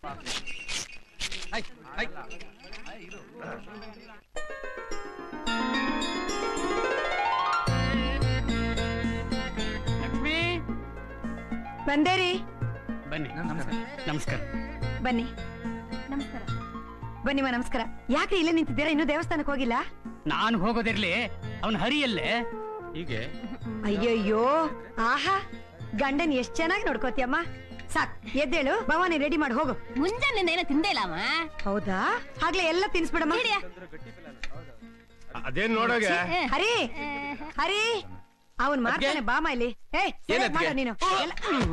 ಲಕ್ಷ್ಮಿ ಬಂದೇರಿ ಬನ್ನಿ ನಮಸ್ಕಾರ ಬನ್ನಿ ನಮಸ್ಕಾರ ಬನ್ನಿಮ್ಮ ನಮಸ್ಕಾರ ಯಾಕೆ ಇಲ್ಲೇ ನಿಂತಿದ್ದೀರಾ ಇನ್ನೂ ದೇವಸ್ಥಾನಕ್ಕೆ ಹೋಗಿಲ್ಲ ನಾನು ಹೋಗೋದಿರ್ಲಿ ಅವನ್ ಹರಿಯಲ್ಲೇ ಹೀಗೆ ಅಯ್ಯಯ್ಯೋ ಆಹಾ ಗಂಡನ್ ಎಷ್ಟ್ ಚೆನ್ನಾಗಿ ನೋಡ್ಕೋತಿಯಮ್ಮ ಸಾಕ್ ಎದ್ದೇಳು ಭವಾನಿ ರೆಡಿ ಮಾಡಿ ಹೋಗು ಮುಂಜಾನೆ ಏನೋ ತಿಂದೇ ಇಲ್ಲ ಅಮ್ಮ ಹೌದಾ ಆಗ್ಲೇ ಎಲ್ಲ ತಿನ್ಸ್ಬಿಡಮ್ಮ ಅದೇನ್ ನೋಡೋಗೆ ಹರಿ ಹರಿ ಅವನ್ ಮಾಡ್ತಾನೆ ಬಾಮ ಇಲ್ಲಿ ಏ ಏನದ್ಕೆ? ಮಾಡು ನೀನು ಎಲ್ಲ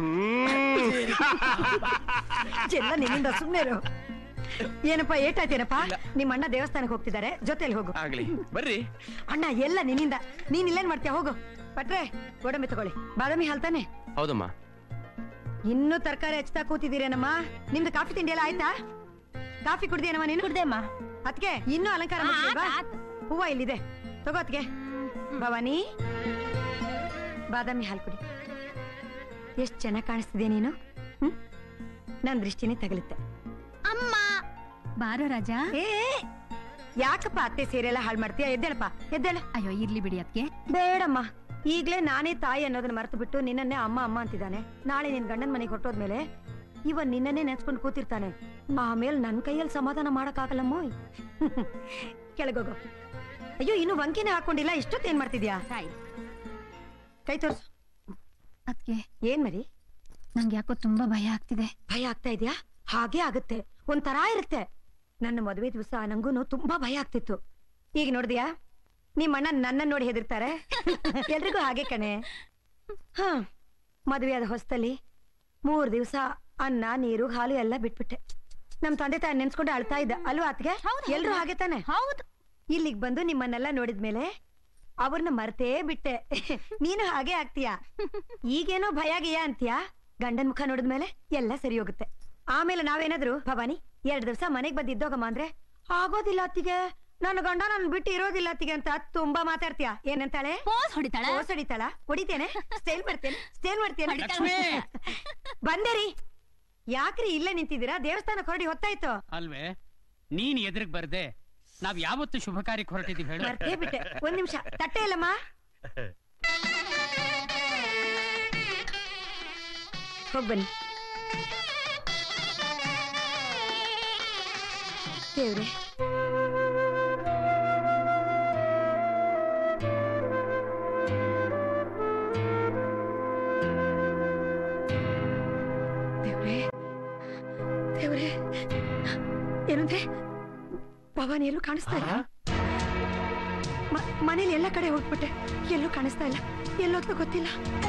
ಎಲ್ಲ ನಿನ್ನಿಂದ ಸುಮ್ನೆ ಇರು ಏನಪ್ಪ ಏಟಾಯ್ತೇನಪ್ಪ ನಿಮ್ಮ ಅಣ್ಣ ದೇವಸ್ಥಾನಕ್ಕೆ ಹೋಗ್ತಿದ್ದಾರೆ ಜೊತೆಲಿ ಹೋಗು ಆಗ್ಲಿ ಬರ್ರಿ ಅಣ್ಣ ಎಲ್ಲ ನಿನ್ನಿಂದ ನೀನ್ ಇಲ್ಲೇನ್ ಮಾಡ್ತೀಯ ಹೋಗು ಪಟ್ರೆ ಗೋಡಂಬಿ ತಗೊಳ್ಳಿ ಬಾದಾಮಿ ಹಾಲ್ತಾನೆ ಹೌದಮ್ಮ ಇನ್ನೂ ತರಕಾರಿ ಹಚ್ತಾ ಕೂತಿದ್ದೀರೇನಮ್ಮ ನಿಮ್ದು ಕಾಫಿ ತಿಂಡಿ ಎಲ್ಲ ಆಯ್ತಾ ಕಾಫಿ ಕುಡ್ದೇನಮ್ಮ ನೀನು ಕುಡ್ದೇಮ್ಮ ಅದಕ್ಕೆ ಇನ್ನೂ ಅಲಂಕಾರ ಆ, ಮುಗ್ದಿಲ್ವಾ? ಆತ್, ಹೂವ ಇಲ್ಲಿದೆ ತಗೋ ಅದ್ಕೆ ಭವಾನಿ ಬಾದಾಮಿ ಹಾಲು ಕುಡಿ ಎಷ್ಟ್ ಚೆನ್ನಾಗಿ ಕಾಣಿಸ್ತಿದೆ ನೀನು ಹ್ಮ್ ನನ್ ದೃಷ್ಟಿನೇ ತಗಲುತ್ತೆ ಅಮ್ಮ ಬಾರೋ ರಾಜ ಏ ಯಾಕಪ್ಪ ಅತ್ತೆ ಸೀರೆ ಎಲ್ಲ ಹಾಳು ಮಾಡ್ತೀಯ ಎದ್ದೇಳಪ್ಪ ಎದ್ದೇಳ ಅಯ್ಯೋ ಇರ್ಲಿ ಬಿಡಿ ಅದಕ್ಕೆ ಬೇಡಮ್ಮ ಈಗ್ಲೇ ನಾನೇ ತಾಯಿ ಅನ್ನೋದನ್ನ ಮರೆತು ಬಿಟ್ಟು ನಿನ್ನನ್ನೇ ಅಮ್ಮ ಅಮ್ಮ ಅಂತಿದ್ದಾನೆ ನಾಳೆ ನಿನ್ ಗಂಡನ ಮನೆಗೆ ಹೊಟ್ಟೋದ್ಮೇಲೆ ಇವ ನಿನ್ನನ್ನೇ ನೆನ್ಸ್ಕೊಂಡು ಕೂತಿರ್ತಾನೆ ಆಮೇಲೆ ನನ್ ಕೈಯಲ್ಲಿ ಸಮಾಧಾನ ಮಾಡಕ್ಕಾಗಲ್ಲಮ್ಮ ಕೆಳಗೋಗು ಅಯ್ಯೋ ಇನ್ನು ವಂಕಿನೇ ಹಾಕೊಂಡಿಲ್ಲ ಇಷ್ಟೊತ್ತು ಏನ್ ಮಾಡ್ತಿದ್ಯಾ ತಾಯಿ ಕೈ ತೋರ್ಸು ಅದಕ್ಕೆ ಏನ್ ಮರಿ ನಂಗೆ ಯಾಕೋ ತುಂಬಾ ಭಯ ಆಗ್ತಿದೆ ಭಯ ಆಗ್ತಾ ಇದ್ಯಾ ಹಾಗೆ ಆಗುತ್ತೆ ಒಂಥರ ಇರುತ್ತೆ ನನ್ನ ಮದುವೆ ದಿವಸ ನಂಗೂನು ತುಂಬಾ ಭಯ ಆಗ್ತಿತ್ತು ಈಗ ನೋಡಿದ್ಯಾ ನಿಮ್ಮ ಅಣ್ಣ ನನ್ನ ನೋಡಿ ಹೆದರ್ತಾರೆ ಎಲ್ರಿಗೂ ಹಾಗೆ ಕಣೆ ಹ ಮದುವೆ ಆದ ಹೊಸ್ತಲ್ಲಿ ಮೂರ್ ದಿವಸ ಅನ್ನ ನೀರು ಹಾಲು ಎಲ್ಲ ಬಿಟ್ಬಿಟ್ಟೆ ನಮ್ ತಂದೆ ತಾಯಿ ನೆನ್ಸ್ಕೊಂಡು ಅಳ್ತಾ ಇದ್ದ ಅಲ್ವಾ ಅತ್ಗೆ ಹೌದು, ಎಲ್ರು ಹೌದು. ಹಾಗೆ ತಾನೆ ಹೌದು ಇಲ್ಲಿಗ್ ಬಂದು ನಿಮ್ಮನ್ನೆಲ್ಲ ನೋಡಿದ್ಮೇಲೆ ಅವ್ರನ್ನ ಮರ್ತೇ ಬಿಟ್ಟೆ ನೀನು ಹಾಗೆ ಆಗ್ತೀಯಾ ಈಗೇನೋ ಭಯ ಗಿಯ ಅಂತೀಯಾ ಗಂಡನ್ ಮುಖ ನೋಡಿದ್ಮೇಲೆ ಎಲ್ಲ ಸರಿ ಹೋಗುತ್ತೆ ಆಮೇಲೆ ನಾವೇನಾದ್ರು ಭವಾನಿ ಎರಡ್ ದಿವಸ ಮನೆಗ್ ಬಂದ್ ಇದ್ದೋಗಮ್ಮ ಅಂದ್ರೆ ಆಗೋದಿಲ್ಲ ಅತ್ತಿಗೆ ನನ್ನ ಗಂಡ ನನ್ ಬಿಟ್ಟು ಇರೋದಿಲ್ಲ ಅತ್ತಿಗೆ ಅಂತ ತುಂಬಾ ಮಾತಾಡ್ತೀಯಾ ಏನಂತಾಳೆ ಪೋಸ್ ಹೊಡಿತಾಳ ಓಸ್ ಹೊಡಿತಾಳ ಹೊಡಿತೇನೆ ಸ್ಟೈಲ್ ಮಾಡ್ತೇನೆ ಸ್ಟೈಲ್ ಮಾಡ್ತೇನೆ ಲಕ್ಷ್ಮಿ! ಬಂದೇರಿ ಯಾಕ್ರಿ ಇಲ್ಲೇ ನಿಂತಿದ್ದೀರಾ ದೇವಸ್ಥಾನಕ್ಕೆ ಹೊರಡಿ ಹೊತ್ತಾಯ್ತು ಅಲ್ವೇ ನೀನ್ ಎದುರಿಗೆ ಬರ್ದೆ ನಾವ್ ಯಾವತ್ತು ಶುಭ ಕಾರ್ಯಕ್ಕೆ ಹೊರಟಿದೀವಿ ಹೇಳು ಮರ್ತೇ ಬಿಟ್ಟೆ ಒಂದ್ ನಿಮಿಷ ತಟ್ಟೆ ಇಲ್ಲಮ್ಮ ಹೋಗ್ ಬನ್ನಿ ದೇವ್ರೆ ದೇವ್ರೆ ದೇವ್ರೆ ಏನಂದ್ರೆ ಭವಾನಿ ಎಲ್ಲೂ ಕಾಣಿಸ್ತಾ ಇಲ್ಲ ಮ- ಮನೇಲಿ ಎಲ್ಲ ಕಡೆ ಹೋಗ್ಬಿಟ್ಟೆ ಎಲ್ಲೂ ಕಾಣಿಸ್ತಾ ಇಲ್ಲ ಎಲ್ಲೋದ್ನೂ ಗೊತ್ತಿಲ್ಲ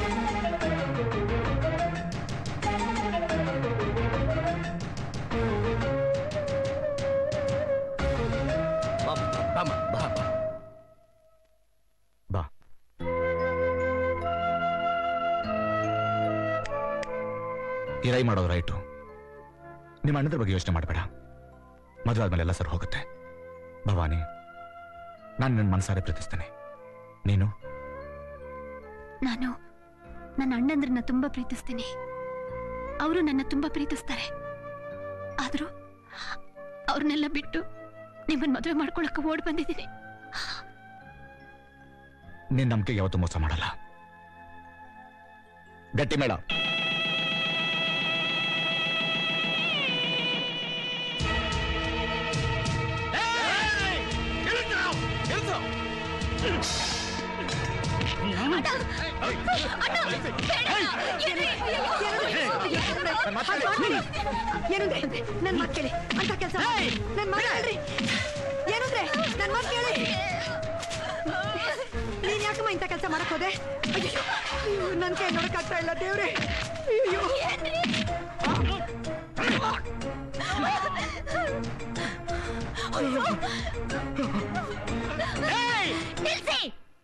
ಬಾಮ್ಮ, ಬಾ ಬಾ ಬಾ ಈ ರೈ ಮಾಡೋದು ರೈಟು ನಿಮ್ಮ ಅಣ್ಣದ್ರ ಬಗ್ಗೆ ಯೋಚನೆ ಮಾಡಬೇಡ ಮದುವೆ ಆದ್ಮೇಲೆ ಎಲ್ಲ ಸರ್ ಹೋಗುತ್ತೆ ಭವಾನಿ ನಾನು ನನ್ನ ಮನಸಾರೆ ಪ್ರೀತಿಸ್ತೇನೆ ನೀನು ನಾನು ನನ್ನ ಅಣ್ಣಂದ್ರನ್ನ ತುಂಬಾ ಪ್ರೀತಿಸ್ತೀನಿ ಅವರು ನನ್ನ ತುಂಬಾ ಪ್ರೀತಿಸ್ತಾರೆ ಆದ್ರೂ ಅವ್ರನ್ನೆಲ್ಲ ಬಿಟ್ಟು ನಿಮ್ಮನ್ನ ಮದುವೆ ಮಾಡ್ಕೊಳಕ್ಕೆ ಓಡ್ ಬಂದಿದ್ದೀನಿ ನಿನ್ನ ನಂಬಿಕೆಗೆ ಯಾವತ್ತೂ ಮೋಸ ಮಾಡಲ್ಲ ಗಟ್ಟಿ ಮೇಳ ಏನಂದ್ರೆ ನನ್ ಮಾತ್ ಕೇಳಿ ಅಂತ ಕೆಲಸ ನನ್ ಮಾತ್ ಕೇಳ್ರಿ ಏನಂದ್ರೆ ನನ್ ಮಾತ್ ಕೇಳಿ ನೀನ್ ಯಾಕಮ್ಮ ಇಂಥ ಕೆಲಸ ಮಾಡಕ್ ಹೋದೆ ಅಯ್ಯೋ ಅಯ್ಯೋ, ನನ್ ಕೈ ನೋಡಕ್ ಆಗ್ತಾ ಇಲ್ಲ ದೇವ್ರೆ ಅಯ್ಯೋ ನಿಲ್ಸಿ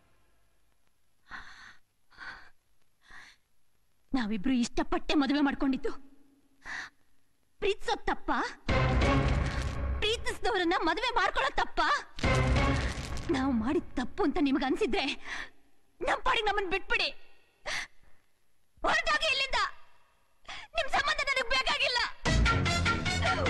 ನಾವಿಬ್ರು ಇಷ್ಟಪಟ್ಟೆ ಮದುವೆ ಮಾಡ್ಕೊಂಡಿದ್ದು ಪ್ರೀತಿಸೋದ್ ತಪ್ಪ ಪ್ರೀತಿಸಿದವರನ್ನ ಮದುವೆ ಮಾಡ್ಕೊಳ್ಳೋದ್ ತಪ್ಪ ನಾವು ಮಾಡಿದ ತಪ್ಪು ಅಂತ ನಿಮ್ಗೆ ಅನ್ಸಿದ್ರೆ ನಮ್ ಪಾಡಿಗೆ ನಮ್ಮನ್ ಬಿಟ್ಬಿಡಿ ಹೊರಟೋಗಿ ಇಲ್ಲಿಂದ ನಿಮ್ ಸಂಬಂಧ ನನಗ್ ಬೇಕಾಗಿಲ್ಲ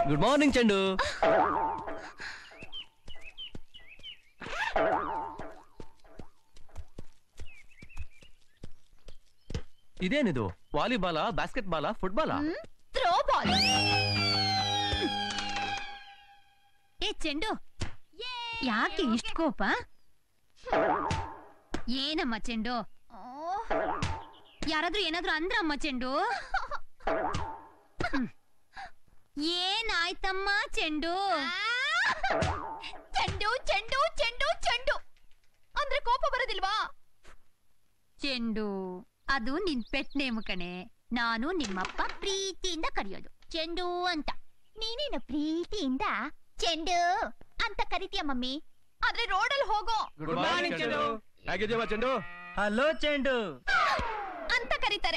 ಗುಡ್ ಮಾರ್ನಿಂಗ್ ಚಂಡು ಇದೇನಿದು ವಾಲಿಬಾಲ ಬಾಸ್ಕೆಟ್ ಬಾಲ ಫುಟ್ಬಾಲ ಥ್ರೋ ಬಾಲ್ ಏ ಚೆಂಡು ಯಾಕೆ ಇಷ್ಟ ಕೋಪ ಏನಮ್ಮ ಚೆಂಡು ಯಾರಾದ್ರೂ ಏನಾದ್ರೂ ಅಂದ್ರಮ್ಮ ಚೆಂಡು ಹ್ಮ್. ಏನಾಯ್ತಮ್ಮ ಚೆಂಡು ಚೆಂಡು ಚೆಂಡು ಚೆಂಡು ಚೆಂಡು ಅಂದ್ರೆ ಕೋಪ ಬರೋದಿಲ್ವಾ ಚೆಂಡು ಅದು ನಿನ್ ಪೆಟ್ ನೇಮ್ ಕಣೆ ನಾನು ನಿಮ್ಮಪ್ಪ ಪ್ರೀತಿಯಿಂದ ಕರೆಯೋದು ಚೆಂಡು ಅಂತ ನೀನೇನು ಪ್ರೀತಿಯಿಂದ ಚೆಂಡು ಅಂತ ಕರಿತೀಯ ಮಮ್ಮಿ ಆದ್ರೆ ರೋಡಲ್ಲಿ ಹೋಗೋ ಗುಡ್ ಮಾರ್ನಿಂಗ್ ಚಂಡು ಹೇಗಿದ್ದೀವ ಚಂಡು ಹಲೋ ಚೆಂಡು ಅಂತ ಕರೀತಾರೆ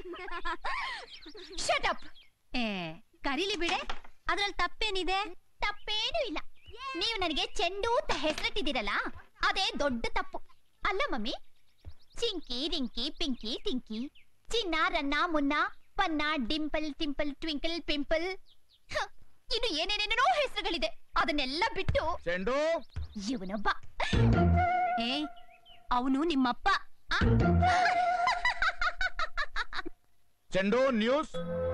ಶಟ್ ಅಪ್ ಏ ಕರೀಲಿ ಬಿಡೆ ಅದ್ರಲ್ಲಿ ತಪ್ಪೇನಿದೆ ತಪ್ಪೇನೂ ಇಲ್ಲ ನೀವು ನನಗೆ ಚೆಂಡು ಅಂತ ಹೆಸರಿಟ್ಟಿದ್ದೀರಲ್ಲ ಅದೇ ದೊಡ್ಡ ತಪ್ಪು ಅಲ್ಲ ಮಮ್ಮಿ ಚಿಂಕಿ ರಿಂಕಿ ಪಿಂಕಿ ಟಿಂಕಿ ಚಿನ್ನ ರನ್ನ ಮುನ್ನ ಪನ್ನ ಡಿಂಪಲ್ ಟಿಂಪಲ್ ಟ್ವಿಂಕಲ್ ಪಿಂಪಲ್ ಹ, ಇನ್ನು ಏನೇನೇನೇನೋ ಹೆಸರುಗಳಿದೆ ಅದನ್ನೆಲ್ಲ ಬಿಟ್ಟು ಚೆಂಡು ಇವನೊಬ್ಬ ಏ ಅವನು ನಿಮ್ಮಪ್ಪ ಆ? ಚೆಂಡು ನ್ಯೂಸ್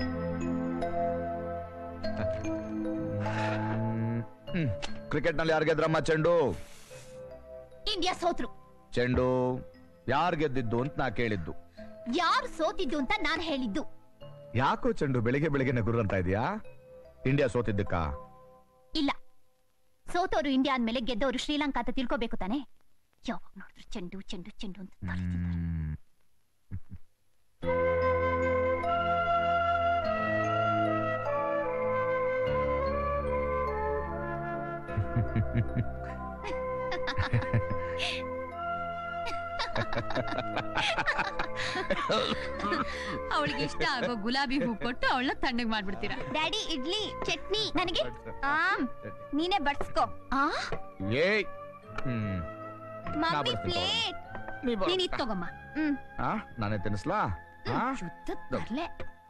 ಕ್ರಿಕೆಟ್ ನಲ್ಲಿ ಯಾರು ಗೆದ್ರಮ್ಮ ಚೆಂಡು ಇಂಡಿಯಾ ಸೋತ್ರು ಚೆಂಡು ಯಾರು ಗೆದ್ದಿದ್ದು ಅಂತ ನಾ ಕೇಳಿದ್ದು ಯಾರು ಸೋತಿದ್ದು ಅಂತ ನಾನ್ ಹೇಳಿದ್ದು ಯಾಕೋ ಚೆಂಡು ಬೆಳಿಗ್ಗೆ ಬೆಳಿಗ್ಗೆ ಗುರು ಅಂತ ಇದೆಯಾ ಇಂಡಿಯಾ ಸೋತಿದ್ದಕ್ಕ ಇಲ್ಲ ಸೋತೋರು ಇಂಡಿಯಾ ಅಂದ್ಮೇಲೆ ಗೆದ್ದವರು ಶ್ರೀಲಂಕಾ ಅಂತ ತಿಳ್ಕೊಬೇಕು ತಾನೆ ಯಾವಾಗ ನೋಡಿದ್ರು ಚೆಂಡು ಚೆಂಡು ಚೆಂಡು ಅಂತ ತರ್ತಿದ್ದಾರೆ. ಅವಳಿಗೆ ಇಷ್ಟ ಆಗೋ ಗುಲಾಬಿ ಹೂ ಕೊಟ್ಟು ಅವಳನ್ನ ತಣ್ಣಗ್ ಮಾಡ್ಬಿಡ್ತೀರಾ ಡ್ಯಾಡಿ ಇಡ್ಲಿ ಚಟ್ನಿ ನನಗೆ ನೀನೇ ಬಡ್ಸ್ಕೋ ಆ ಏಯ್ ಹ್ಮ್ ಮಮ್ಮಿ ಬಡ್ಸ್ತೀನಿ. ಪ್ಲೇಟ್ ನೀ ಬಾ. ನೀನ್ ಇದ್ ತಗೊಮ್ಮ ಹ್ಮ್ ಆ, ನಾನೇ ತಿನ್ಸ್ಲಾ ಆ? ಶುದ್ಧ ತರ್ಲೆ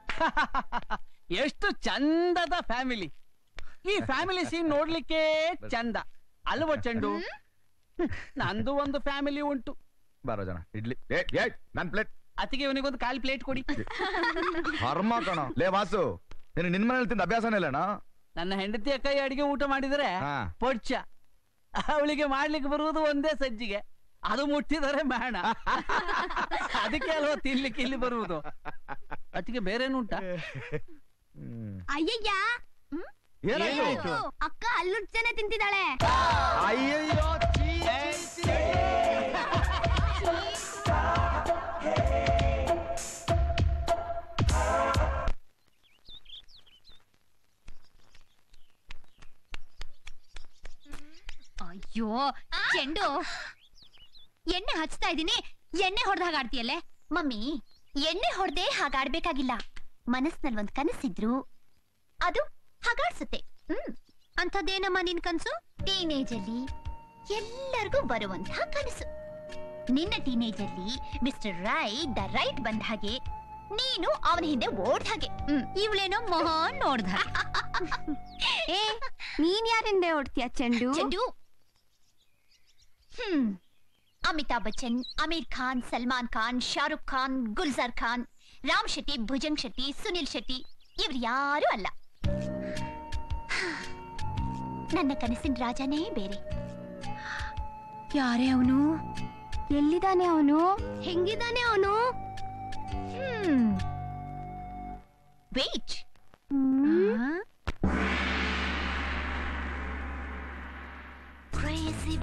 ಎಷ್ಟು ಚಂದದ ಫ್ಯಾಮಿಲಿ ಈ ಫ್ಯಾಮಿಲಿ ಸೀನ್ ನೋಡ್ಲಿಕ್ಕೆ ಚಂದ ಅಲ್ವ ಚಂಡು ನಂದು ಒಂದು ಫ್ಯಾಮಿಲಿ ಉಂಟು ಬಾರೋ ಜನ ಇಡ್ಲಿ ಏ ಏ ನನ್ ಪ್ಲೇಟ್ ಅದಕ್ಕೆ ಇವನಿಗೊಂದು ಕಾಲ್ ಪ್ಲೇಟ್ ಕೊಡಿ ಹರ್ಮ ಕಣ ಲೇ ವಾಸು ನೀನು ನಿನ್ ಮನೇಲಿ ತಿಂದ ಅಭ್ಯಾಸನೇ ಇಲ್ಲಣ್ಣ ನನ್ನ ಹೆಂಡತಿಯ ಕೈ ಅಡಿಗೆ ಊಟ ಮಾಡಿದರೆ ಹಾ. ಪೊಡ್ಚ ಅವಳಿಗೆ ಮಾಡ್ಲಿಕ್ಕೆ ಬರುವುದು ಒಂದೇ ಸಜ್ಜಿಗೆ ಅದು ಮುಟ್ಟಿದರೆ ಮೇಣ ಅದಕ್ಕೆ ಅಲ್ವಾ ತಿನ್ಲಿಕ್ಕೆ ಇಲ್ಲಿ ಬರುವುದು ಅದಕ್ಕೆ ಬೇರೇನು ಉಂಟಾ ಹ್ಮ್. ಅಯ್ಯಯ್ಯ ಏನಾಯ್ತು ಅಕ್ಕ ಅಲ್ಲುಚ್ಚನೆ ತಿಂತಿದ್ದಾಳೆ ಅಯ್ಯಯ್ಯೋ ಛೀ, ಛೀ, ಛೀ. ಅಯ್ಯೋ ಚೆಂಡು ಎಣ್ಣೆ ಹಚ್ತಾ ಇದೀನಿ ಎಣ್ಣೆ ಹೊಡೆದ ಹಾಗಾಡ್ತೀಯಲ್ಲೇ ಮಮ್ಮಿ ಎಣ್ಣೆ ಹೊಡೆದೇ ಹಾಗಾಡ್ಬೇಕಾಗಿಲ್ಲ ಮನಸ್ಸಿನಲ್ಲಿ ಒಂದ್ ಕನಸಿದ್ರು ಅದು ಹಾಗಾಡ್ಸುತ್ತೆ ಹ್ಮ್ ಅಂಥದ್ದೇನಮ್ಮ ನಿನ್ ಕನ್ಸು ಟೀನೇಜ್ ಅಲ್ಲಿ ಎಲ್ಲರಿಗೂ ಬರುವಂತಹ ಕನಸು ನಿನ್ನ ಟೀನೇಜ್ ಅಲ್ಲಿ ಮಿಸ್ಟರ್ ರೈಟ್ ದ ರೈಟ್ ಬಂದ ಹಾಗೆ ನೀನು ಅವನ ಹಿಂದೆ ಓಡ್ ಹಾಗೆ ಇವಳೇನೋ ಮೊಹನ್ ನೋಡ್ದ ಏ ನೀನ್ ಯಾರ ಹಿಂದೆ ಓಡ್ತೀಯ ಚೆಂಡು ಚೆಂಡು ಹ್ಮ್ ಅಮಿತಾಬ್ ಬಚ್ಚನ್ ಅಮೀರ್ ಖಾನ್ ಸಲ್ಮಾನ್ ಖಾನ್ ಶಾರುಖ್ ಖಾನ್ ಗುಲ್ಜಾರ್ ಖಾನ್ ರಾಮ್ ಶೆಟ್ಟಿ ಭುಜಂಗ್ ಶೆಟ್ಟಿ ಸುನಿಲ್ ಶೆಟ್ಟಿ ಇವ್ರು ಯಾರು ಅಲ್ಲ ನನ್ನ ಕನಸಿನ ರಾಜನೇ ಬೇರೆ ಯಾರೇ ಅವನು ಎಲ್ಲಿದ್ದಾನೆ ಅವನು ಹೆಂಗಿದ್ದಾನೆ ಅವನು ವೇಟ್ Crazy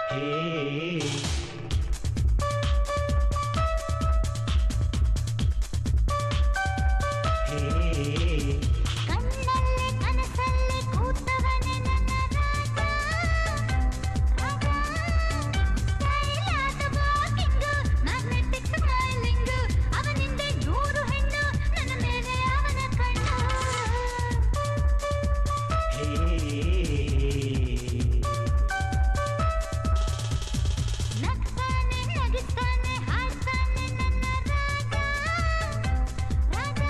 ಕಣ್ಣಲ್ಲಿ ಕನಸಲ್ಲಿ ಕೂತವನೇ ನನ್ನ ರಾಜ ಸ್ಟೈಲಾದ ವಾಕಿಂಗು ಮ್ಯಾಗ್ನೆಟಿಕ್ ಸ್ಮೈಲಿಂಗು ಅವನಿಂದೆ ನೂರು ಹೆಣ್ಣು ನನ್ನ ಮೇಲೆ ಅವನ ಕಣ್ಣು ನಗ್ತಾನೆ ನಗಿಸ್ತಾನೆ ಹಾಡ್ತಾನೆ ನನ್ನ ರಾಜ ರಾಜ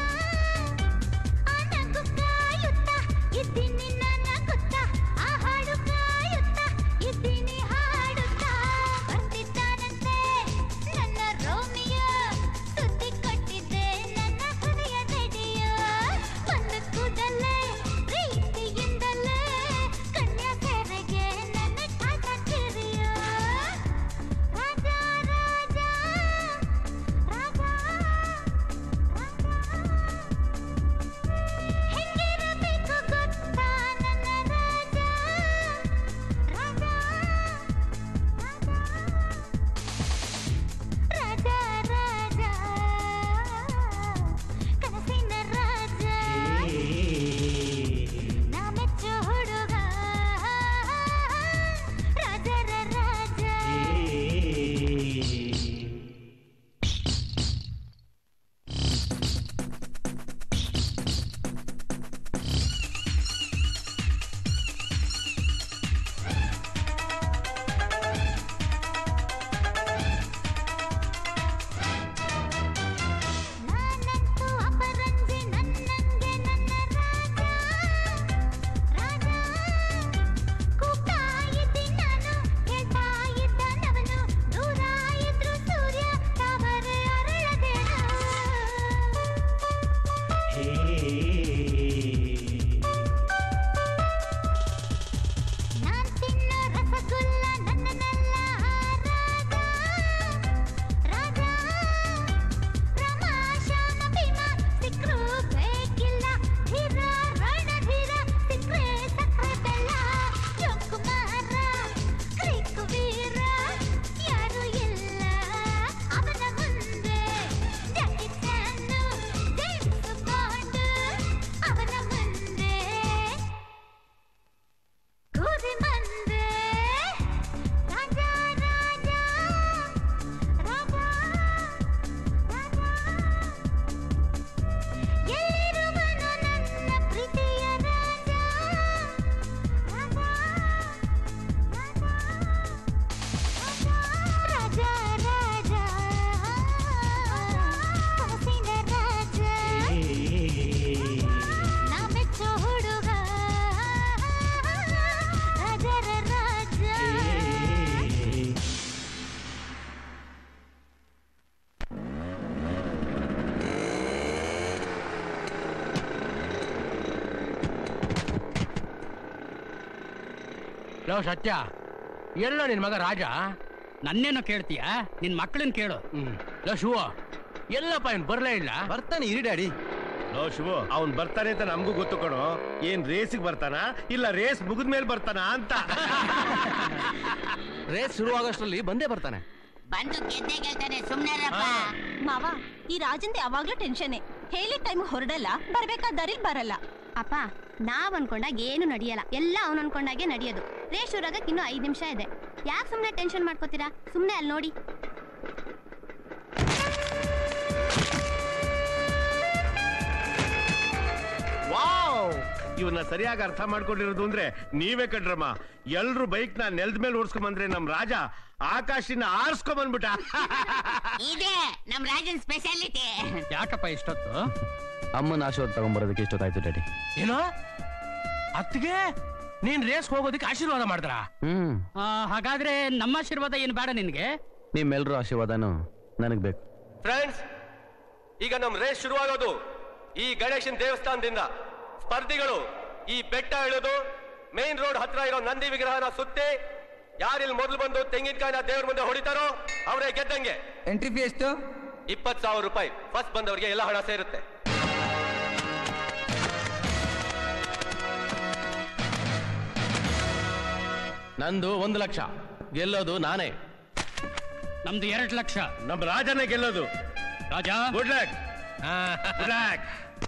ಆನಗು ಕಾಯುತ್ತ ಇದ್ದೀನಿ ನನ್ನ ಗುತ್ತ ಆ ಹಾಡು ಕಾಯುತ್ತ ಇದ್ದೀನಿ ಹಾಡುತ್ತಾ ಬರ್ತಿದ್ದಾನಂತೆ ನನ್ನ ರೋಮಿಯೋ ಸುದ್ದಿ ಕೊಟ್ಟಿದ್ದೆ ನನ್ನ ಹೃದಯ ರೆಡಿಯೋ ಒಂದು ಕೂದಲೇ ಪ್ರೀತಿಯಿಂದಲೇ ಕನ್ಯಾ ಸೇವೆಗೆ ನನ್ನ ಠಾಠ ಕಿರಿಯೋ ರಾಜ ರಾಜ ರಾಜ ಹೆಂಗಿರಬೇಕು ಗೊತ್ತಾ ನನ್ನ ರಾಜ ರಾಜ ರಾಜ ರಾಜ ಕನಸಿನ ರಾಜ ನಾ ಮೆಚ್ಚೋ ಹುಡುಗ ರಾಜರ ರಾಜ ನಾನಂತೂ ಅಪರಂಜಿ ನನ್ನಂಗೆ ನನ್ನ ರಾಜ ರಾಜ ಕೂಗ್ತಾ ಇದ್ದೀನಿ ನಾನು ಹೇಳ್ತಾ ಇದ್ದಾನವನು ದೂರ ಇದ್ರು ಸೂರ್ಯ ತಾವರೆ ಅರಳದೇನು ನಾನ್ ತಿನ್ನೋ ರಸಗುಲ್ಲ ನನ್ನನ್ನೆಲ್ಲ ರಾಜ ರಾಜ ರಮ ಶ್ಯಾಮ ಭೀಮ ಸಿಕ್ರು ಬೇಕಿಲ್ಲ ಧೀರ ರಣಧೀರ ಸಿಕ್ರೆ ಸಕ್ರೆ ಬೆಲ್ಲ ಜೋಕುಮಾರ ಕ್ರೀಕು ವೀರ ಯಾರು ಇಲ್ಲ ಅವನ ಮುಂದೆ ಜಾಕಿ ಚಾನು ಜೇಮ್ಸ್ ಬಾಂಡ್ ಅವನ ಮುಂದೆ ಕೂರಿ ಮಂದೆ ರಾಜ ರಾಜ ರಾಜ ಎಲ್ಲಿರುವನು ನನ್ನ ಪ್ರೀತಿಯ ರಾಜ ರಾಜ ರಾಜ ರಾಜ ಕನಸಿನ ರಾಜ ನಾ ಮೆಚ್ಚೋ ಹುಡುಗ ರಾಜರ ರಾಜ ಲೋ ಸತ್ಯ ಎಲ್ಲ ನಿನ್ ಮಗ ರಾಜ ನನ್ನೇನೋ ಕೇಳ್ತೀಯಾ ನಿನ್ ಮಕ್ಕಳನ್ನ ಕೇಳು ಹ್ಮ್ ಲೋ ಶಿವ ಎಲ್ಲಪ್ಪ ಇನ್ ಬರ್ಲೇ ಇಲ್ಲ ಬರ್ತಾನೆ ಇರಿ ಡ್ಯಾಡಿ ಲೋ ಶಿವು ಅವ್ನ್ ಬರ್ತಾನೆ ಅಂತ ನಮಗೂ ಗೊತ್ತು ಕಣೋ ಏನ್ ರೇಸಿಗೆ ಬರ್ತಾನ ಇಲ್ಲ ರೇಸ್ ಮುಗಿದ್ಮೇಲೆ ಬರ್ತಾನ ಅಂತ ರೇಸ್ ಶುರು ಆಗೋಷ್ಟ್ರಲ್ಲಿ ಬಂದೇ ಬರ್ತಾನೆ ಬಂದು ಗೆದ್ದೆ ಗೆಲ್ತಾನೆ ಸುಮ್ನೆರಪ್ಪ ಮಾವ ಈ ರಾಜಂದ ಯಾವಾಗ್ಲೂ ಟೆನ್ಷನ್ ಹೇಳಿದ ಟೈಮ್ ಹೊರಡಲ್ಲ ಬರ್ಬೇಕಾದ ದಾರಿಲ್ ಬರಲ್ಲ ಅಪ್ಪ ನಾವ್ ಅನ್ಕೊಂಡಾಗ ಏನು ನಡೆಯಲ್ಲ ಎಲ್ಲ ಅವ್ನ್ ಅನ್ಕೊಂಡಾಗೆ ನಡೆಯೋದು ರೇಷ್ ಊರಾಗಕ್ ಇನ್ನು ಐದ್ ನಿಮಿಷ ಇದೆ ಯಾಕೆ ಸುಮ್ನೆ ಟೆನ್ಷನ್ ಮಾಡ್ಕೋತೀರಾ ಸುಮ್ನೆ ಅಲ್ಲಿ ನೋಡಿ ವಾವ್ ಇವನ್ನ ಸರಿಯಾಗಿ ಅರ್ಥ ಮಾಡ್ಕೊಂಡಿರೋದು ಅಂದ್ರೆ ನೀವೇ ಕಣ್ರಮ್ಮ ಎಲ್ರು ಬೈಕ್ ನ ನೆಲದ ಮೇಲೆ ಓಡಿಸ್ಕೊಂಡ್ ಬಂದ್ರೆ ನಮ್ ರಾಜ ಆಕಾಶಿನ ಆರ್ಸ್ಕೊಂಡ್ ಬಂದ್ಬಿಟ್ಟ ಇದೇ ನಮ್ ರಾಜನ್ ಸ್ಪೆಷಾಲಿಟಿ ಯಾಕಪ್ಪ ಇಷ್ಟೊತ್ತು ಅಮ್ಮನ ಆಶೀರ್ವಾದ ತಗೊಂಬರೋದಕ್ಕೆ ಇಷ್ಟೊತ್ತಾಯ್ತು ಡ್ಯಾಡಿ ಏನೋ ಅತ್ತಿಗೆ ನೀನ್ ರೇಸ್ ಹೋಗೋದಕ್ಕೆ ಆಶೀರ್ವಾದ ಮಾಡಿದ್ರ ಹ್ಮ್ ಆ, ಹಾಗಾದ್ರೆ ನಮ್ಮ ಆಶೀರ್ವಾದ ಏನು ಬೇಡ ನಿನ್ಗೆ ನಿಮ್ಮೆಲ್ಲರೂ ಆಶೀರ್ವಾದನು ನನಗ್ ಬೇಕು ಫ್ರೆಂಡ್ಸ್ ಈಗ ನಮ್ ರೇಸ್ ಶುರುವಾಗೋದು ಈ ಗಣೇಶನ್ ದೇವಸ್ಥಾನದಿಂದ ಸ್ಪರ್ಧಿಗಳು ಈ ಬೆಟ್ಟ ಇಳಿದು ಮೇನ್ ರೋಡ್ ಹತ್ರ ಇರೋ ನಂದಿ ವಿಗ್ರಹನ ಸುತ್ತಿ ಯಾರಿಲ್ಲಿ ಮೊದಲು ಬಂದು ತೆಂಗಿನಕಾಯಿನ ದೇವ್ರ ಮುಂದೆ ಹೊಡಿತಾರೋ ಅವರೇ ಗೆದ್ದಂಗೆ ಎಂಟ್ರಿ ಫೀ ಎಷ್ಟು ಇಪ್ಪತ್ತು ಸಾವಿರ ರೂಪಾಯಿ ಫಸ್ಟ್ ಬಂದವರಿಗೆ ಎಲ್ಲ ಹಣ ಸೇರುತ್ತೆ ನಂದು ಒಂದು ಲಕ್ಷ ಗೆಲ್ಲೋದು ನಾನೇ ನಮ್ದು ಎರಡು ಲಕ್ಷ ನಮ್ ರಾಜನೇ ಗೆಲ್ಲೋದು Raja good luck good luck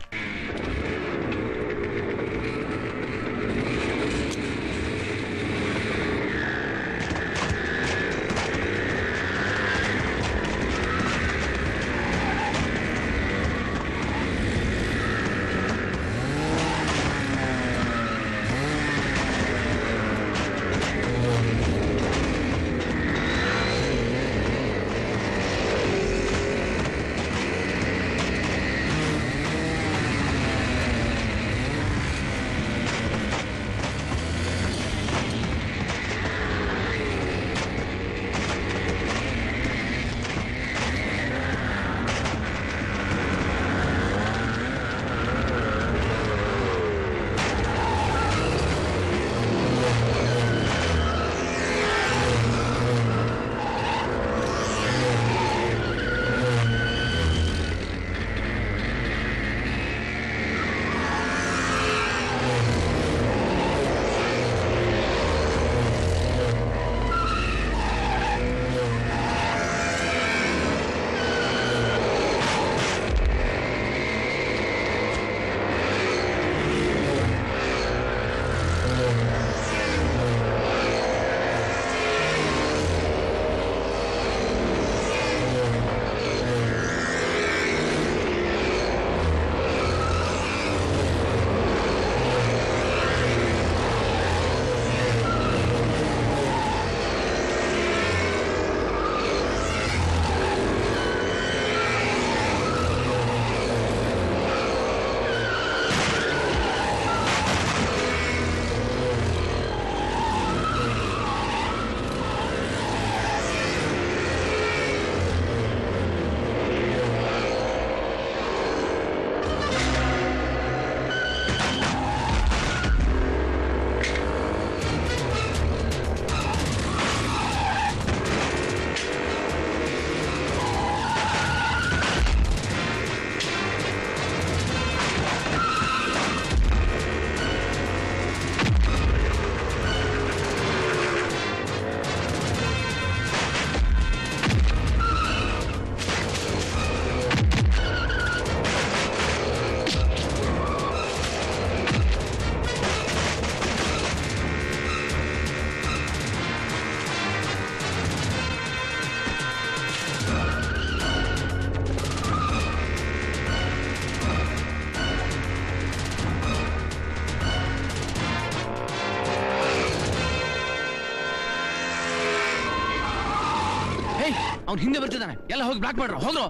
hey ಅವ್ನು ಹಿಂದೆ ಬರ್ತಿದ್ದಾನೆ ಎಲ್ಲ ಹೋಗಿ ಬ್ಲಾಕ್ ಮಾಡ್ರು ಹೋಗ್ರು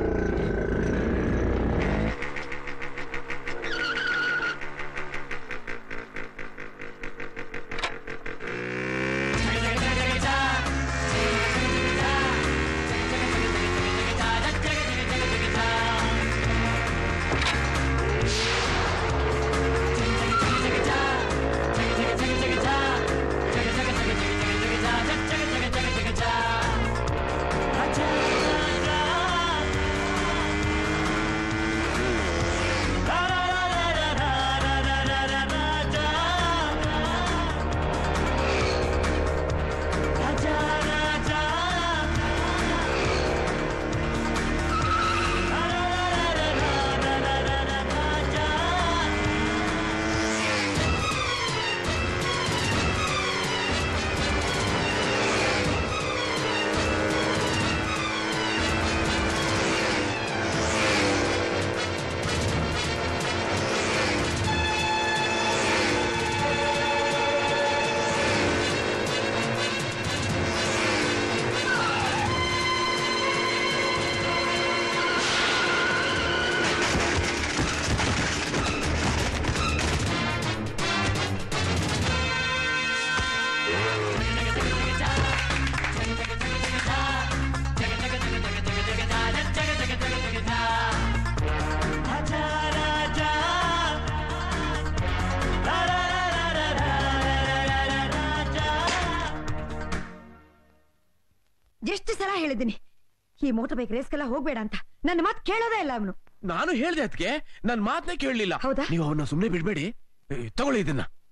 ಎಷ್ಟು ಸಲ ಹೇಳಿದ್ದೀನಿ ಈ ಮೋಟರ್ ಬೈಕ್ ರೇಸ್ಗೆಲ್ಲ ಹೋಗ್ಬೇಡ ಅಂತ ನನ್ನ ಮಾತು ಕೇಳೋದೇ ಇಲ್ಲ ಅವನು ನಾನು ಹೇಳ್ದೆ ಅದಕ್ಕೆ ನನ್ ಮಾತನ್ನ ಕೇಳಲಿಲ್ಲ ಹೌದಾ? ನೀವು ಅವನ್ನ ಸುಮ್ನೆ ಬಿಡ್ಬೇಡಿ ಏ, ತಗೊಳ್ಳಿ ಇದನ್ನ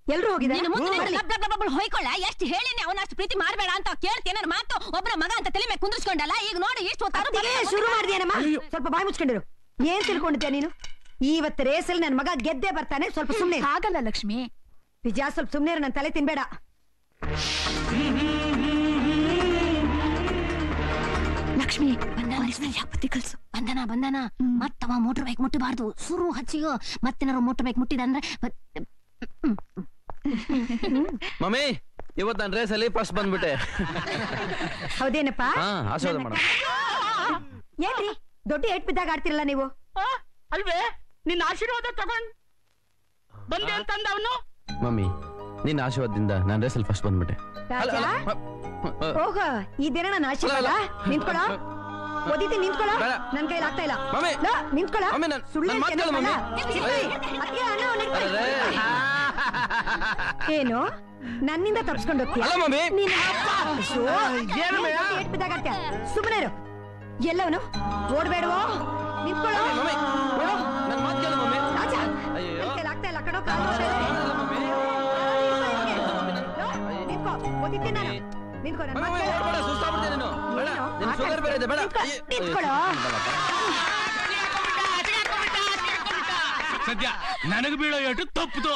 ಎಲ್ರು ನಿನ್ನ ಮುಂದೆ ಹೋಗಿದ್ದಾರೆ ನಿಂತು ಲಬ್ ಲಬ್ ಲಬ್ ಲಬ್ ಹೊಯ್ಕೊಳ್ಳ ಎಷ್ಟು ಹೇಳಿನಿ ಅವನ ಅಷ್ಟು ಪ್ರೀತಿ ಮಾಡ್ಬೇಡ ಅಂತ ಕೇಳ್ತೀನಿ ನನ್ನ ಮಾತು ಒಬ್ರ ಮಗ ಅಂತ ತಲೆ ಮೇಲೆ ಕುಂದ್ರಿಸ್ಕೊಂಡಲ್ಲ ಈಗ ನೋಡಿ ಇಷ್ಟು ಅತ್ತಿಗೆ ಶುರು ಮಾಡಿದ್ಯಾನಮ್ಮ ಸ್ವಲ್ಪ ಬಾಯಿ ಮುಚ್ಕೊಂಡಿರು ಏನ್ ತಿಳ್ಕೊಂಡಿದ್ಯಾ ನೀನು ಇವತ್ತು ರೇಸಲ್ಲಿ ನನ್ ಮಗ ಗೆದ್ದೆ ಬರ್ತಾನೆ ಸ್ವಲ್ಪ ಸುಮ್ನೆ ಹಾಗಲ್ಲ ಲಕ್ಷ್ಮಿ ವಿಜಯ ಸ್ವಲ್ಪ ಸುಮ್ನೆ ಇರು, ನನ್ ತಲೆ ತಿನ್ಬೇಡ ಲಕ್ಷ್ಮಿ ಬುದ್ಧಿ ಕಲ್ಸು ಬಂದನ ಬಂದನ ಮತ್ತವ ಮೋಟರ್ ಬೈಕ್ ಮುಟ್ಟಬಾರ್ದು ಸುರು ಹಚ್ಚಿಗೋ ಮತ್ತೇನಾರು ಮೋಟರ್ ಬೈಕ್ ಮುಟ್ಟಿದಂದ್ರೆ ಮಮ್ಮಿ ಇವತ್ ನಾನು ರೇಸ್ ಅಲ್ಲಿ ಫಸ್ಟ್ ಬಂದ್ಬಿಟ್ಟೆ ಹೌದೇನಪ್ಪ ಹಾ ಆಶೀರ್ವಾದ ಮಾಡ ಏನ್ರಿ ದೊಡ್ಡ ಏಟ್ ಬಿದ್ದಾಗ ಆಡ್ತಿರಲ್ಲ ನೀವು ಅಲ್ವೇ ನಿನ್ನ ಆಶೀರ್ವಾದ ತಗೊಂಡ್ ಬಂದೆ ಅಂತಂದ ಅವನು ಮಮ್ಮಿ ನಿನ್ನ ಆಶೀರ್ವಾದದಿಂದ ನಾನು ರೇಸಲ್ಲಿ ಫಸ್ಟ್ ಬಂದ್ಬಿಟ್ಟೆ ಅಲ್ಲ, ರಾಜ ಅಲ್ಲ, ಮ- ಮ- ಹೋಗ ಈ ದಿನ ನನ್ನ ಆಶೀರ್ವಾದ ಅಲ್ಲ, ಅಲ್ಲ. ನಿಂತ್ಕೊಳ ಓದಿತಿ ನಿಂತ್ಕೊಳ ಬೇಡ. ನನ್ ಕೈಲಿ ಆಗ್ತಾ ಇಲ್ಲ ಮಮ್ಮಿ. ಲೋ, ನಿಂತ್ಕೊಳ ಮಮ್ಮಿ, ನನ್- ಸುಳ್ಳು ನನ್ ಮಾತ್ ಹೇಳ್ತೀಯ ಕೇಳು, ಏನಪ್ಪಾ? ಮಮ್ಮಿ. ಚಿಕ್ಕಿ, ಅತ್ತಿಗೆ ಅಣ್ಣ ಅವ್ನಿಗೆ ಅರೆ. ಏನು ನನ್ನಿಂದ ತಪ್ಸ್ಕೊಂಡು ಹೋಗ್ತೀಯ ಅಲ್ಲ, ಮಮ್ಮಿ. ನೀನು ಅಯ್ಯೋ, ಏನಮ್ಮಯ್ಯ? ನೀನು ಏಟ್ ಬಿದ್ದಾಗ ಆಡ್ತೀಯ. ಸುಮ್ಮನೆ ಇರು ಎಲ್ಲವನು ಓಡ್ಬೇಡವೋ ನಿಂತ್ಕೊಳ್ಳೋ ಮಮ್ಮಿ ನೋಡು, ನನ್ ಮಾತ್ ಕೇಳು ಮಮ್ಮಿ ರಾಜ ಅಯ್ಯಯ್ಯೋ. ನನ್ ಕೈಲಿ ಆಗ್ತಾ ಇಲ್ಲ ಕಣೋ ಕಾಲು ನೋವ್ತಾ ಇದೆ. ಅಲ್ಲ, ಮಮ್ಮಿ. ಲೋ, ನಿಂತ್ಕೋ ಓದಿದ್ದೆ ನಾನು ನಿಂತ್ಕೋ ನನ್ನ ಮಮ್ಮಿ, ಮಾತು ಕೇಳು. ಹೊರ್ಡ್ಬೇಡ, ಸುಸ್ತಾಗ್ಬಿಡ್ತೀಯ ನೀನು ಬೇಡ ಏನು? ನಿನ್ ಆಟ ಶುಗರ್ ಬೇರೆ ಇದೆ ಬೇಡ ನಿಂತ್ಕೊ, ಅಯ್ಯೋ, ನಿಂತ್ಕೊಳ್ಳೋ. ಸದ್ಯ ನನಗ್ ಬೀಳೋ ಏಟು ತಪ್ಪುದು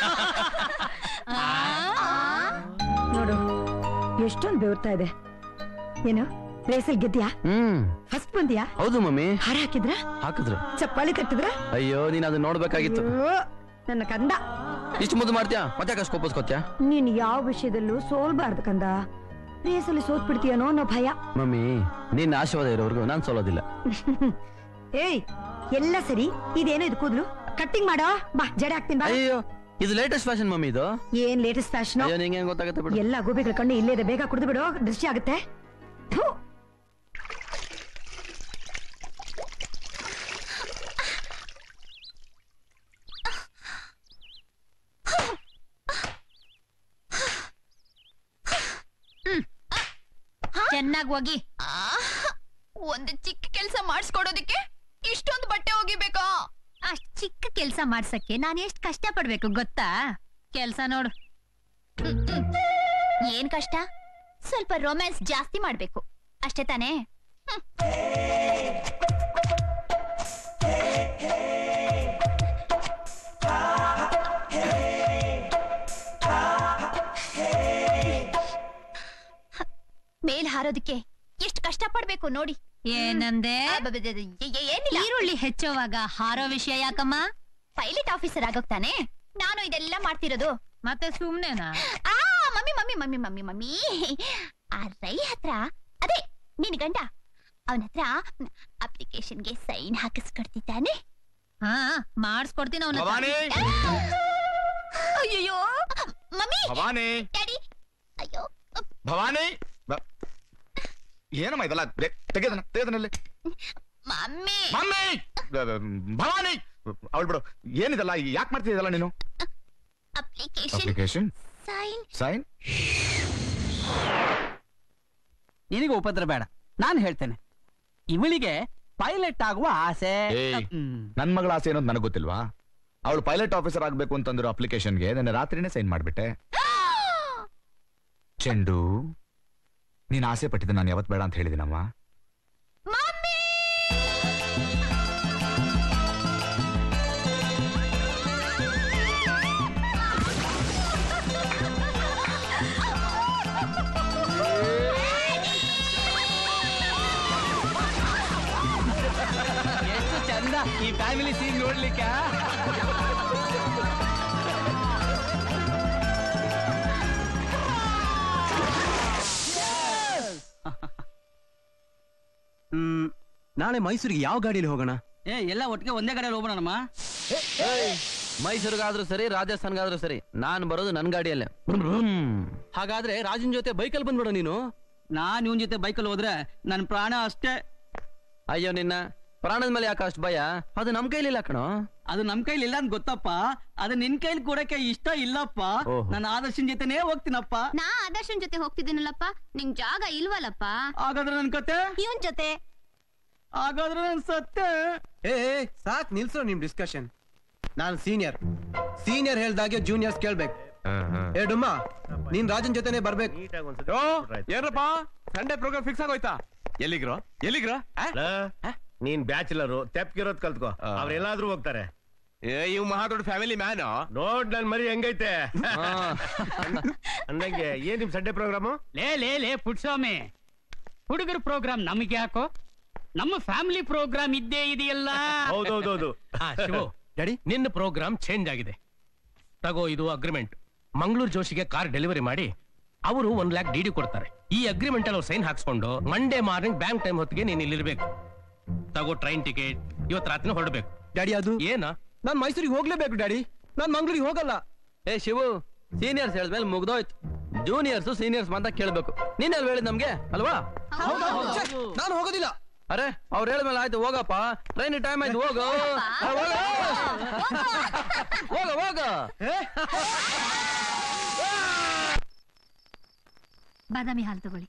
ನೋಡು ಎಷ್ಟೊಂದು ಬೆವರ್ತಾ ಇದೆ ಏನು ರೇಸಲ್ ಗೆದ್ಯಾ ಹ್ಮ್ ಫಸ್ಟ್ ಬಂದ್ಯಾ ಹೌದು ಮಮ್ಮಿ ಹಾರ ಹಾಕಿದ್ರ ಹಾಕಿದ್ರು ಚಪ್ಪಾಳಿ ತಟ್ಟಿದ್ರ ಅಯ್ಯೋ ನೀನ್ ಅದು ನೋಡ್ಬೇಕಾಗಿತ್ತು ಅಯ್ಯೋ, ನನ್ನ ಕಂದ ಇಷ್ಟು ಮುದ್ದು ಮಾಡ್ತೀಯಾ ಮತ್ತೆ ಕಷ್ಟ ಕೋಪಿಸ್ಕೊತ್ಯಾ ನೀನ್ ಯಾವ ವಿಷಯದಲ್ಲೂ ಸೋಲ್ಬಾರ್ದು ಕಂದ ರೇಸಲ್ಲಿ ಸೋತ್ ಬಿಡ್ತೀಯನೋ ಅನ್ನೋ ಭಯ ಮಮ್ಮಿ ನಿನ್ನ ಆಶೀರ್ವಾದ ಇರೋವರೆಗೂ ನಾನ್ ಸೋಲೋದಿಲ್ಲ ಏಯ್ ಎಲ್ಲ ಸರಿ ಇದೇನೋ ಇದು ಕೂದ್ಲು ಕಟ್ಟಿಂಗ್ ಮಾಡೋ ಬಾ ಜಡೆ ಹಾಕ್ತೀನಿ ಬಾ ಅಯ್ಯೋ ಇದು ಲೇಟೆಸ್ಟ್ ಫ್ಯಾಷನ್ ಮಮ್ಮಿ ಇದು ಏನ್ ಲೇಟೆಸ್ಟ್ ಫ್ಯಾಷನ್ ಅಯ್ಯೋ ನಿಂಗೆ ಹೆಂಗ್ ಗೊತ್ತಾಗುತ್ತೆ ಬಿಡು ಎಲ್ಲ ಗೋಬಿಗಳ ಕಣ್ಣು ಇಲ್ಲೇ ಇದೆ ಬೇಗ ಕುಡಿದು ಬಿಡು ದೃಷ್ಟಿ ಆಗುತ್ತೆ ಥು. ಚೆನ್ನಾಗಿ ಹೋಗಿ ಒಂದು ಚಿಕ್ಕ ಕೆಲಸ ಮಾಡಿಸ್ಕೊಡೋದಕ್ಕೆ ಇಷ್ಟೊಂದು ಬಟ್ಟೆ ಒಗಿಬೇಕಾ ಅಷ್ಟ್ ಚಿಕ್ಕ ಕೆಲ್ಸ ಮಾಡ್ಸಕ್ಕೆ ನಾನು ಎಷ್ಟ್ ಕಷ್ಟ ಪಡ್ಬೇಕು ಗೊತ್ತಾ ಕೆಲ್ಸ ನೋಡು ಏನ್ ಕಷ್ಟ ಸ್ವಲ್ಪ ರೊಮ್ಯಾನ್ಸ್ ಜಾಸ್ತಿ ಮಾಡ್ಬೇಕು ಅಷ್ಟೇ ತಾನೇ ಮೇಲ್ ಹಾರೋದಕ್ಕೆ ಎಷ್ಟು ಕಷ್ಟ ಪಡ್ಬೇಕು ನೋಡಿ ಏನಂದೆ ಅಬ್ಬಬ್ಬಬ್ಬ, ಏ- ಏ- ಏನಿಲ್ಲ ಈರುಳ್ಳಿ ಹೆಚ್ಚುವಾಗ ಹಾರೋ ವಿಷಯ ಯಾಕಮ್ಮ ಪೈಲಟ್ ಆಫೀಸರ್ ಆಗೋಗ್ತಾನೆ ನಾನು ಇದೆಲ್ಲ ಮಾಡ್ತಿರೋದು ಮತ್ತೆ ಸುಮ್ನೆನಾ ಆ mummy mummy mummy mummy mummy ಆ ರೈ ಹತ್ರ ಅದೇ ನಿನ್ ಗಂಡ ಅವನ ಹತ್ರ ಅಪ್ಲಿಕೇಶನ್ಗೆ ಸೈನ್ ಹಾಕಿಸ್ಕೊಡ್ತಿದ್ದಾನೆ ಹಾ ಮಾಡಿಸ್ಕೊಡ್ತೀನಿ ಅವನ ಭವಾನಿ ಅಯ್ಯೋ ಮಮ್ಮಿ ಭವಾನಿ ಡ್ಯಾಡಿ ಅಯ್ಯೋ ಭವಾನಿ ಬ- ಏನಮ್ಮ ಇದೆಲ್ಲ ತೆಗೆದನ ತೆಗೆದನಲ್ಲಿ ಮಮ್ಮಿ ಮಮ್ಮಿ ಬ- ಬ- ಭವಾನಿ ಅವಳು ಬಿಡು ಏನಿದೆಲ್ಲ ಯಾಕೆ ಮಾಡ್ತಿದ್ದಲ್ಲ ನೀನು ಅಪ್ಲಿಕೇಶನ್ ಅಪ್ಲಿಕೇಶನ್ ಸೈನ್ ಸೈನ್ ನಿನಗೆ ಉಪದ್ರ ಬೇಡ ನಾನು ಹೇಳ್ತೇನೆ ಇವಳಿಗೆ ಪೈಲಟ್ ಆಗುವ ಆಸೆ ಏಯ್. ಹ್ಮ್. ನನ್ ಮಗಳ ಆಸೆ ಏನೋ ನನಗೆ ಗೊತ್ತಿಲ್ವಾ ಅವಳು ಪೈಲಟ್ ಆಫೀಸರ್ ಆಗ್ಬೇಕು ಅಂತಂದ್ರು ಅಪ್ಲಿಕೇಶನ್ಗೆ ನನ್ನ ರಾತ್ರಿನೇ ಸೈನ್ ಮಾಡ್ಬಿಟ್ಟೆ ಚೆಂಡು ನೀನ್ ಆಸೆ ಪಟ್ಟಿದ್ದೆ ನಾನು ಯಾವತ್ ಬೇಡ ಅಂತ ಹೇಳಿದಿನಮ್ಮ ಎಷ್ಟು ಚಂದ ಈ ಫ್ಯಾಮಿಲಿ ಸೀನ್ ನೋಡ್ಲಿಕ್ಕೆ ಹ್ಮ್ ನಾಳೆ ಮೈಸೂರಿಗೆ ಯಾವ ಗಾಡಿಯಲ್ಲಿ ಹೋಗೋಣ ಏ ಎಲ್ಲ ಒಟ್ಟಿಗೆ ಒಂದೇ ಕಡೆ ಹೋಗೋಣಮ್ಮ ಮೈಸೂರಿಗಾದ್ರೂ ಸರಿ ರಾಜಸ್ಥಾನ್ಗಾದ್ರೂ ಸರಿ ನಾನ್ ಬರೋದು ನನ್ ಗಾಡಿಯಲ್ಲೇ ಹಾಗಾದ್ರೆ ರಾಜನ್ ಜೊತೆ ಬೈಕಲ್ಲಿ ಬಂದ್ಬಿಡು ನೀನು ನಾನ್ ಇವನ್ ಜೊತೆ ಬೈಕಲ್ಲಿ ಹೋದ್ರೆ ನನ್ ಪ್ರಾಣ ಅಷ್ಟೇ ಅಯ್ಯೋ ನಿನ್ನ ಪ್ರಾಣದ ಮೇಲೆ ಯಾಕೆ ಅಷ್ಟು ಭಯ ಅದು ನಮ್ ಕೈಲಿಲ್ಲ ಕಣೋ ಅದು ನಮ್ ಕೈಲಿ ಇಲ್ಲ ಅಂತ ಗೊತ್ತಪ್ಪ ಅದು ನಿನ್ ಕೈಲಿ ಕೊಡಕ್ಕೆ ಇಷ್ಟ ಇಲ್ಲಪ್ಪ ಓಹೋ. ನಾನು ಆದರ್ಶನ್ ಜೊತೆನೇ ಹೋಗ್ತೀನಪ್ಪ ನಾ ಆದರ್ಶನ್ ಜೊತೆ ಹೋಗ್ತಿದ್ದೀನಲ್ಲಪ್ಪ ನಿಂಗ್ ಜಾಗ ಇಲ್ವಲ್ಲಪ್ಪ ಹಾಗಾದ್ರೆ ನನ್ ಕತೆ ಇವನ್ ಜೊತೆ ಹಾಗಾದ್ರೆ ನನ್ ಸತ್ತೆ ಏ ಸಾಕ್ ನಿಲ್ಸೋ ನಿಮ್ ಡಿಸ್ಕಷನ್ ನಾನು ಸೀನಿಯರ್ ಸೀನಿಯರ್ ಹೇಳ್ದಾಗೆ ಜೂನಿಯರ್ಸ್ ಕೇಳ್ಬೇಕು ಏ ಡುಮ್ಮ ನೀನ್ ರಾಜನ್ ಜೊತೆನೆ ಬರ್ಬೇಕು ಓ ಏನ್ರಪ್ಪ ಸಂಡೇ ಪ್ರೋಗ್ರಾಮ್ ಫಿಕ್ಸ್ ಆಗೋಯ್ತಾ ಎಲ್ಲಿಗ್ರೋ ಎಲ್ಲಿಗ್ರೋ ನೀನ್ ಬ್ಯಾಚುಲರು ತೆಪ್ಗಿರೋದ್ ಕಲ್ತ್ಕೋ ಅವ್ರೆಲ್ಲಾದ್ರೂ ಹೋಗ್ತಾರೆ ಏ ಇವ್ ಮಹಾ ದೊಡ್ಡ ಫ್ಯಾಮಿಲಿ ಮ್ಯಾನ್ ನೋಡ್ ನನ್ ಮರಿ ಹೆಂಗೈತೆ ಅಂದಂಗೆ ಏನ್ ನಿಮ್ ಸಂಡೇ ಪ್ರೋಗ್ರಾಮು ಲೇ ಲೇ ಲೇ ಪುಟ್ಸ್ವಾಮಿ ಹುಡುಗರ ಪ್ರೋಗ್ರಾಮ್ ನಮಗೆ ಯಾಕೋ ನಮ್ಮ ಫ್ಯಾಮಿಲಿ ಪ್ರೋಗ್ರಾಮ್ ಇದ್ದೇ ಇದೆಯಲ್ಲ ಹೌದೌದೌದು ಶಿವು ಡ್ಯಾಡಿ ನಿನ್ನ ಪ್ರೋಗ್ರಾಮ್ ಚೇಂಜ್ ಆಗಿದೆ ತಗೋ ಇದು ಅಗ್ರಿಮೆಂಟ್ ಮಂಗಳೂರು ಜೋಶಿಗೆ ಕಾರ್ ಡೆಲಿವರಿ ಮಾಡಿ ಅವರು ಒಂದ್ ಲ್ಯಾಕ್ ಡಿ ಕೊಡ್ತಾರೆ ಈ ಅಗ್ರಿಮೆಂಟ್ ಅಲ್ಲಿ ಸೈನ್ ಹಾಕ್ಸ್ಕೊಂಡು ಮಂಡೇ ಮಾರ್ನಿಂಗ್ ಬ್ಯಾಂಕ್ ಟೈಮ್ ಹೊತ್ತಿಗೆ ನೀನ್ ಇಲ್ಲಿರ್ಬೇಕು ತಗೋ ಟ್ರೈನ್ ಟಿಕೆಟ್ ಇವತ್ತು ರಾತ್ರಿ ಹೊರಡ್ಬೇಕು ಡ್ಯಾಡಿ ಅದು ಏನ ನಾನ್ ಮೈಸೂರಿಗೆ ಹೋಗ್ಲೇಬೇಕು ಡ್ಯಾಡಿ ನಾನ್ ಮಂಗ್ಳೂರಿಗೆ ಹೋಗಲ್ಲ ಏ ಶಿವು ಸೀನಿಯರ್ಸ್ ಹೇಳಿದ್ಮೇಲೆ ಮುಗ್ದೋಯ್ತು ಜೂನಿಯರ್ಸ್ ಸೀನಿಯರ್ಸ್ ಅಂತ ಕೇಳ್ಬೇಕು ನೀನ್ ಅಲ್ವ ಹೇಳಿದ್ ನಮ್ಗೆ ಅಲ್ವಾ ನಾನು ಹೋಗೋದಿಲ್ಲ ಅರೆ ಅವ್ರು ಹೇಳಿದ್ಮೇಲೆ ಆಯ್ತು ಹೋಗಪ್ಪ ಟ್ರೈನ್ ಟೈಮ್ ಆಯ್ತು ಹೋಗು ಆ, ಹೋಗು. ಹೋಗ ಹೋಗ ಬಾದಾಮಿ ಹಾಲು ತಗೊಳ್ಳಿ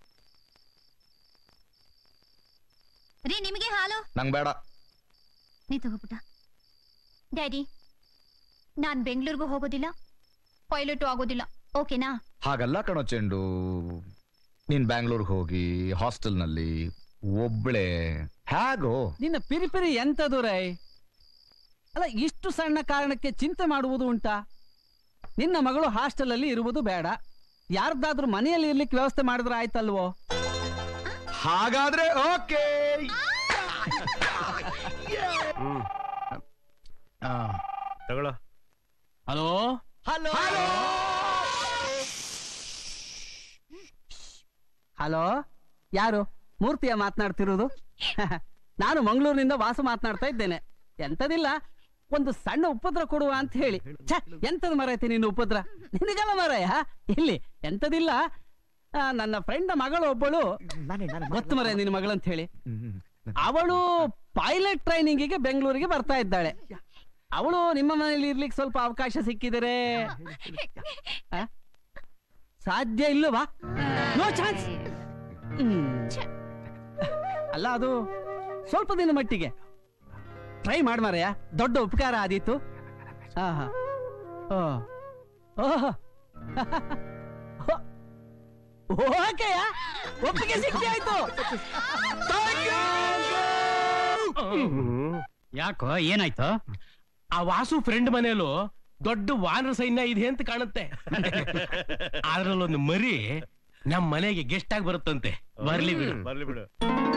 ರೀ ನಿಮಗೆ ಹಾಲು ನಂಗ್ ಬೇಡ ನೀ ತಗೋಪುಟ ಡ್ಯಾಡಿ ನಾನ್ ಬೆಂಗಳೂರಿಗೂ ಹೋಗೋದಿಲ್ಲ ಪೈಲಟು ಆಗೋದಿಲ್ಲ ಓಕೆನಾ ಹಾಗಲ್ಲ ಕಣೋ ಚೆಂಡು ನೀನ್ ಬ್ಯಾಂಗ್ಳೂರ್ಗೆ ಹೋಗಿ ಹಾಸ್ಟೆಲ್ನಲ್ಲಿ ಒಬ್ಳೆ ಹೇಗೋ ನಿನ್ನ ಪಿರಿ ಪಿರಿ ಎಂತದು ರೈ ಅಲ್ಲ ಇಷ್ಟು ಸಣ್ಣ ಕಾರಣಕ್ಕೆ ಚಿಂತೆ ಮಾಡುವುದು ಉಂಟಾ ನಿನ್ನ ಮಗಳು ಹಾಸ್ಟೆಲ್ ಅಲ್ಲಿ ಇರುವುದು ಬೇಡ ಯಾರ್ದಾದ್ರೂ ಮನೆಯಲ್ಲಿ ಇರ್ಲಿಕ್ಕೆ ವ್ಯವಸ್ಥೆ ಮಾಡಿದ್ರೆ ಆಯ್ತಲ್ವೋ ಹಾಗಾದ್ರೆ ಓಕೆ ತಗೊಳ್ಳೋ ಹಲೋ ಹಲೋ ಹಲೋ ಯಾರು ಮೂರ್ತಿಯ ಮಾತನಾಡ್ತಿರೋದು ನಾನು ಮಂಗಳೂರಿನಿಂದ ವಾಸು ಮಾತನಾಡ್ತಾ ಇದ್ದೇನೆ ಎಂತದಿಲ್ಲ ಒಂದು ಸಣ್ಣ ಉಪದ್ರ ಕೊಡುವ ಅಂತ ಹೇಳಿ ಛ ಎಂತದ್ ಮರೈತಿ ನಿನ್ನ ಉಪದ್ರ ನಿನಗಲ್ಲ ಮರಯ ಇಲ್ಲಿ ಎಂತದಿಲ್ಲ ಆ, ನನ್ನ ಫ್ರೆಂಡ್ ಮಗಳು ಒಬ್ಬಳು ಗೊತ್ತು ಮರ ನಿನ್ನ ಮಗಳಂತ ಹೇಳಿ ಅವಳು ಪೈಲಟ್ ಟ್ರೈನಿಂಗಿಗೆ ಬೆಂಗಳೂರಿಗೆ ಬರ್ತಾ ಇದ್ದಾಳೆ ಅವಳು ನಿಮ್ಮ ಮನೆಯಲ್ಲಿ ಇರ್ಲಿಕ್ಕೆ ಸ್ವಲ್ಪ ಅವಕಾಶ ಸಿಕ್ಕಿದರೆ ಆ? ಸಾಧ್ಯ ಇಲ್ಲವಾ ನೋ ಚಾನ್ಸ್ ಅಲ್ಲ ಅದು ಸ್ವಲ್ಪ ದಿನ ಮಟ್ಟಿಗೆ ಟ್ರೈ ಮಾಡ್ಮಾರಯ್ಯ ದೊಡ್ಡ ಉಪಕಾರ ಆದೀತು ಆಹಾ. ಓ ಓಹ್. ಓಕೆಯ ಒಪ್ಪಿಗೆ ಸಿಕ್ಕಿ ಆಯ್ತು ಯಾಕೋ ಏನಾಯ್ತು ಆ ವಾಸು ಫ್ರೆಂಡ್ ಮನೆಯಲ್ಲೂ ದೊಡ್ಡ ವಾನರ ಸೈನ್ಯ ಇದೆ ಅಂತ ಕಾಣುತ್ತೆ ಅದ್ರಲ್ಲೊಂದು ಮರಿ ನಮ್ ಮನೆಗೆ ಗೆಸ್ಟ್ ಆಗಿ ಬರುತ್ತಂತೆ ಬರ್ಲಿ ಬಿಡು ಬರ್ಲಿ ಬಿಡು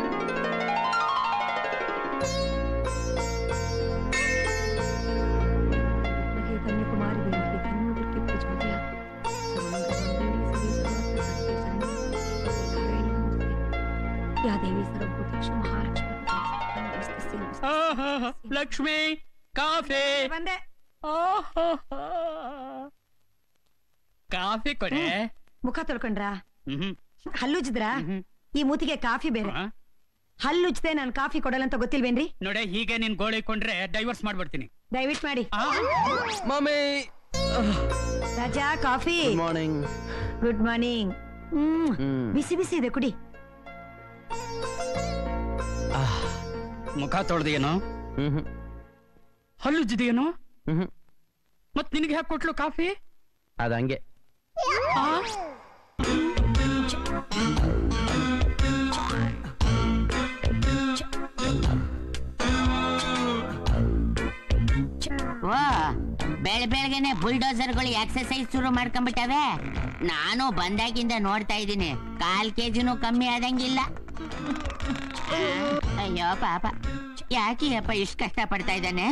वही कन्याकुमारी देवी के तन्मूल के प्रचोदया या देवी सर्वभूतेषु महालक्ष्मी नमस्ते नमस्ते ಲಕ್ಷ್ಮಿ ಕಾಫಿ ಬಂದೆ ಕಾಫಿ ಕೊಡೆ ಮುಖ ತೊಳ್ಕೊಂಡ್ರಾ ಹ್ಮ್ ಹಲ್ಲುಜ್ದ್ರಾ ಈ ಮೂತಿಗೆ ಕಾಫಿ ಬೇರೆ ಹಲ್ಲುಜ್ದೆ ನಾನು ಕಾಫಿ ಕೊಡಲ್ಲ ಅಂತ ಗೊತ್ತಿಲ್ವೇನ್ರಿ ನೋಡೆ ಹೀಗೆ ನೀನ್ ಗೋಳಿ ಕೊಂಡ್ರೆ ಡೈವರ್ಸ್ ಮಾಡ್ಬಿಡ್ತೀನಿ ದಯವಿಟ್ಟು ಮಾಡಿ mummy Raja coffee morning good morning ಹ್ಮ್ ಹ್ಮ್. ಬಿಸಿ ಬಿಸಿ ಇದೆ ಕುಡಿ ಮುಖ ತೊಳ್ದೇನೋ ಹ್ಮ್ ಹ್ಮ್ ಹಲ್ಲುಜ್ಜಿದೇನೋ ಹ್ಮ್ ಹ್ಮ್ ಮತ್ ನಿನಗೆ ಯಾಕೆ ಕೊಟ್ಲು ಕಾಫಿ ಅದ ಹಂಗೆ ವಾ ಬೆಳ ಬೆಳಗ್ಗೆನೆ ಬುಲ್ಡೋಸರ್ಗಳು ಎಕ್ಸರ್ಸೈಸ್ ಶುರು ಮಾಡ್ಕೊಂಡ್ಬಿಟ್ಟವೆ ನಾನು ಬಂದಾಗಿಂದ ನೋಡ್ತಾ ಇದ್ದೀನಿ ಕಾಲ್ ಕೆಜಿನೂ ಕಮ್ಮಿ ಆದಂಗಿಲ್ಲ ಆ, ಅಯ್ಯೋ ಪಾಪ ಯಾಕೆ ಅಪ್ಪ ಇಷ್ಟು ಕಷ್ಟ ಪಡ್ತಾ ಇದ್ದಾನೆ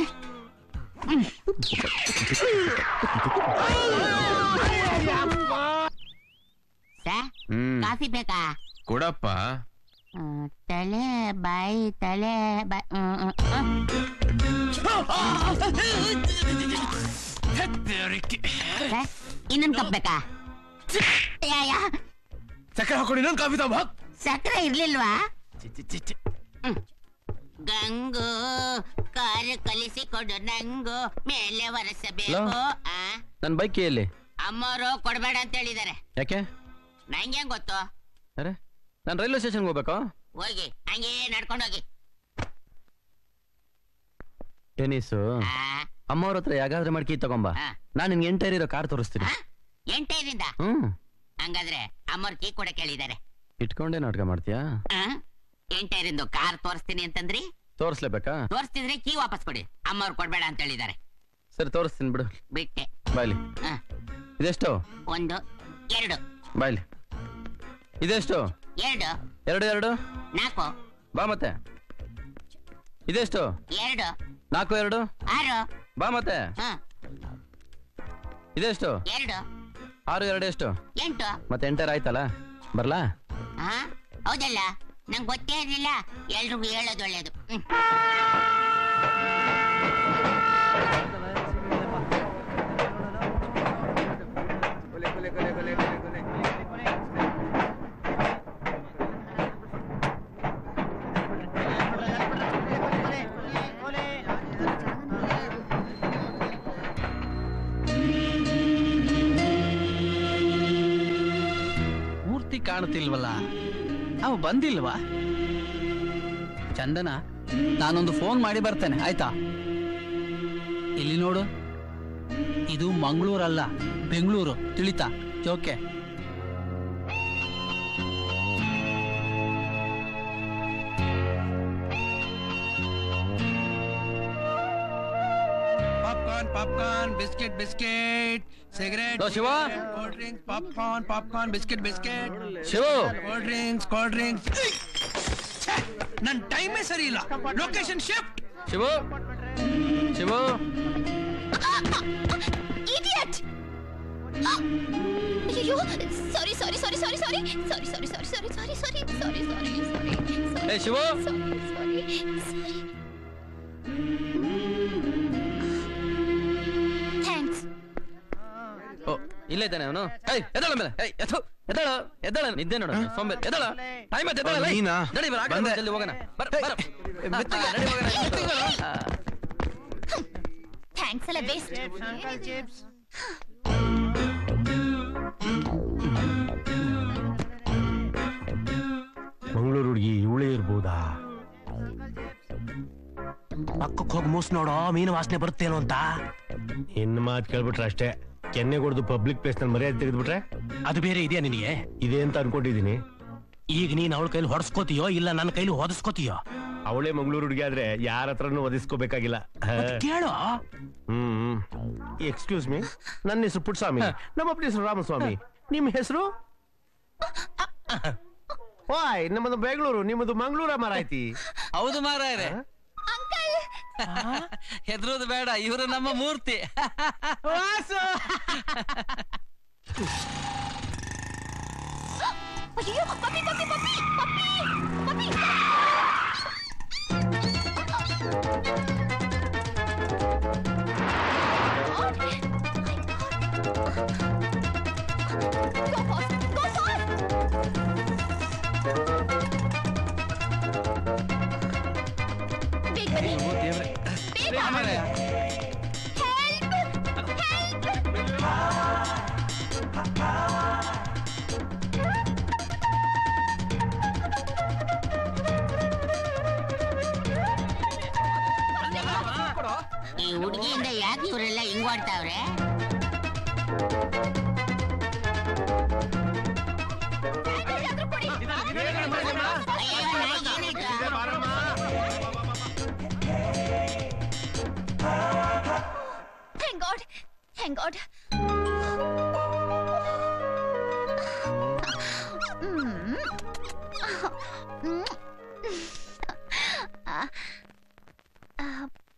ಸಾ ಹ್ಮ್ ಕಾಫಿ ಬೇಕಾ ಕೊಡಪ್ಪ ಆ, ತಲೆ ಬಾಯಿ ತಲೆ ಬಾಯಿ ಹ್ಮ್, ಹ್ಮ್, ಹ್ಮ್. ಸಾ, ಇನ್ನೊಂದ್ ಕಪ್ ಬೇಕಾ ಯಾ, ಯಾ. ಸಕ್ಕರೆ ಹಾಕೊಂಡು ಇನ್ನೊಂದು ಕಾಫಿ ತಗೊಂಬ ಸಕ್ಕರೆ ಇರ್ಲಿಲ್ವಾ ಹ್ಮ್. ಗಂಗು ಕಾರು ಕಲಿಸಿಕೊಡು ನಂಗು ಮೇಲೆ ಒರೆಸಬೇಕು ಹಲೋ? ಆ ನನ್ ಬೈಕ್ ಎಲ್ಲಿ ಅಮ್ಮವರು ಕೊಡ್ಬೇಡ ಅಂತ ಹೇಳಿದಾರೆ ಯಾಕೆ ನಂಗೆ ಗೊತ್ತು ಅರೆ ನಾನು ರೈಲ್ವೆ ಸ್ಟೇಷನ್ಗೆ ಹೋಗ್ಬೇಕಾ ಹೋಗಿ ಹಂಗೆ ನಡ್ಕೊಂಡೋಗಿ ಟೆನಿಸ್ ಅಮ್ಮವ್ರ ಹತ್ರ ಯಾಗಾದ್ರೆ ಮಡ್ಕಿ ತಗೊಂಬ ಹಾ. ನಾನು ನಿನ್ಗೆ ಎಂಟೈರ್ ಇರೋ ಕಾರ್ ತೋರಿಸ್ತೀನಿ ಎಂಟೈದಿಂದ ಹ್ಮ್ ಹಂಗಾದ್ರೆ ಅಮ್ಮವ್ರ ಕೀ ಕೂಡ ಕೇಳಿದ್ದಾರೆ ಇಟ್ಕೊಂಡೇ ನಾಟಕ ಮಾಡ್ತೀಯಾ ಎಂಟೈರಿಂದ ಕಾರ್ ತೋರಿಸ್ತೀನಿ ಅಂತಂದ್ರಿ ತೋರಿಸ್ಲೇಬೇಕಾ ತೋರಿಸ್ತಿದ್ರೆ ಕೀ ವಾಪಸ್ ಕೊಡಿ ಅಮ್ಮವ್ರು ಕೊಡ್ಬೇಡ ಅಂತ ಹೇಳಿದ್ದಾರೆ ಸರಿ ತೋರಿಸ್ತೀನಿ ಬಿಡು ಬಿಟ್ಟೆ ಬಾಯ್ಲಿ ಆ, ಇದೆಷ್ಟು ಒಂದು ಎರಡು ಬಾಯ್ಲಿ ಇದೆಷ್ಟು ಎರಡು ಎರಡು ಎರಡು ನಾಲ್ಕು ಬಾ ಮತ್ತೆ ಇದೆಷ್ಟು ಎರಡು ನಾಲ್ಕು ಎರಡು ಆರು ಬಾ ಮತ್ತೆ ಹ ಇದೆಷ್ಟು ಎರಡು ಆರು ಎರಡು ಎಷ್ಟು ಎಂಟು ಮತ್ತೆ ಎಂಟರ್ ಆಯ್ತಲ್ಲ ಬರ್ಲಾ ಹಾ ಹೌದಲ್ಲ ನಂಗೆ ಗೊತ್ತೇ ಇರಲಿಲ್ಲ ಎಲ್ರಿಗೂ ಹೇಳೋದು ಒಳ್ಳೇದು ಹ್ಮ್. ಮೂರ್ತಿ ಕಾಣುತ್ತಿಲ್ವಲ್ಲ ಅವ ಬಂದಿಲ್ವಾ ಚಂದನ ನಾನೊಂದು ಫೋನ್ ಮಾಡಿ ಬರ್ತೇನೆ ಆಯ್ತಾ ಇಲ್ಲಿ ನೋಡು ಇದು ಮಂಗಳೂರಲ್ಲ ಬೆಂಗಳೂರು ತಿಳಿತಾ okay popcorn popcorn biscuit biscuit cigarette ಲೋ, Shiva? Cold drinks popcorn popcorn biscuit biscuit Shivu cold drinks cold drinks ನನ್ ಟೈಮೇ ಸರಿ ಇಲ್ಲ location shift Shivu Shivu idiot ಅಯ್ಯೋ ಸಾರಿ ಸಾರಿ ಸಾರಿ ಸಾರಿ ಸಾರಿ ಸಾರಿ ಸಾರಿ ಸಾರಿ ಸಾರಿ ಸಾರಿ ಸಾರಿ ಸಾರಿ ಸಾರಿ ಸಾರಿ ಏ ಶಿವು ಸಾರಿ ಸಾರಿ ಥ್ಯಾಂಕ್ಸ್ ಓ ಇಲ್ಲೇ ಇದ್ದಾನೆ ಅವನು ಏಯ್ ಎದಳ ಮೇಲೆ ಏಯ್ ಎತ್ತು ಎದಳ ಎದಳ ನಿದ್ದೆ ನೋಡು ಸೋಂಬೇರಿ ಎದಳ ಟೈಮ್ ಆಯ್ತು ಎದಳ ಓ, ನೀನಾ? ನಡಿ ಬರ ಬಂದೆ. ಜಲ್ದಿ ಹೋಗೋಣ ಬರ ಬರ ಆ, ನಡಿ ಹೋಗೋಣ ಆ, ಥ್ಯಾಂಕ್ಸ್ ಅಲ್ಲ ಬೇಸ್ಟ್ ಮಂಗಳೂರು ಹುಡುಗಿ ಇವಳೇ ಇರ್ಬೋದಾ ಪಕ್ಕಕ್ಕೆ ಹೋಗಿ ಮೂಸ್ ನೋಡೋ ಮೀನು ವಾಸನೆ ಬರುತ್ತೇನೋ ಅಂತ ಇನ್ನು ಮಾತು ಕೇಳ್ಬಿಟ್ರೆ ಅಷ್ಟೇ ಕೆನ್ನೆ ಕೊಡ್ದು ಪಬ್ಲಿಕ್ ಪ್ಲೇಸ್ ನಲ್ಲಿ ಮರ್ಯಾದೆ ತೆಗೆದ್ಬಿಟ್ರೆ ಅದು ಬೇರೆ ಇದೆಯಾ ನಿನಗೆ ಇದೆ ಅಂತ ಅನ್ಕೊಂಡಿದೀನಿ ಈಗ ನೀನ್ ಅವಳ ಕೈಲಿ ಹೊಡ್ಸ್ಕೋತೀಯೋ ಇಲ್ಲ ನನ್ನ ಕೈಲಿ ಹೊದಸ್ಕೋತೀಯೋ ಅವಳೇ ಮಂಗಳೂರು ಹುಡುಗಿ ಆದ್ರೆ ಯಾರ ಹತ್ರನೂ ಒದಿಸ್ಕೋಬೇಕಾಗಿಲ್ಲ ಕೇಳು ಹ್ಮ್ ಎಕ್ಸ್ಕ್ಯೂಸ್ ಮೀ ನನ್ನ ಹೆಸರು ಪುಟ್ಟಸ್ವಾಮಿ ನಮ್ಮಪ್ಪ ಹೆಸರು ರಾಮಸ್ವಾಮಿ ನಿಮ್ಮ ಹೆಸರು ಓಯ್ ನಮ್ಮದು ಬೆಂಗಳೂರು ನಿಮ್ಮದು ಮಂಗಳೂರ ಮಾರಾಯ್ತಿ ಹೌದು ಮಾರಾಯರೆ ಹೆದರೋದು ಬೇಡ ಇವರು ನಮ್ಮ ಮೂರ್ತಿ ವಾಸು ಅಯ್ಯೋ ಪಪ್ಪಿ ಪಪ್ಪಿ ಪಪ್ಪಿ ಪಪ್ಪಿ ಪಪ್ಪಿ Go fast, go fast. ಬೇಗ ಬನ್ನಿ. ಬೇಗ. Help! Help! ಈ ಹುಡುಗಿಯಿಂದ ಯಾಕೆ ಇವರೆಲ್ಲ ಹಿಂಗ್ ಓಡ್ತಾವ್ರೆ ಯಾರಾದ್ರೂ ಕೊಡಿ. ಅಯ್ಯೋ, ನಾಯಿಗೆ ಏನಾಯ್ತು? Thank God. Thank God. Mm. Mm. ಆ, ಆ,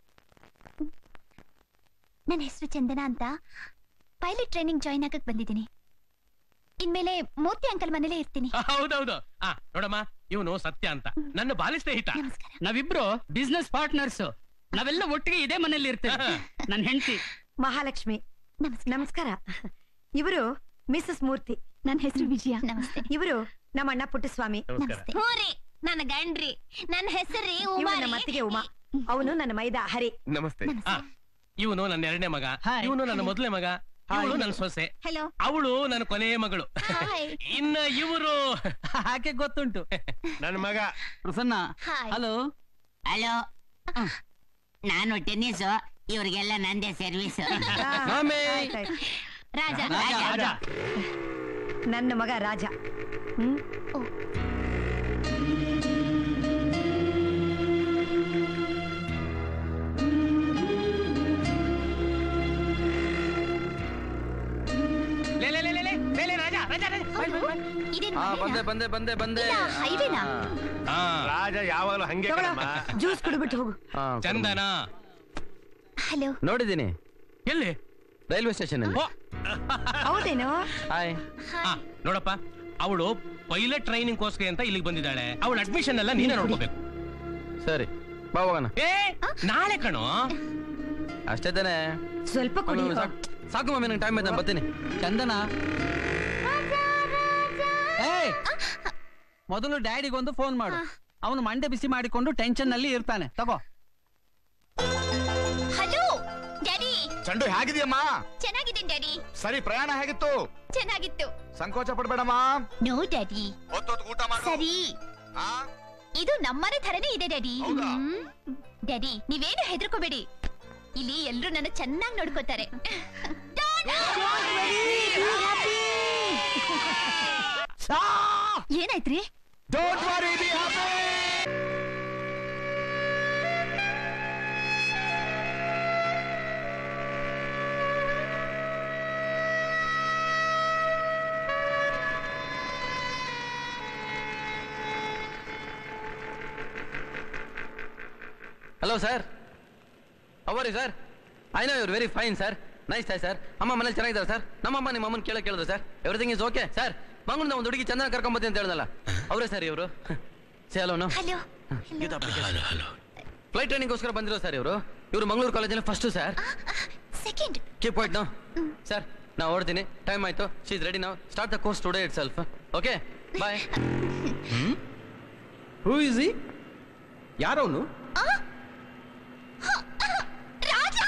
ನನ್ನ ಹೆಸರು ಚಂದನ ಅಂತ ಪೈಲಟ್ ಟ್ರೈನಿಂಗ್ ಜಾಯಿನ್ ಆಗಕ್ ಬಂದಿದ್ದೀನಿ ಇನ್ಮೇಲೆ ಮೂರ್ತಿ ಅಂಕಲ್ ಮನೇಲೇ ಇರ್ತೀನಿ ಹೌದೌದು ಆ ನೋಡಮ್ಮ ಇವನು ಸತ್ಯ ಅಂತ ನನ್ನ ಬಾಲಿ ಸ್ನೇಹಿತ ನಮಸ್ಕಾರ ನಾವಿಬ್ರು ಬಿಸ್ನೆಸ್ ಪಾರ್ಟ್ನರ್ಸ್ ನಾವೆಲ್ಲ ಒಟ್ಟಿಗೆ ಇದೇ ಮನೇಲಿ ಇರ್ತೇವೆ ನನ್ನ ಹೆಂಡತಿ ಮಹಾಲಕ್ಷ್ಮಿ ನಮಸ್ಕಾರ ಇವರು ಮಿಸಸ್ ಮೂರ್ತಿ ನನ್ನ ಹೆಸರು ವಿಜಯ ನಮಸ್ತೆ ಇವರು ನಮ್ಮ ಅಣ್ಣ ಪುಟ್ಟಸ್ವಾಮಿ ನಮಸ್ತೆ ಹೂರಿ ನನ್ನ ಗಂಡ್ರಿ ನನ್ನ ಹೆಸರಿ ಇವ್ರು ನಮ್ಮ ಅತ್ತಿಗೆ ಉಮಾ ಅವನು ನನ್ನ ಮೈದ ಹರಿ ನಮಸ್ತೆ ಇವನು ನನ್ನ ಎರಡನೇ ಮಗ Hi. ಇವನು ನನ್ನ ಮೊದಲನೇ ಮಗ ಇವಳು ನನ್ನ ಸೊಸೆ ಹಲೋ ಅವಳು ನನ್ನ ಕೊನೆಯ ಮಗಳು ಹಾಯ್ ಇನ್ನ ಇವರು ಆಕೆ ಗೊತ್ತುಂಟು ನನ್ನ ಮಗ ಪ್ರಸನ್ನ ಹಾಯ್ ಹಲೋ ಹಲೋ ನಾನು ಟೆನ್ನಿಸ್ ಇವ್ರಿಗೆಲ್ಲ ನಂದೇ ಸರ್ವಿಸ್ ಮಾಮಿ. ಆಯ್ತಾಯ್ತು. ರಾಜ ರಾಜ ನನ್ನ ಮಗ ರಾಜ ಹ್ಮ್ ಲೇ ಲೇ ಲೇ ಲೇ, ಲೇ ಲೇ ಲೇ Raja Raja Raja bye, bye, bye. ಇದೇನು ಹಾ ಬಂದೆ ಮನೆನಾ? ಬಂದೆ ಬಂದೆ ಬಂದೆ ಇಲ್ಲ, highwayನಾ? ಹಾ ರಾಜ ಯಾವಾಗಲೂ ಹಂಗೆ ತಗೊಳ ಕಣಮ್ಮ. ಜ್ಯೂಸ್ ಕುಡಿಬಿಟ್ಟು ಹೋಗು ಹಾ, ಚಂದನ ಹಲೋ ನೋಡಿದ್ದೀನಿ ಎಲ್ಲಿ ರೈಲ್ವೆ ಸ್ಟೇಷನ್ ಅಲ್ಲಿ ಓ ಹೌದೇನೋ ಹಾಯ್ ಆ, ನೋಡಪ್ಪ ಅವಳು ಪೈಲಟ್ ಟ್ರೈನಿಂಗ್ ಗೋಸ್ಕರ ಅಂತ ಇಲ್ಲಿಗೆ ಬಂದಿದ್ದಾಳೆ ಅವಳ ಅಡ್ಮಿಷನ್ ಎಲ್ಲ ನೀನೇ ನೋಡ್ಕೋಬೇಕು ಸರಿ ಬಾ ಹೋಗೋಣ ಏ ನಾಳೆ ಕಣೋ ಅಷ್ಟೇ ತಾನೆ ಸ್ವಲ್ಪ ಕುಡಿ ಸಾಕು ಮಮ್ಮಿ ನಂಗೆ ಟೈಮ್ ಆಯ್ತು ನಾನು ಬರ್ತೀನಿ ಚಂದನ ಏಯ್ ಮೊದಲು ಡ್ಯಾಡಿಗೊಂದು ಫೋನ್ ಮಾಡು ಅವನು ಮಂಡೆ ಬಿಸಿ ಮಾಡಿಕೊಂಡು ಟೆನ್ಷನ್ ನಲ್ಲಿ ಇರ್ತಾನೆ ತಗೋ ಹಲೋ ಡ್ಯಾಡಿ ಚಂಡು ಹೇಗಿದೆಯಮ್ಮ ಚೆನ್ನಾಗಿದ್ದೀನಿ ಡ್ಯಾಡಿ ಸರಿ ಪ್ರಯಾಣ ಹೇಗಿತ್ತು ಚೆನ್ನಾಗಿತ್ತು ಸಂಕೋಚ ಪಡ್ಬೇಡಮ್ಮ ನೋ ಡ್ಯಾಡಿ ಹೊತ್ತೊತ್ತು ಊಟ ಮಾಡು ಸರಿ ಆ? ಇದು ನಮ್ಮನೆ ಥರನೇ ಇದೆ ಡ್ಯಾಡಿ ಹೌದಾ? ಹ್ಮ್. ಡ್ಯಾಡಿ ನೀವೇನು ಹೆದರ್ಕೋಬೇಡಿ ಇಲ್ಲಿ ಎಲ್ರು ನನ್ನ ಚೆನ್ನಾಗಿ ನೋಡ್ಕೋತಾರೆ ಏನಾಯ್ತ್ರಿ Don't worry, be happy. Hello sir how are you sir I know your very fine sir nice ಆಯ್ ಸರ್ ಅಮ್ಮ ಮನೇಲಿ ಚೆನ್ನಾಗಿದ್ದಾರೆ ಸರ್ ನಮ್ಮಮ್ಮ ನಿಮ್ಮ ಅಮ್ಮನ ಕೇಳ ಕೇಳಿದ್ರು sir everything is okay sir ಮಂಗಳೂರಿನ ಒಂದು ಹುಡುಗಿ ಚಂದನ ಕರ್ಕೊಂಬತ್ತೀನಿ ಅಂತ ಹೇಳಿದಲ್ಲ ಅವರೇ ಸರ್ ಇವರು ಸೇ ಹಲೋನು ಹಲೋ ಫ್ಲೈಟ್ ಟ್ರೈನಿಂಗ್ಗೋಸ್ಕರ ಬಂದಿರೋ ಸರ್ ಇವರು ಇವರು ಮಂಗಳೂರು ಕಾಲೇಜಲ್ಲಿ first sir second keep wait ನಾವು ಸರ್ ನಾ ಹೊಡ್ತೀನಿ ಟೈಮ್ ಆಯ್ತು ಶಿ ಇಸ್ ರೆಡಿ ನಾವು start the course today itself okay boy who is ಈ ಯಾರವನು ರಾಜ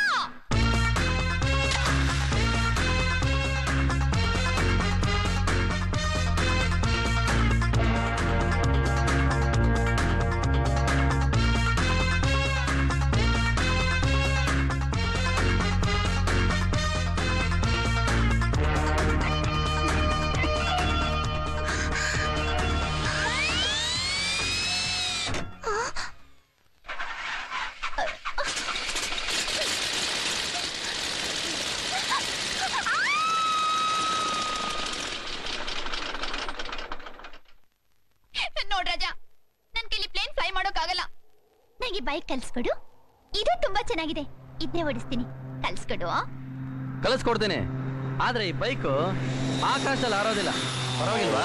ನೋಡ್ ರಾಜ ನನ್ ಕೈಲಿ ಪ್ಲೇನ್ ಫ್ಲೈ ಮಾಡೋಕ್ಕಾಗಲ್ಲ ನನಗೆ ಬೈಕ್ ಕಲ್ಸ್ಕೊಡು ಇದು ತುಂಬಾ ಚೆನ್ನಾಗಿದೆ ಇದನ್ನೇ ಓಡಿಸ್ತೀನಿ ಕಲ್ಸ್ಕೊಡು ಕಳಿಸ್ಕೊಡ್ತೇನೆ ಆದ್ರೆ ಈ ಬೈಕು ಆಕಾಶದಲ್ಲಿ ಹಾರೋದಿಲ್ಲ ಪರವಾಗಿಲ್ವಾ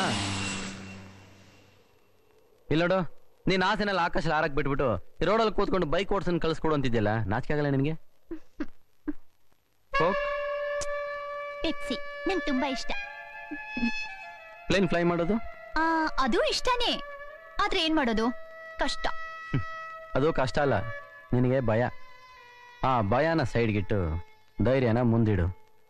ಇಲ್ಲ ನೋಡು ನೀನ್ ಆಸೆನೆಲ್ಲ ಆಕಾಶದಲ್ಲಿ ಹಾರಕ್ ಬಿಟ್ಬಿಟ್ಟು ಈ ರೋಡಲ್ಲಿ ಕೂತ್ಕೊಂಡು ಬೈಕ್ ಓಡ್ಸನ್ ಕಳಿಸ್ಕೊಡು ಅಂತಿದ್ಯಲ್ಲ ನಾಚಿಕೆ ಆಗಲ್ಲ ನಿನಗೆ ಪೆಪ್ಸಿ ನಂಗೆ ತುಂಬಾ ಇಷ್ಟ ಪ್ಲೇನ್ ಫ್ಲೈ ಮಾಡೋದು ಆ, ಅದು ಇಷ್ಟನೇ ಆದ್ರೆ ಏನ್ ಮಾಡೋದು ಕಷ್ಟ ಅದು ಕಷ್ಟ ಅಲ್ಲ ನಿನಗೆ ಭಯ ಆ ಭಯನ ಸೈಡ್ಗಿಟ್ಟು ಧೈರ್ಯನ ಮುಂದಿಡು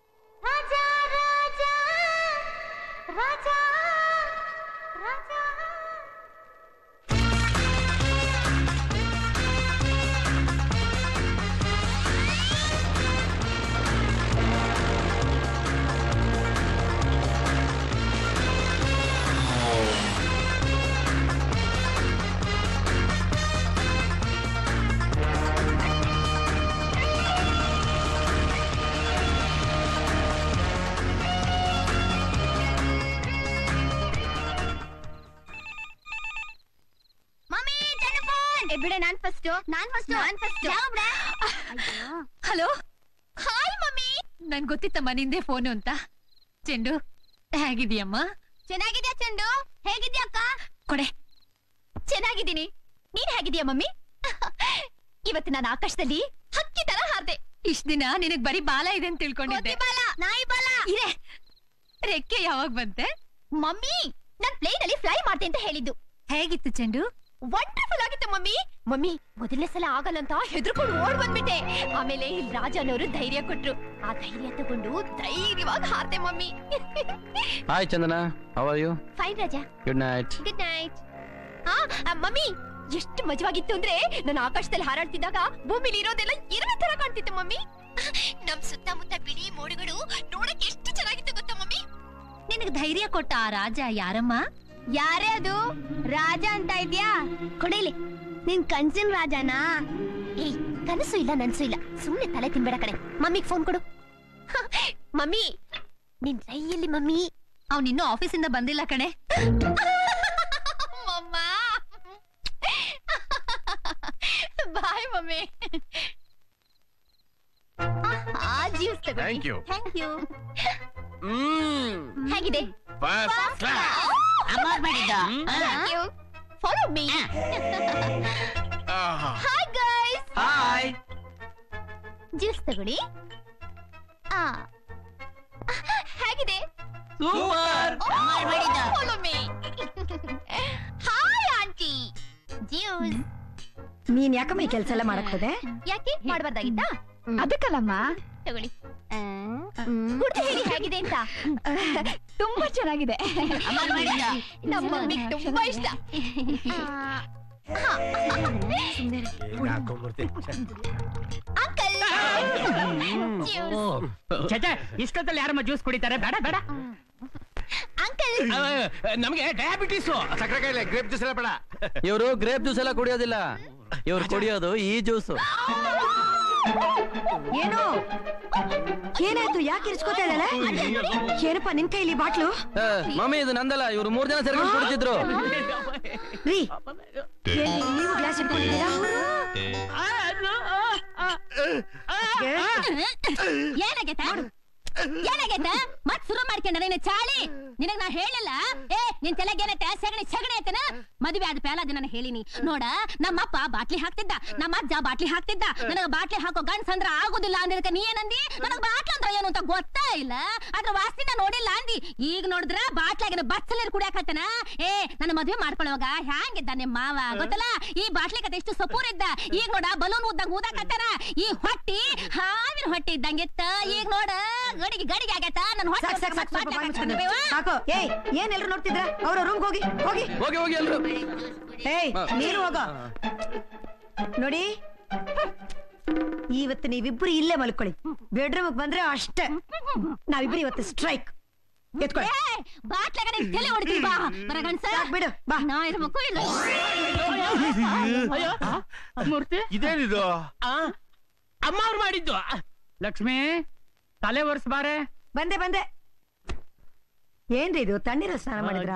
ಮಮ್ಮಿ ಟೆಲಿಫೋನ್ ಏ ಬಿಡೆ ನಾನ್ ಫಸ್ಟ್ ನಾನ್ ಫಸ್ಟ್ ನಾನ್ ಫಸ್ಟ್ ಹಲೋ ಹಾಯ್ ಮಮ್ಮಿ ನನ್ ಗೊತ್ತಿತ್ತಮ್ಮ ನಿಂದೆ ಫೋನು ಅಂತ ಚೆಂಡು ಹೇಗಿದೀಯಮ್ಮ ಚೆನ್ನಾಗಿದ್ಯಾ ಚಂದು ಹೇಗಿದ್ಯಾ ಅಕ್ಕ ಕೊಡೆ ಚೆನ್ನಾಗಿದ್ದೀನಿ ನೀನ್ ಹೇಗಿದ್ಯಾ ಮಮ್ಮಿ ಇವತ್ತು ನಾನು ಆಕಾಶದಲ್ಲಿ ಹಕ್ಕಿ ತರ ಹಾರ್ದೆ ಇಷ್ಟ ದಿನ ನಿನಗ್ ಬರೀ ಬಾಲ ಇದೆ ಅಂತ ತಿಳ್ಕೊಂಡಿದ್ದೆ ಕೋತಿ ಬಾಲ ನಾಯಿ ಬಾಲ ಇರೇ ರೆಕ್ಕೆ ಯಾವಾಗ ಬಂತೆ ಮಮ್ಮಿ ನಾನ್ ಪ್ಲೇನ್ ಅಲ್ಲಿ ಫ್ಲೈ ಮಾಡ್ತೆ ಅಂತ ಹೇಳಿದ್ದು ಹೇಗಿತ್ತು ಚೆಂಡು ವಂಡರ್ಫುಲ್ ಆಗಿತ್ತು ಮಮ್ಮಿ ಮಮ್ಮಿ ಮೊದಲನೇ ಸಲ ಆಗಲ್ಲ ಅಂತ ಹೆದರ್ಕೊಂಡು ಓಡ್ ಬಂದ್ಬಿಟ್ಟೆ ಆಮೇಲೆ ರಾಜನವರು ಧೈರ್ಯ ಕೊಟ್ರು ಆ ಧೈರ್ಯ ತಗೊಂಡು ಧೈರ್ಯವಾಗಿ ಹಾರ್ತೆ mummy hi Chandana how are you fine Raja good night good night ಆ ಆ, ಮಮ್ಮಿ ಎಷ್ಟು ಮಜವಾಗಿತ್ತು ಅಂದ್ರೆ ನಾನು ಆಕಾಶದಲ್ಲಿ ಹಾರಾಡ್ತಿದ್ದಾಗ ಭೂಮಿಲಿ ಇರೋದೆಲ್ಲ ಇರುವೆ ತರ ಕಾಣ್ತಿತ್ತು ಮಮ್ಮಿ ನಮ್ ಸುತ್ತಮುತ್ತ ಬಿಳಿ ಮೋಡಗಳು ನೋಡಕ್ ಎಷ್ಟು ಚೆನ್ನಾಗಿತ್ತು ಗೊತ್ತಾ ಮಮ್ಮಿ ನಿನಗ್ ಧೈರ್ಯ ಕೊಟ್ಟ ಆ ರಾಜ ಯಾರಮ್ಮ ಯಾರೇ ಅದು ರಾಜ ಅಂತ ಇದ್ಯಾ ಕೊಡೇಲಿ ನಿನ್ ಕನ್ಸಿನ ರಾಜನಾ ಏಯ್ ಕನಸು ಇಲ್ಲ ನನ್ಸು ಇಲ್ಲ ಸುಮ್ನೆ ತಲೆ ತಿನ್ಬೇಡ ಕಡೆ ಮಮ್ಮಿಗ್ ಫೋನ್ ಕೊಡು ಮಮ್ಮಿ ನಿನ್ ರೈಯಲ್ಲಿ ಮಮ್ಮಿ ಅವ್ನಿನ್ನೂ ಆಫೀಸಿಂದ ಬಂದಿಲ್ಲ ಕಣೆ ಮಮ್ಮ bye mummy juice Thank you. Thank you ಹ್ಮ್ ಹೇಗಿದೆ ಫಸ್ಟ್ ಕ್ಲಾಸ್ ಅಮ್ಮವ್ರು ಮಾಡಿದ್ದು thank you follow me hi guys hi juice ತಗೊಳ್ಳಿ ಆ ಹೇಗಿದೆ ಸೂಪರ್ ಅಮ್ಮವ್ರು ಮಾಡಿದ್ದು follow me hi aunty juice ನೀನ್ ಯಾಕಮ್ಮ ಈ ಕೆಲ್ಸ ಎಲ್ಲ ಮಾಡಕ್ ಹೋದೆ ಯಾಕೆ ಮಾಡಬಾರ್ದಾಗಿತ್ತಾ ಅದಕ್ಕಲ್ಲಮ್ಮ ತಗೊಳ್ಳಿ ಕುಡ್ದು ಹೇಳಿ ಹೇಗಿದೆ ಅಂತ ತುಂಬಾ ಚೆನ್ನಾಗಿದೆ ಅಮ್ಮವ್ರು ಮಾಡಿದ್ದು ನಮ್ಮ ಮಮ್ಮಿಗೆ ತುಂಬಾ ಇಷ್ಟ ಅಂಕಲ್ ಚಚ ಇಷ್ಟೊತ್ತಲ್ಲಿ ಯಾರಮ್ಮ ಜ್ಯೂಸ್ ಕುಡಿತಾರೆ ಬೇಡ ಬೇಡ ಅಂಕಲ್ ನಮಗೆ ಡಯಾಬಿಟೀಸ್ ಸಕ್ಕರೆ ಕಾಯಿಲೆ ಗ್ರೇಪ್ ಜ್ಯೂಸ್ ಎಲ್ಲ ಬೇಡ ಇವರು ಗ್ರೇಪ್ ಜ್ಯೂಸ್ ಎಲ್ಲ ಕುಡಿಯೋದಿಲ್ಲ ಇವ್ರು ಕುಡಿಯೋದು ಈ ಜ್ಯೂಸು ಏನು ಏನಾಯ್ತು ಯಾಕೆ ಇರ್ಸ್ಕೊತಾ ಇದ್ದಾಳೆ ಏನಪ್ಪ ನಿನ್ ಕೈಲಿ ಬಾಟ್ಲು ಮಮ್ಮಿ ಇದು ನಂದಲ್ಲ ಇವ್ರು ಮೂರ್ ಜನ ಸೇರ್ಕೊಂಡು ಕುಡಿತಿದ್ರು ರೀ ಏನ್ ನೀವು ಗ್ಲಾಸ್ ಇಟ್ಕೊಂಡಿದ್ದೀರಾ ಏನಾಗೈತ ಏನಾಗೈತ ಮತ್ ಶುರು ಮಾಡ್ಕೊಂಡ ನೀನು ಚಾಳಿ ನಿನಗ್ ನಾ ಹೇಳಿಲ್ಲ ಏ ನಿನ್ ತಲೆಗೆ ಏನೈತೆ ಸಗಣಿ ಸಗಣಿ ಐತನ ಮದುವೆ ಆದ ಪೇಲ ದಿನ ಹೇಳಿನಿ ನೋಡ ನಮ್ಮಪ್ಪ ಬಾಟ್ಲಿ ಹಾಕ್ತಿದ್ದ ನಮ್ಮ ಅಜ್ಜ ಬಾಟ್ಲಿ ಹಾಕ್ತಿದ್ದ ನನಗ ಬಾಟ್ಲಿ ಹಾಕೋ ಗಂಡ್ಸ್ ಅಂದ್ರ ಆಗುದಿಲ್ಲ ಅಂದಿದ್ಕ ನೀ ಏನಂದಿ ನನಗ ಬಾಟ್ಲಿ ಅಂದ್ರ ಏನು ಅಂತ ಗೊತ್ತಾ ಇಲ್ಲ ಅದ್ರ ವಾಸ್ತಿನ ನೋಡಿಲ್ಲ ಅಂದಿ ಈಗ ನೋಡಿದ್ರ ಬಾಟ್ಲಾಗಿನ ಬಚ್ಚಲೀರ್ ಕುಡಿಯಾಕತ್ತನ ಏ ನನ್ನ ಮದ್ವೆ ಮಾಡ್ಕೊಳ್ಳೋವಾಗ ಹ್ಯಾಂಗಿದ್ದ ನಿಮ್ಮ ಮಾವ ಗೊತ್ತಲ್ಲ ಈ ಬಾಟ್ಲಿ ಕತೆ ಎಷ್ಟು ಸಪೂರ್ ಇದ್ದ ಈಗ ನೋಡ ಬಲೂನ್ ಊದಂಗ ಊದಾಕತ್ತಾರ ಈ ಹೊಟ್ಟಿ ಹಾವಿನ ಹೊಟ್ಟಿ ಇದ್ದಂಗಿತ್ತ ಈಗ ನೋಡ ಗಡಿಗೆ ಗಡಿಗೆ ಆಗೈತ ನನ್ನ ಸಾಕ್ ಸಾಕ್ ಸಾಕ್ ಸ್ವಲ್ಪ ಬಾಯ್ ಮುಚ್ಕೊಂಡು. ಹೊಟ್ಟೆ ಸಾಕು ಏಯ್ ಏನ್ ಎಲ್ರು ನೋಡ್ತಿದ್ರ ಅವ್ರ ರೂಮ್ಗೆ ಹೋಗಿ ಹೋಗಿ ಹೋಗಿ ಹೋಗಿ ಎಲ್ರು ಏಯ್ ನೀನು ಹೋಗೋ ನೋಡಿ ಇವತ್ತು ನೀವಿಬ್ರು ಇಲ್ಲೇ ಮಲ್ಕೊಳ್ಳಿ ಬೆಡ್ರೂಮ್ ಬಂದ್ರೆ ಅಷ್ಟೇ ನಾವಿಬ್ರು ಇವತ್ತು ಸ್ಟ್ರೈಕ್ ಎತ್ಕೊಳ್ಳಿ ಬಾಟ್ಲಾಗ ನಿನ್ ತಲೆ ಹೊಡಿತೀವಿ ಬಾ ಬರ ಗಂಡ್ಸ ಸಾಕ್ ಬಿಡು ಬಾ ನಾ ಇರ್ಬೇಕು ಇಲ್ಲ ಅಯ್ಯೋ ಮೂರ್ತಿ ಇದೇನಿದು ಅಮ್ಮ ಅವ್ರು ಮಾಡಿದ್ದು ಲಕ್ಷ್ಮಿ ತಲೆ ಒರ್ಸ್ ಬಾರೆ ಬಂದೆ ಬಂದೆ ಏನ್ರಿ ಇದು ತಣ್ಣೀರ ಸ್ನಾನ ಮಾಡಿದ್ರ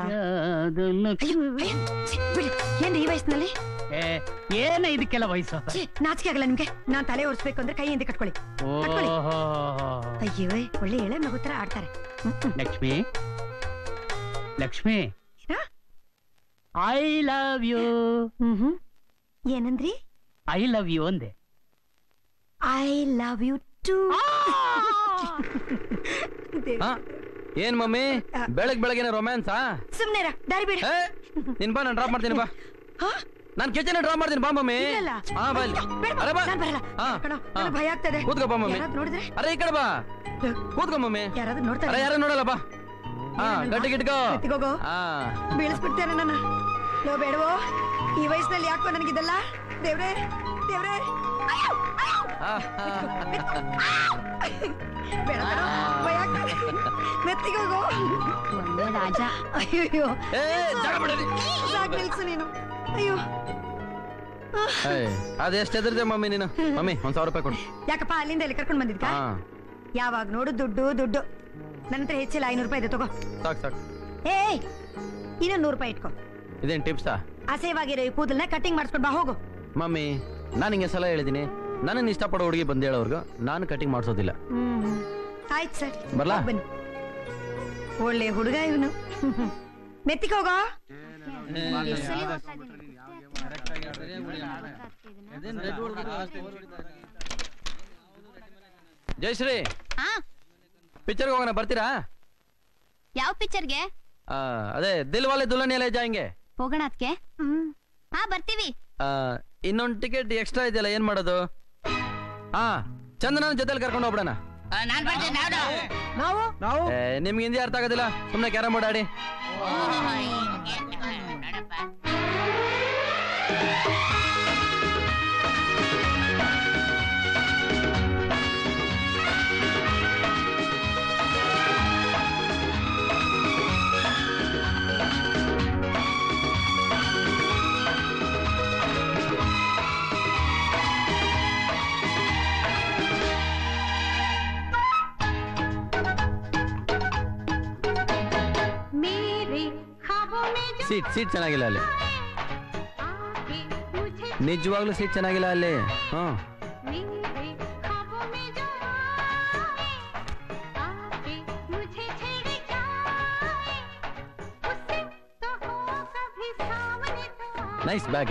ಬಿಡಿ ಏನ್ರಿ ಈ ವಯಸ್ಸಿನಲ್ಲಿ ಏನ ಇದಕ್ಕೆಲ್ಲ ವಯಸ್ಸು ಛೀ, ನಾಚಿಕೆ ಆಗಲ್ಲ ನಿಮ್ಗೆ ನಾನ್ ತಲೆ ಒರೆಸ್ಬೇಕು ಅಂದ್ರೆ ಕೈಯಿಂದ ಕಟ್ಕೊಳ್ಳಿ ಕಟ್ಕೊಳ್ಳಿ ಓಹೋ ಅಯ್ಯೋ ಒಳ್ಳೆ ಎಳೆ ಮಗು ತರ ಆಡ್ತಾರೆ ಹ್ಮ್, ಹ್ಮ್. ಲಕ್ಷ್ಮಿ ಲಕ್ಷ್ಮಿ ಹಾ? ಐ ಲವ್ ಯು ಹ್ಮ್ ಹ್ಮ್. ಏನಂದ್ರಿ ಐ ಲವ್ ಯು ಅಂದೆ ಐ ಲವ್ ಯು ಟು ಹಾ ಏನ್ ಮಮ್ಮಿ ಬೆಳಗ್ ಬೆಳಗಿನ ರೊಮ್ಯಾನ್ಸಾ ಸುಮ್ನೆ ಇರ, ದಾರಿ ಬಿಡಿ ಏ ನಿನ್ ಬಾ ನಾನು ಡ್ರಾಪ್ ಮಾಡ್ತೀನಿ ಬಾ ನಾನ್ ಕಿಚನ್ ಡ್ರಾಪ್ ಮಾಡ್ತೀನಿ ಬಾ ಮಮ್ಮಿ ಇಲ್ಲಲ್ಲ. ಹಾ ಬಾ ಇಲ್ಲಿ. ಬೇಡ, ಅರೆ ಬಾ ನಾನ್ ಬರಲ್ಲ. ಹಾ, ಕಣೋ, ಹಾ. ನನಗ್ ಭಯ ಆಗ್ತದೆ ಕೂತ್ಕೋ ಬಾ ಮಮ್ಮಿ ಯಾರಾದ್ರೂ ನೋಡಿದ್ರೆ ಅರೆ ಈ ಕಡೆ ಬಾ ಕೂತ್ಕೋ ಮಮ್ಮಿ ಯಾರಾದ್ರೂ ಅರೆ ನೋಡ್ತಾರೆ ಯಾರು ನೋಡಲ್ಲ ಬಾ ಹಾ ಏನಲ್ವಾ? ಗಟ್ಟಿ ಗಿಟ್ಕೋ ಎತ್ತಿಗೋಗೋ. ಹಾ ಬೀಳಿಸ್ಬಿಡ್ತೇನೆ ನನ್ನ ಲೋ ಬೇಡವೋ ಈ ವಯಸ್ಸಿನಲ್ಲಿ ಯಾಕೋ ನನಗಿದೆಲ್ಲ ದೇವ್ರೇ ದೇವ್ರೇ ಅಯ್ಯೋ, ಅಯ್ಯೋ. ಹಾ, ಬೇಡ ಬೇಡ, ಭಯ ಆಗ್ತದೆ ಮೆತ್ತಿಗೆ ಹೋಗು ರಾಜ ಅಯ್ಯೋ ಏ ಜಾಗ ಬಿಡಲಿ ಸಾಕ್ ನಿಲ್ಸು ನೀನು ಅಯ್ಯೋ ಅದ ಎಷ್ಟು ಎದುರಿದೆ ಮಮ್ಮಿ ನೀನು ಮಮ್ಮಿ ಒಂದ್ ಸಾವಿರ ರೂಪಾಯಿ ಕೊಡು ಯಾಕಪ್ಪ ಅಲ್ಲಿಂದ ಇಲ್ಲಿ ಕರ್ಕೊಂಡ್ ಬಂದಿದ್ಕ ಹಾ ಯಾವಾಗ ನೋಡು ದುಡ್ಡು ದುಡ್ಡು ನನ್ನ ಹತ್ರ ಹೆಚ್ಚಿಲ್ಲ ಐನೂರು ರೂಪಾಯಿ ಇದೆ ತಗೋ ಸಾಕು ಸಾಕು ಏಯ್ ಇನ್ನೊಂದು ನೂರು ರೂಪಾಯಿ ಇಟ್ಕೋ ಇದೇನ್ ಟಿಪ್ಸಾ ಅಸಹ್ಯವಾಗಿರೋ ಈ ಕೂದಲನ್ನ ಕಟಿಂಗ್ ಮಾಡಿಸ್ಕೊಂಡು ಬಾ ಹೋಗು ಮಮ್ಮಿ ನಾನು ಹಿಂಗೆ ಸಲ ಹೇಳಿದೀನಿ ನನ್ನನ್ನು ಇಷ್ಟಪಡೋ ಹುಡುಗಿ ಬಂದು ಹೇಳೋರ್ಗು ನಾನು ಕಟಿಂಗ್ ಮಾಡಿಸೋದಿಲ್ಲ ಹ್ಮ್ ಆಯ್ತು ಸರ್ ಬರ್ಲಾ? ಬನ್ನಿ ಒಳ್ಳೆ ಹುಡುಗ ಇವನು ಮೆತ್ತಿಗೆ ಹೋಗೋ ಜಯಶ್ರೀ ಹಾ ಪಿಕ್ಚರ್ಗೆ ಹೋಗೋಣ ಬರ್ತೀರಾ ಯಾವ ಪಿಕ್ಚರ್ಗೆ ಆ, ಅದೇ ದಿಲ್ ವಾಲೆ ದುಲ್ಹನಿಯಲ್ಲ ಜಾಯಿಂಗೆ ಹೋಗೋಣ ಅದಕ್ಕೆ ಹ್ಮ್ ಹಾ ಬರ್ತೀವಿ ಇನ್ನೊಂದು ಟಿಕೆಟ್ ಎಕ್ಸ್ಟ್ರಾ ಇದೆಯಲ್ಲ ಏನ್ ಮಾಡೋದು ಹಾ ಚಂದನ ಜೊತೆಲಿ ಕರ್ಕೊಂಡು ಹೋಗ್ಬಿಡೋಣ ನಾನ್ ಬರ್ತೀನಿ ನಾನು ನಾವು ನಾವು ಏ, ನಿಮ್ಗೆ ಹಿಂದಿ ಅರ್ಥ ಆಗೋದಿಲ್ಲ ಸುಮ್ಮನೆ ಕ್ಯಾರಮ್ ಬೋರ್ಡ್ ಆಡಿ ನೋಡಪ್ಪ ಸೀಟ್ ಸೀಟ್ ಚೆನ್ನಾಗಿಲ್ಲ ಅಲ್ಲಿ ನಿಜವಾಗ್ಲೂ ಸೀಟ್ ಚೆನ್ನಾಗಿಲ್ಲ ಅಲ್ಲಿ ಹಾ ನೈಸ್ ಬ್ಯಾಗ್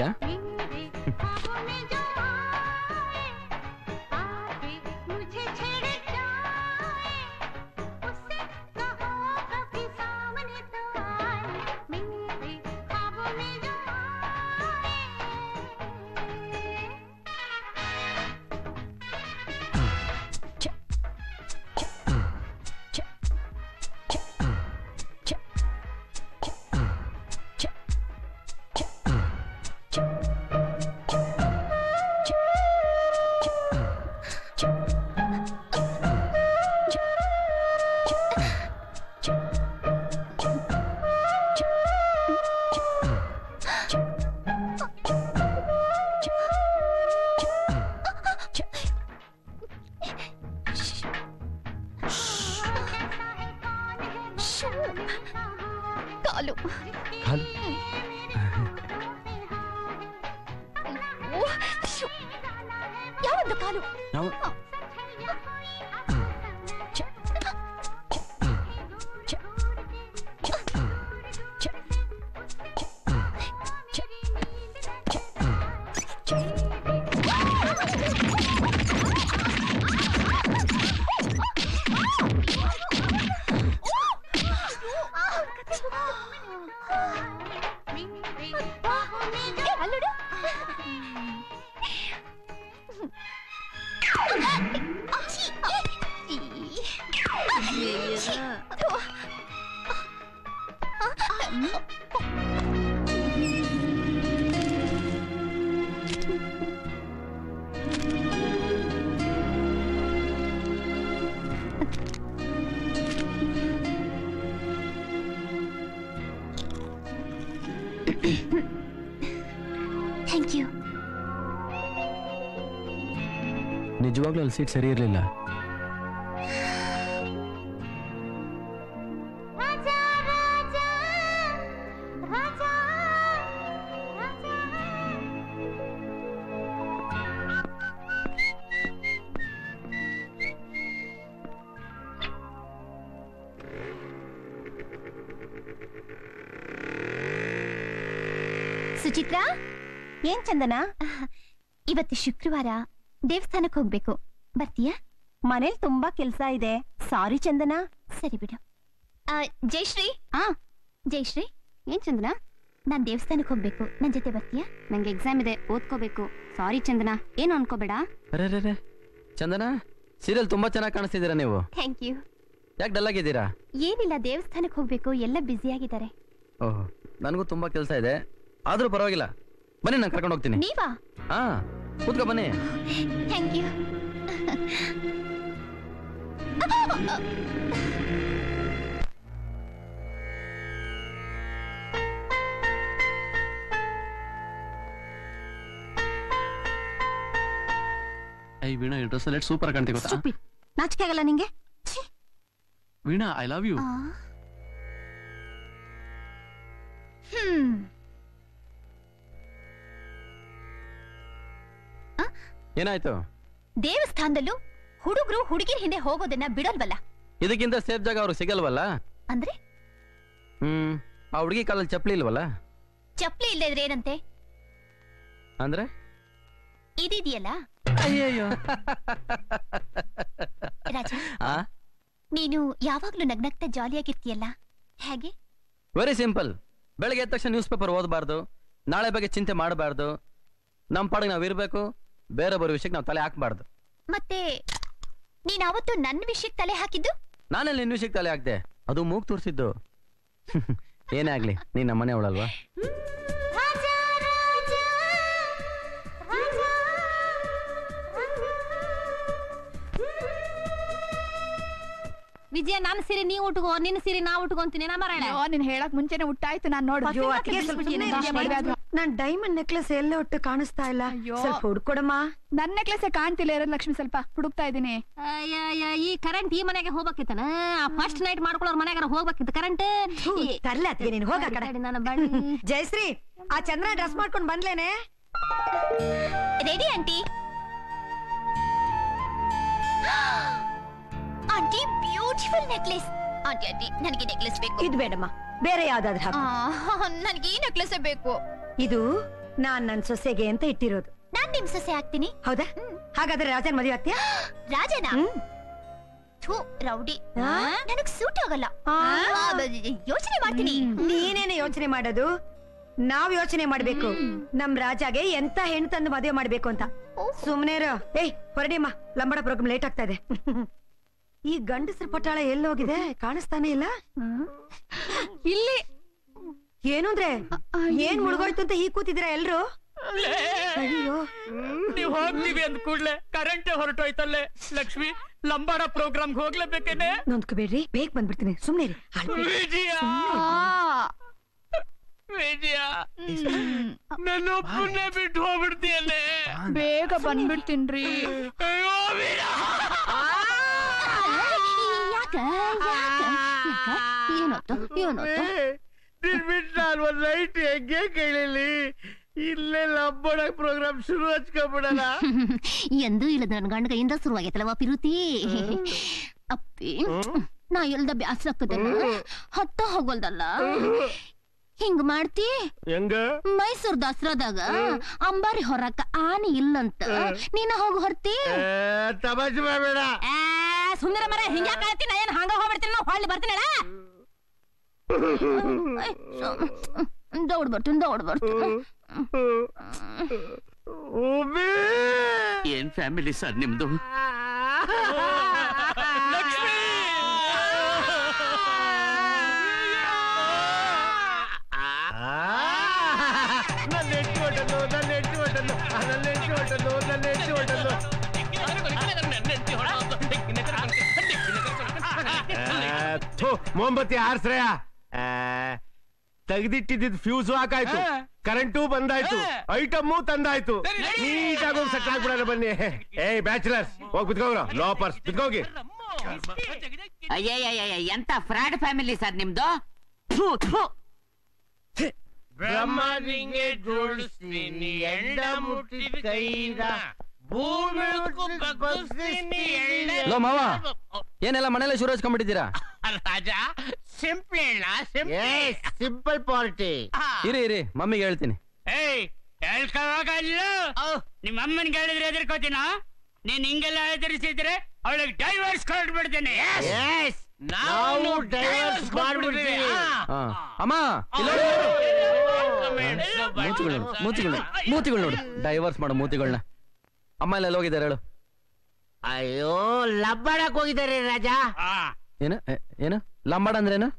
ಕಾಲು ಕಾಲು? ಓ, ಶು. ಯಾವೊಂದು ಕಾಲು ಯಾವ ಏ, ಅಲ್ಲೋಡು. ಥ್ಯಾಂಕ್ ಯು ನಿಜವಾಗ್ಲೂ ಅಲ್ಲಿ ಸೀಟ್ ಸರಿ ಇರಲಿಲ್ಲ ಸುಚಿತ್ರಾ ಏನ್ ಚಂದನ ಇವತ್ತು ಶುಕ್ರವಾರ ದೇವಸ್ಥಾನಕ್ಕೆ ಹೋಗ್ಬೇಕು ಬರ್ತೀಯಾ ಮನೇಲಿ ತುಂಬಾ ಕೆಲ್ಸ ಇದೆ ಸಾರಿ ಚಂದನ ಸರಿ ಬಿಡು ಆ, ಜಯಶ್ರೀ ಆ ಜಯಶ್ರೀ ಏನ್ ಚಂದನ ನಾನ್ ದೇವಸ್ಥಾನಕ್ಕೆ ಹೋಗ್ಬೇಕು ನನ್ ಜೊತೆ ಬರ್ತೀಯಾ ನಂಗೆ ಎಕ್ಸಾಮ್ ಇದೆ ಓದ್ಕೋಬೇಕು ಸಾರಿ ಚಂದನ ಏನು ಅನ್ಕೋಬೇಡ ಅರೆ ರೇ ರೇ ಚಂದನ ಸೀರಿಯಲ್ ತುಂಬಾ ಚೆನ್ನಾಗಿ ಕಾಣಿಸ್ತಿದ್ದೀರಾ ನೀವು ಥ್ಯಾಂಕ್ ಯು ಯಾಕೆ ಡಲ್ ಆಗಿದ್ದೀರಾ ಏನಿಲ್ಲ ದೇವಸ್ಥಾನಕ್ಕೆ ಹೋಗ್ಬೇಕು ಎಲ್ಲ ಬ್ಯುಸಿ ಆಗಿದ್ದಾರೆ ಓಹ್ ನನಗೂ ತುಂಬಾ ಕೆಲಸ ಇದೆ ಆದ್ರೂ ಪರವಾಗಿಲ್ಲ ಬನ್ನಿ ನಾನು ಕರ್ಕೊಂಡು ಹೋಗ್ತೀನಿ ನೀವಾ ಹಾ ಕೂತ್ಕೊ ಬನ್ನಿ ಥ್ಯಾಂಕ್ ಯು ಐ ವೀಣಾ ಈ ಡ್ರೆಸ್ ಅಲ್ಲಿ ಸೂಪರ್ ಕಾಣ್ತಿ ಗೊತ್ತಾ Stupid. ನಾಚಿಕೆ ಆಗಲ್ಲ ನಿಂಗೆ ವೀಣಾ ಐ ಲವ್ ಯು ಹ್ಮ್ ಏನಾಯ್ತು ದೇವಸ್ಥಾನದಲ್ಲೂ ಹುಡುಗರು ಹುಡುಗಿರ್ ಹಿಂದೆ ಹೋಗೋದನ್ನ ಬಿಡೋಲ್ವಲ್ಲ ಇದಕ್ಕಿಂತ ಸೇಫ್ ಜಾಗ ಅವ್ರಿಗೆ ಸಿಗಲ್ವಲ್ಲ ಅಂದ್ರೆ ಹ್ಮ್ ಆ ಹುಡುಗಿ ಕಾಲಲ್ಲಿ ಚಪ್ಪಲಿ ಇಲ್ವಲ್ಲ ಚಪ್ಲಿ ಇಲ್ಲದೆ ಇದ್ರೆ ಏನಂತೆ ಅಂದ್ರೆ ಇದಿದೆಯಲ್ಲ ಅಯ್ಯಯ್ಯೋ ರಾಜ ಆ ನೀನು ಯಾವಾಗ್ಲೂ ನಗ್ನಗ್ತಾ ಜಾಲಿಯಾಗಿರ್ತೀಯಲ್ಲ ಹೇಗೆ ವೆರಿ ಸಿಂಪಲ್ ಬೆಳಗ್ಗೆ ಎದ್ದ ತಕ್ಷಣ ನ್ಯೂಸ್ ಪೇಪರ್ ಓದಬಾರ್ದು ನಾಳೆ ಬಗ್ಗೆ ಚಿಂತೆ ಮಾಡಬಾರ್ದು ನಮ್ಮ ಪಾಡಿಗೆ ನಾವು ಇರಬೇಕು ಬೇರೆ ಬರೋ ವಿಷಯಕ್ಕೆ ನಾವು ತಲೆ ಹಾಕಬಾರ್ದು ಮತ್ತೆ ನೀನ್ ಅವತ್ತು ನನ್ನ ವಿಷಯಕ್ಕೆ ತಲೆ ಹಾಕಿದ್ದು ನಾನೆಲ್ಲಿ ನಿನ್ನ ವಿಷಯಕ್ಕೆ ತಲೆ ಹಾಕ್ದೆ ಅದು ಮೂಗ್ ತೋರಿಸಿದ್ದು ಏನೇ ಆಗ್ಲಿ ನೀನ್ ನಮ್ಮನೆ ಅವಳಲ್ವಾ ವಿಜಯ ನನ್ನ ಸೀರೆ ನೀ ಉಟ್ಕೋ ನಿನ್ನ ಸೀರೆ ನಾ ಉಟ್ಕೊಂತೀನಿ ನಾ ಮರಣ ಅಯ್ಯೋ ನೀನ್ ಹೇಳಕ್ ಮುಂಚೆನೆ ಉಟ್ಟಾಯ್ತು ನಾನ್ ನೋಡು ಅಯ್ಯೋ, ಅದ್ಕೆ ಸ್ವಲ್ಪ ಸುಮ್ನೆ ಇರಿ. ಮದ್ವೆ ಆದ್ಮೇಲೆ. ನಾನ್ ಡೈಮಂಡ್ ನೆಕ್ಲೆಸ್ ಎಲ್ಲ ಒಟ್ಟು ಕಾಣಿಸ್ತಾ ಇಲ್ಲ ಅಯ್ಯೋ. ಸ್ವಲ್ಪ ಹುಡ್ಕೊಡಮ್ಮ ನನ್ ನೆಕ್ಲೆಸ್ ಕಾಣ್ತಿಲ್ಲ ಇರೋದ್ ಲಕ್ಷ್ಮಿ ಸ್ವಲ್ಪ ಹುಡುಕ್ತಾ ಇದೀನಿ ಅಯ್ಯಯ್ಯ, ಈ ಕರೆಂಟ್ ಈ ಮನೆಗೆ ಹೋಗ್ಬೇಕಿತ್ತನ ಫಸ್ಟ್ ನೈಟ್ ಮಾಡ್ಕೊಳ್ಳೋರ್ ಮನೆಗಾರ ಹೋಗ್ಬೇಕಿತ್ತು ಕರೆಂಟ್ ತರ್ಲ ಅತ್ತಿಗೆ ನೀನು ಹೋಗ ಕಡೆ ನನ್ನ ಬಳಿ ಜಯಶ್ರೀ ಆ ಚಂದ್ರ ಡ್ರೆಸ್ ಮಾಡ್ಕೊಂಡ್ ಬಂದ್ಲೇನೆ ready aunty aunty beautiful necklace aunty aunty ನನಗೆ ನೆಕ್ಲೆಸ್ ಬೇಕು ಇದು ಬೇಡಮ್ಮ ಬೇರೆ ಯಾವ್ದಾದ್ರು ಹಾಕು ನನಗೆ ಈ ನೆಕ್ಲೆಸ್ ಬೇಕು ಇದು ನಾನ್ ನನ್ ಸೊಸೆಗೆ ಅಂತ ಇಟ್ಟಿರೋದು ನಾನ್ ನಿಮ್ ಸೊಸೆ ಆಗ್ತೀನಿ ಹೌದಾ ಹಾಗಾದ್ರೆ ರಾಜನ್ ಮದುವೆ ಆಗ್ತೀಯಾ ರಾಜನ ಥೂ ರೌಡಿ ಆ? ನನಗ್ ಸೂಟ್ ಆಗಲ್ಲ ಆ. ಯೋಚನೆ ಮಾಡ್ತೀನಿ ನೀನೇನೆ ಯೋಚನೆ ಮಾಡೋದು ನಾವ್ ಯೋಚನೆ ಮಾಡ್ಬೇಕು ನಮ್ ರಾಜಾಗೆ ಎಂತ ಹೆಣ್ಣು ತಂದು ಮದುವೆ ಮಾಡ್ಬೇಕು ಅಂತ ಸುಮ್ನೆ ಇರು. ಏಯ್ ಹೊರಡಿಮ್ಮ ಲಂಬಡ ಪ್ರೋಗ್ರಾಮ್ ಲೇಟ್ ಆಗ್ತಾ ಇದೆ ಈ ಗಂಡಸ್ರ ಪಟಾಳ ಎಲ್ಲೋಗಿದೆ ಕಾಣಿಸ್ತಾನೆ ಇಲ್ಲ ಇಲ್ಲಿ ಏನು ಅಂದ್ರೆ ಏನ್ ಮುಳುಗೋಯ್ತು ಅಂತ ಹೀಗ್ ಕೂತಿದ್ದೀರಾ ಎಲ್ರು ಅಯ್ಯೋ ನೀವ್ ಹೋಗ್ತೀವಿ ಅಂದ ಕೂಡ್ಲೆ ಕರೆಂಟ್ ಹೊರಟೋಯ್ತಲ್ಲೇ ಲಕ್ಷ್ಮಿ ಲಂಬಾಡ ಪ್ರೋಗ್ರಾಮ್ಗೆ ಹೋಗ್ಲೇಬೇಕೇನೆ ನೊಂದ್ಕೋಬೇಡ್ರಿ ಬೇಗ ಬಂದ್ಬಿಡ್ತೀನಿ ಸುಮ್ನೆ ಇರಿ. ಅಳ್ಬೇಡಿ. ವಿಜಯ ವಿಜಯ ನನ್ನ ಒಬ್ಬನೇ ಬಿಟ್ಟು ಹೋಗ್ಬಿಡ್ತೀಯಲ್ಲೇ ಬೇಗ ಬಂದ್ಬಿಡ್ತೀನ್ರಿ ಅಯ್ಯೋ ವೀರ! ಯಾಕ ಯಾಕ ಯಾಕ ಏನೋತ್ತು ಏನೋತ್ತು ನಿನ್ ಬಿಟ್ಟು ನಾನು ಒಂದ್ ನೈಟ್ ಹೆಂಗೆ ಕೇಳಿಲಿ ಇಲ್ಲೇ ಲಂಬೋಡ ಪ್ರೋಗ್ರಾಮ್ ಶುರು ಹಚ್ಕೊಂಡ್ಬಿಡಲ್ಲ ಎಂದೂ ಇಲ್ಲದ ನನ್ ಗಂಡ ಕೈಯಿಂದ ಶುರುವಾಗೈತಲ್ಲವ ಪಿರುತಿ ಅಪ್ಪಿ ನಾ ಎಲ್ದ ಬ್ಯಾಸ್ರ ಹಾಕದಲ್ಲ ಹತ್ತ ಹೋಗೋಲ್ದಲ್ಲ ಹಿಂಗ್ ಮಾಡ್ತಿ ಹೆಂಗ ಮೈಸೂರ್ ದಸರಾದಾಗ ಅಂಬಾರಿ ಹೊರಕ ಆನೆ ಇಲ್ಲಂತ ನೀನ ಹೋಗಿ ಹೊರ್ತಿ ತಮಾಷೆ ಮಾಡಬೇಡ ಸುಂದರ ಮರ ಹಿಂಗ್ಯಾ ಕಾಳ್ತಿ ನಾ ಏನ್ ಹಂಗ ಹೋಗ್ಬಿಡ್ತೀನಿ ನಾ ಹೊಳ್ಳಿ ಬರ್ತೀನಲ್ಲ ದೌಡ್ ಬರ್ತೀನಿ ದೌಡ್ ಬರ್ತೀನಿ ಏನ್ ಫ್ಯಾಮಿಲಿ ಸರ್ ನಿಮ್ದು ನನ್ನ ಹೆಂಡತಿ ಹೊಟ್ಟಲು ನನ್ನ ಹೆಂಡತಿ ಹೊಟ್ಟಲು ನನ್ನ ಹೆಂಡತಿ ಹೊಟ್ಟಲು ನನ್ನ ಹೆಂಡತಿ ಹೊಟ್ಟಲು ಥು, ಮೊಂಬತ್ತಿ ಆರ್ಸ್ರಯ ತೆಗ್ದಿಟ್ಟಿದ್ದ ಫ್ಯೂಸು ಹಾಕಾಯ್ತು ಕರೆಂಟು ಬಂದಾಯ್ತು ಐಟಮ್ಮು ತಂದಾಯ್ತು ನೀಟಾಗಿ ಹೋಗಿ ಸೆಟ್ ಆಗ್ಬಿಡೋಣ ಬನ್ನಿ ಏಯ್ ಬ್ಯಾಚುಲರ್ಸ್ ಹೋಗಿ ಬಿತ್ಕೋಗ್ರ ಲೋಪರ್ಸ್ ಬಿತ್ಕೋಗಿ ಅಯ್ಯಯ್ಯಯ್ಯ ಎಂತ ಫ್ರಾಡ್ ಫ್ಯಾಮಿಲಿ ಸರ್ ನಿಮ್ದು ಥು, ಥು. ಬ್ರಹ್ಮನಿಗೆ ಜೋಡಿಸ್ತೀನಿ ಎಂಡ ಮುಟ್ಟಿದ ಕೈನ ಭೂಮಿ ಬಗ್ಗಿಸ್ತೀನಿ ಎಳ್ಳ ಲೋ ಮಾವ ಏನೆಲ್ಲ ಮನೇಲೆ ಶುರು ಹಚ್ಕೊಂಡ್ಬಿಟ್ಟಿದ್ದೀರಾ ರಾಜ ಸಿಂಪಲ್ ಹೇಳ ಸಿಂಪಲ್ ಸಿಂಪಲ್ ಪಾರ್ಟಿ ಇರಿ ಇರಿ ಮಮ್ಮಿಗೆ ಹೇಳ್ತೀನಿ ಏಯ್ ಹೇಳ್ಕೊವಾಗಲ್ಲ ನಿಮ್ಮ ಅಮ್ಮನಿಗೆ ಹೇಳಿದ್ರೆ ಎದುರ್ಕೋತೀನ ನೀನ್ ಹಿಂಗೆಲ್ಲ ಎದುರಿಸಿದ್ರೆ ಅವಳಿಗೆ ಡೈವರ್ಸ್ ಕೊಟ್ಬಿಡ್ತೀನಿ ನಾವು ಡೈವರ್ಸ್ ಮಾಡ್ಬಿಡ್ತೀವಿ ಹಾ. ಅಮ್ಮ ಇಲ್ಲ ಮೂತಿಗಳು ನೋಡು ಮೂತಿಗಳು ನೋಡು ಮೂತಿಗಳು ನೋಡು ಡೈವರ್ಸ್ ಮಾಡೋ ಮೂತಿಗಳನ್ನ ಅಮ್ಮ ಎಲ್ಲ ಎಲ್ಲಿ ಹೋಗಿದ್ದಾರೆ ಹೇಳು ಅಯ್ಯೋ ಲಬ್ಬಡಕ್ ಹೋಗಿದ್ದಾರೆ ರಾಜ ಏನು ಎ- ಏನು ಲಂಬಾಡ ಅಂದ್ರೇನು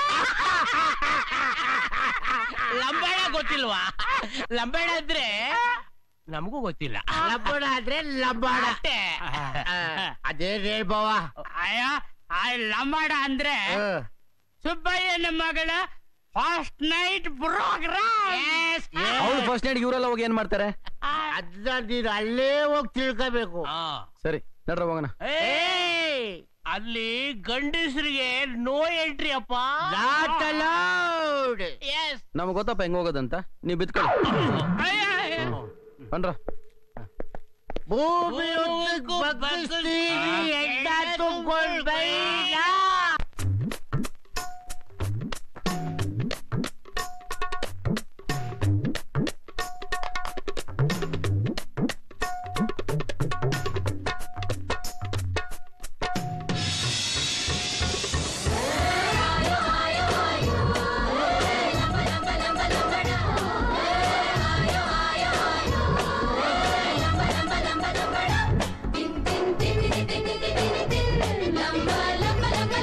ಲಂಬಾಡ ಗೊತ್ತಿಲ್ವಾ ಲಂಬಾಡ ಅಂದ್ರೆ ನಮಗೂ ಗೊತ್ತಿಲ್ಲ ಲಂಬಾಡ ಅಂದ್ರೆ ಲಂಬಾಡ ಅದೇ ಹೇಳ್ಬವ ಅಯ್ಯ ಆ ಲಂಬಾಡ ಅಂದ್ರೆ ಸುಬ್ಬಯ್ಯನ ಮಗಳ ಫಾಸ್ಟ್ ನೈಟ್ ಪ್ರೋಗ್ರಾಮ್ ಅವಳು ಫಸ್ಟ್ ನೈಟ್ ಇವರೆಲ್ಲ ಹೋಗಿ ಏನ್ ಮಾಡ್ತಾರೆ ಅದ್ನ ನೀನು ಅಲ್ಲೇ ಹೋಗಿ ತಿಳ್ಕೋಬೇಕು ಸರಿ ನಡ್ರ ಹೋಗೋಣ ಏಯ್! ಅಲ್ಲಿ ಗಂಡಸರಿಗೆ ನೋ ಎಂಟ್ರಿ ಅಪ್ಪ ನಾಟ್ ಅಲೌಡ್ ಎಸ್ ನಮಗ್ ಗೊತ್ತಪ್ಪ ಹೆಂಗ್ ಹೋಗೋದಂತ ನೀವ್ ಬಿತ್ಕೊಳ್ಳಿ ಬನ್ರ ಭೂಮಿ ಉದ್ದಕ್ಕೂ ಬಗ್ಗಿಸ್ತೀವಿ ಎಂಡ ತುಂಬ್ಕೊಂಡ್ ಬೈಲ ಲಂಬ ಲಂಬ ಲಂಬ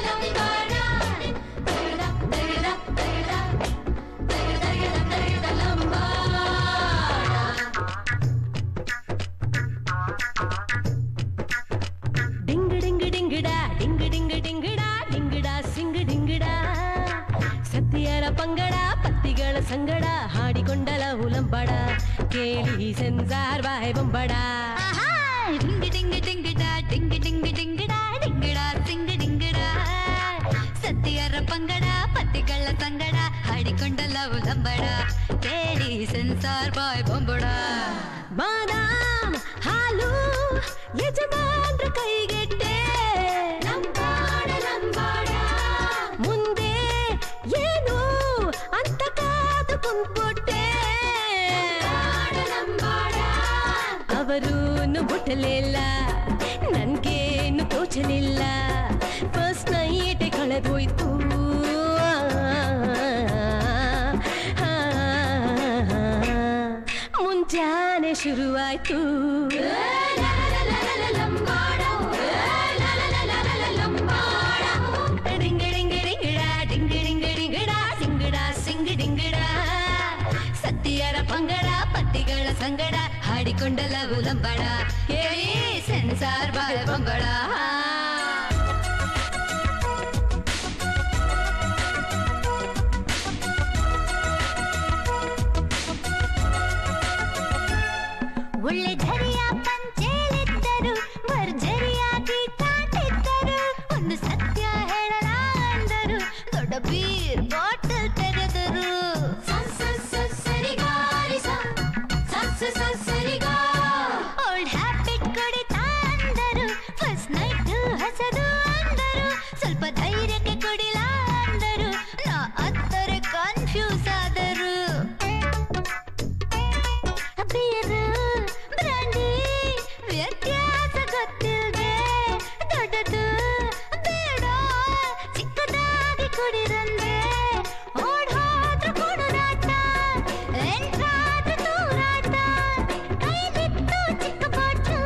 ಸಂಗಡ ಹಾಡಿಕೊಂಡಲ ಉಲಂಬಡ ಕೇಳಿ ಸೆನ್ಸಾರ್ ಬಾಯ್ ಬೊಂಬಡ ಡಿಂಗ್ ಡಿಂಗ್ ಡಿಂಗಿಡ ಡಿಂಗ್ ಡಿಂಗ್ ಡಿಂಗಿಡ ಡಿಂಗಿಡ ಸಿಂಗ್ ಡಿಂಗಿಡ ಸತಿಯರ ಪಂಗಡ ಪತಿಗಳ ಸಂಗಡ ಹಾಡಿಕೊಂಡಲ್ಲ ಉಲಂಬಡ ಕೇಳಿ ಸೆನ್ಸಾರ್ ಬಾಯ್ ಬೊಂಬಡ ಬಾದಾಮ್ ಹಾಲು ಯಜಮಾನ್ರ ಕೈಗೆಟ್ಟೆ ಲಂಬಾಡ ಲಂಬಾಡ ಮುಂದೆ ಏನು ಅಂತ ಕಾದು ಕುಂತ್ಬಿಟ್ಟೆ ಅವರೂನು ಮುಟ್ಟಲಿಲ್ಲ ನನ್ಗೇನು ತೋಚಲಿಲ್ಲ ಫಸ್ಟ್ ನೈಟ್ ಕಳೆದೋಯ್ತು ಮುಂಜಾನೆ ಶುರುವಾಯ್ತು ಡಿಂಗ್ ಡಿಂಗ್ ಡಿಂಗಿಡ ಡಿಂಗ್ ಡಿಂಗ್ ಡಿಂಗಿಡ ಸಿಂಗಡ ಸಿಂಗ್ ಡಿಂಗಿಡ ಸತಿಯರ ಪಂಗಡ ಪತಿಗಳ ಸಂಗಡ ಹಾಡಿಕೊಂಡಲ್ಲ ಉಲಂಬಡ ಕೇಳಿ ಸೆನ್ಸಾರ್ ಬಾಯ್ ಬೊಂಬಡ ಒಳ್ಳೆ ಝರಿಯ ಪಂಚೇಲಿದ್ದರು ಭರ್ಜರಿಯಾಗಿ ಕಾಟಿದ್ದರು ಒಂದು ಸತ್ಯ ಹೇಳಲ ಅಂದರು ದೊಡ್ಡ ಬೀರ್ ಬಾಟಲ್ ತೆಗೆದರು ಓಲ್ಡ್ ಹ್ಯಾಬಿಟ್ ಕುಡಿತಾ ಅಂದರು ಫಸ್ಟ್ ನೈಟ್ ಹಸದು ಅಂದರು ಸ್ವಲ್ಪ ಧೈರ್ಯಕ್ಕೆ ಕುಡಿಲ ಅಂದರು ನಾ ಅತ್ತರೆ ಕನ್ಫ್ಯೂಸ್ ಆದರು ಬೀರು ಬ್ರಾಂಡಿ ವ್ಯತ್ಯಾಸ ಗೊತ್ತಿಲ್ದೆ ದೊಡ್ಡದು ಬೇಡ ಚಿಕ್ಕದಾಗಿ ಕುಡಿರಂದೆ ಓಡ್ ಹೋದ್ರು ಕುಡುರಾಟ ಎಂಟ್ರಾದ್ರು ತೂರಾಟ ಕೈಲಿತ್ತು ಚಿಕ್ಕ ಬಾಟ್ಲು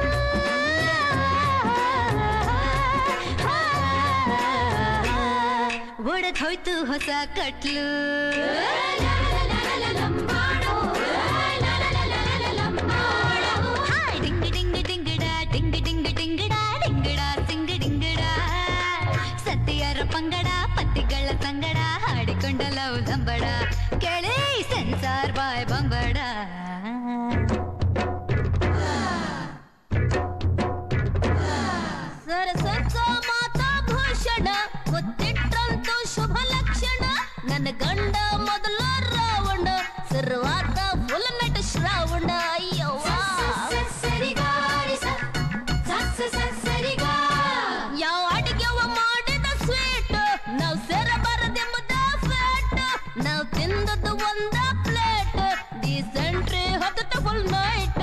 ಒಡೆದ್ ಹೋಯ್ತು ಹೊಸ ಕಟ್ಲು ಹಾಯ್ ಡಿಂಗ್ ಡಿಂಗ್ ಡಿಂಗಿಡ ಡಿಂಗ್ ಡಿಂಗ್ ಡಿಂಗಿಡ ಡಿಂಗಿಡ ಸಿಂಗ್ ಡಿಂಗಿಡ ಸತಿಯರ ಪಂಗಡ ಪತಿಗಳ ಸಂಗಡ ಹಾಡಿಕೊಂಡಲ ಉಲಂಬಡ ಕೇಳಿ ಸೆನ್ಸಾರ್ ಬಾಯ್ ಬಂಬಡ ಸರಸತ್ತ ಮಾತಾ ಭೂಷಣ ಗೊತ್ತಿಟ್ರಂತೂ ಶುಭ ಲಕ್ಷಣ ನನ್ನ ಗಂಡ ಮೊದಲ ರಾವಣ ಸರ್ವಾತ ಫುಲ್ ನಟ ಶ್ರಾವಣ ಅಯ್ಯವ್ವ ಯಾವ ಅಡಿಗೆವ ಮಾಡಿದ ಸ್ವೀಟ್ ನಾವ್ ಸೇರ ಬರದೆಂಬುದ ಫ್ಯಾಟ್ ನಾವ್ ತಿಂದದ್ದು ಒಂದ ಪ್ಲೇಟ್ ಡೀಸೆಂಟ್ರಿ ಹೊತ್ತ ಫುಲ್ ನೈಟ್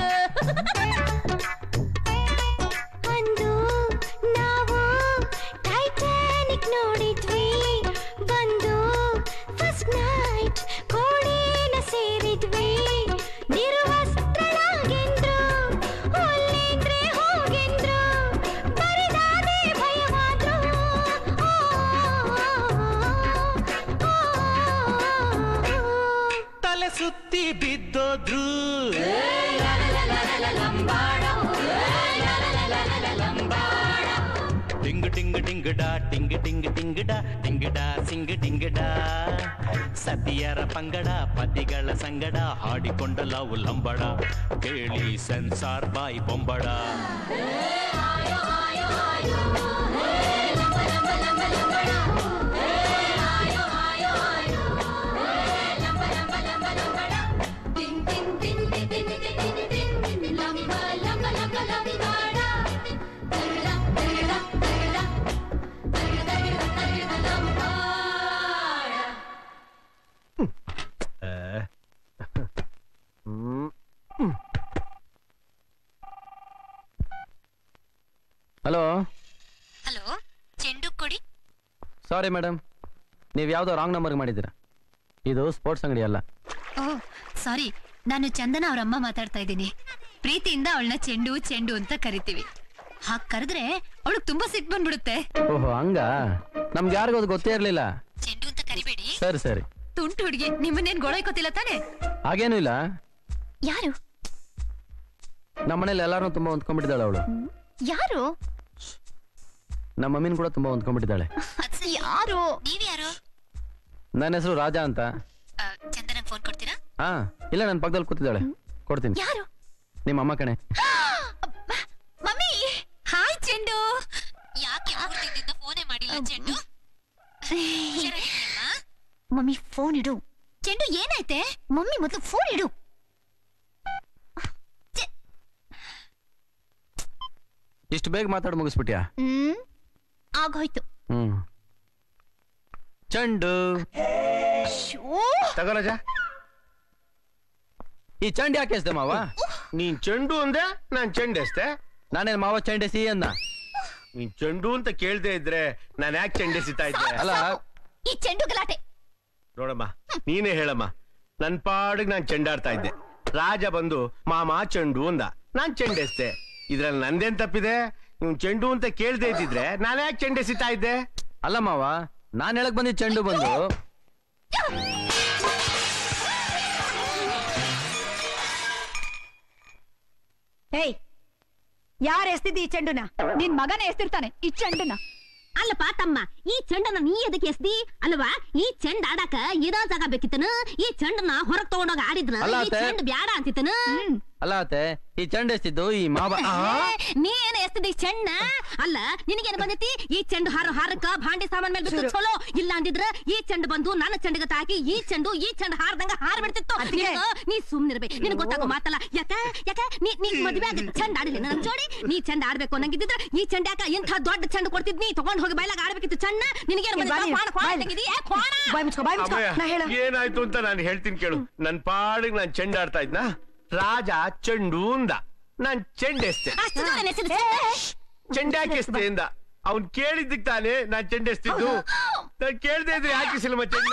ಒಂದು ನಾವು ಟೈಟಾನಿಕ್ ನೋಡಿದ್ವಿ ಬಂದು ಫಸ್ಟ್ ನೈಟ್ ಕೋಣೆನ ಸೇರಿದ್ವಿ ನಿರ್ವಸ್ತ್ರಳಾಗೆಂದ್ರು ಒಲ್ಲೇಂದ್ರೆ ಹೋಗೆಂದ್ರು ಬರಿದಾದೆ ಭಯವಾದ್ರು ಓ, ಓ, ತಲೆ ಸುತ್ತಿ ಬಿದ್ದೋದ್ರು ಟಿಂಗ್ ಟಿಂಗ್ ಟಿಂಗಡ ಟಿಂಗ್ ಟಿಂಗ್ ಟಿಂಗಡ ಟಿಂಗಡ ಸಿಂಗ್ ಟಿಂಗಡ ಸತಿಯರ ಪಂಗಡ ಪತಿಗಳ ಸಂಗಡ ಹಾಡಿಕೊಂಡಲ ಉಲ್ಲಂಬಡ ಕೇಳಿ ಸೆನ್ಸಾರ್ ಬಾಯಿ ಬೊಂಬಡ ಹಲೋ ಹಲೋ ಚೆಂಡು ಕೊಡಿ ಸಾರಿ ಮೇಡಮ್ ನೀವು ಯಾವುದೋ ರಾಂಗ್ ನಂಬರ್ಗೆ ಮಾಡಿದ್ದೀರಾ ಇದು ಸ್ಪೋರ್ಟ್ಸ್ ಅಂಗಡಿ ಅಲ್ಲ ಓ ಸಾರಿ ನಾನು ಚಂದನ ಅವ್ರ ಅಮ್ಮ ಮಾತಾಡ್ತಾ ಇದ್ದೀನಿ ಪ್ರೀತಿಯಿಂದ ಅವಳನ್ನ ಚೆಂಡು ಚೆಂಡು ಅಂತ ಕರಿತೀವಿ ಹಾಗ್ ಕರೆದ್ರೆ ಅವಳಿಗೆ ತುಂಬಾ ಸಿಟ್ ಬಂದ್ಬಿಡುತ್ತೆ ಓಹೋ ಹಂಗ ನಮ್ಗೆ ಯಾರಿಗೂ ಅದು ಗೊತ್ತೇ ಇರಲಿಲ್ಲ ಚೆಂಡು ಅಂತ ಕರಿಬೇಡಿ ಸರಿ ಸರಿ ತುಂಟು ಹುಡುಗಿ ನಿಮ್ಮನ್ನೇನ್ ಗೊಳೈಕೋತಿಲ್ಲ ತಾನೆ ಹಾಗೇನೂ ಇಲ್ಲ ಯಾರು ನಮ್ಮ ಮನೇಲಿ ಎಲ್ಲಾರನ್ನೂ ತುಂಬಾ ಹೊಂದ್ಕೊಂಡ್ಬಿಟ್ಟಿದ್ದಾಳೆ ಅವಳು ಯಾರು ನಮ್ಮ ಮಮ್ಮಿನ ಕೂಡ ತುಂಬಾ ಹೊಂದ್ಕೊಂಡ್ಬಿಟ್ಟಿದ್ದಾಳೆ ಯಾರು ನೀವ್ಯಾರು ನನ್ನ ಹೆಸರು ರಾಜಾ ಅಂತ ಚಂದನ ಫೋನ್ ಕೊಡ್ತೀರಾ ಹಾ ಇಲ್ಲ ನನ್ನ ಪಕ್ಕದಲ್ಲಿ ಕೂತಿದ್ದಾಳೆ ಕೊಡ್ತೀನಿ ಯಾರು ನಿಮ್ಮ ಅಮ್ಮ ಕಣೆ ಮಮ್ಮಿ ಹಾಯ್ ಚೆಂಡು ಯಾಕೆ ಊರ್ದಿಂದ ಫೋನೇ ಮಾಡಿಲ್ಲ ಚೆಂಡು ಮಮ್ಮಿ ಫೋನ್ ಇಡು ಚೆಂಡು ಏನಾಯ್ತೆ ಮಮ್ಮಿ ಮೊದಲು ಫೋನ್ ಇಡು ಇಷ್ಟು ಬೇಗ ಮಾತಾಡಿ ಮುಗಿಸ್ಬಿಟ್ಯಾ ಹ್ಮ್ ಆಗೋಯ್ತು ಹ್ಮ್ ಚೆಂಡು ತಗೋ ರಾಜ ಈ ಚೆಂಡು ಯಾಕೆ ಎಸ್ದೆ ಮಾವ ನೀನ್ ಚೆಂಡು ಅಂದೆ ನಾನ್ ಚೆಂಡು ಎಸ್ತೆ ನಾನೇನ್ ಮಾವ ಚೆಂಡೆಸಿ ಅಂದ ನೀನ್ ಚೆಂಡು ಅಂತ ಕೇಳ್ದೆ ಇದ್ರೆ ನಾನ್ ಯಾಕೆ ಚೆಂಡೆಸಿತಾ ಇದ್ದೆ ಅಲ್ಲ ಈ ಚೆಂಡು ಗಲಾಟೆ ನೋಡಮ್ಮ ನೀನೇ ಹೇಳಮ್ಮ ನನ್ ಪಾಡಿಗೆ ನಾನ್ ಚೆಂಡಾಡ್ತಾ ಇದ್ದೆ ರಾಜ ಬಂದು ಮಾಮ ಚೆಂಡು ಅಂದ ನಾನ್ ಚೆಂಡೆಸ್ತೆ ಇದ್ರಲ್ಲಿ ನಂದೇನ್ ತಪ್ಪಿದೆ ನೀವು ಚೆಂಡು ಅಂತ ಕೇಳ್ದೆ ಇದ್ದಿದ್ರೆ ನಾನು ಯಾಕೆ ಚೆಂಡೆಸಿತಾ ಇದ್ದೆ ಅಲ್ಲ ಮಾವ ನಾನ್ ಹೇಳಕ್ ಬಂದಿದ್ ಚೆಂಡು ಬಂದು ಏಯ್ ಯಾರು ಎಸ್ತಿದ್ದಿ ಈ ಚೆಂಡುನ ನಿನ್ ಮಗನೇ ಎಸ್ತಿರ್ತಾನೆ ಈ ಚೆಂಡನ್ನ ಅಲ್ಲಪ್ಪ ತಮ್ಮ ಈ ಚೆಂಡನ್ನ ನೀ ಎದಕ್ಕೆ ಎಸ್ದಿ ಅಲ್ವಾ ಈ ಚೆಂಡ್ ಆಡಾಕ ಇರೋ ಜಾಗ ಬೇಕಿತ್ತನ ಈ ಚೆಂಡನ್ನ ಹೊರಗ್ ತಗೊಂಡೋಗ ಆಡಿದ್ರ ಅಲ್ಲ ಈ ಅತ್ತೆ. ಚೆಂಡ್ ಬ್ಯಾಡ ಅಂತಿತ್ತನ ಅಲ್ಲ ಅತ್ತೆ ಈ ಚೆಂಡು ಎಸ್ತಿದ್ದು ಈ ಮಾವ ಆ, ನೀ ಏನ್ ಎಸ್ತಿದ್ದಿ ಚೆಂಡ ಅಲ್ಲ ನಿನಗೇನ್ ಬಂದೈತಿ ಈ ಚೆಂಡು ಹಾರ ಹಾರಕ್ಕ ಭಾಂಡಿ ಸಾಮಾನ್ ಮೇಲೆ ಬಿತ್ತು ಚಲೋ ಇಲ್ಲ ಅಂದಿದ್ರ ಈ ಚೆಂಡು ಬಂದು ನನ್ನ ಚೆಂಡಗ ತಾಕಿ ಈ ಚೆಂಡು ಈ ಚೆಂಡು ಹಾರ್ದಂಗ ಹಾರ್ ಬಿಡ್ತಿತ್ತು ನಿನಗ ನೀ ಸುಮ್ನಿರ್ಬೇಕು ನಿನಗ್ ಗೊತ್ತಾಗೋ ಮಾತಲ್ಲ ಯಾಕ ಯಾಕ ನೀ ನೀ ಮದ್ವೆ ಆಗ ಚೆಂಡ್ ಆಡಿಲ್ಲ ನನ್ ಜೋಡಿ ನೀ ಚೆಂಡ್ ಆಡ್ಬೇಕು ಅನ್ನಂಗಿದ್ರ ಈ ಚೆಂಡ ಯಾಕ ಇಂಥ ದೊಡ್ಡ ಚೆಂಡ್ ಕೊಡ್ತಿದ್ ನೀ ತಗೊಂಡ್ ಹೋಗಿ ಬಯಲಾಗ ಆಡ್ಬೇಕಿತ್ತು ಚೆಂಡ ನಿನಗೇನ್ ಏ, ಬಾ ನೀನು, ಬಂದ ಕ್ವಾಣ ಬಾ ಇಲ್ಲಿ. ತೆಗಿದಿ ಕ್ವಾಣ ಬಾಯ್ ಮುಚ್ಕೋ ಬಾಯ್ ಮುಚ್ಕೋ ನಾ ಹೇಳು ಅಮ್ಮಯ್ಯ, ಏನಾಯ್ತು ಅಂತ ನಾನು ಹೇಳ್ತೀನಿ ಕೇಳು ನನ್ ಪಾಡಿಗೆ ನಾನ್ ಚೆಂಡಾಡ್ತಾ ಇದ್ನ ರಾಜ ಚೆಂಡು ಅಂದ ನಾನ್ ಚೆಂಡೆಸ್ತೆ ಅಷ್ಟು ದೂರ ನೆಸಿದ್ರು ಚೆಂಡಾಕೆಸ್ತೆ ಅಂದ ಅವ್ನ್ ಕೇಳಿದ್ದಕ್ ತಾನೇ ನಾನ್ ಚೆಂಡೆಸ್ತಿದ್ದು ನಾನ್ ಕೇಳ್ದೆ ಇದ್ರೆ ಯಾಕೆ ಸಿಲ್ಮ ಚೆಂಡ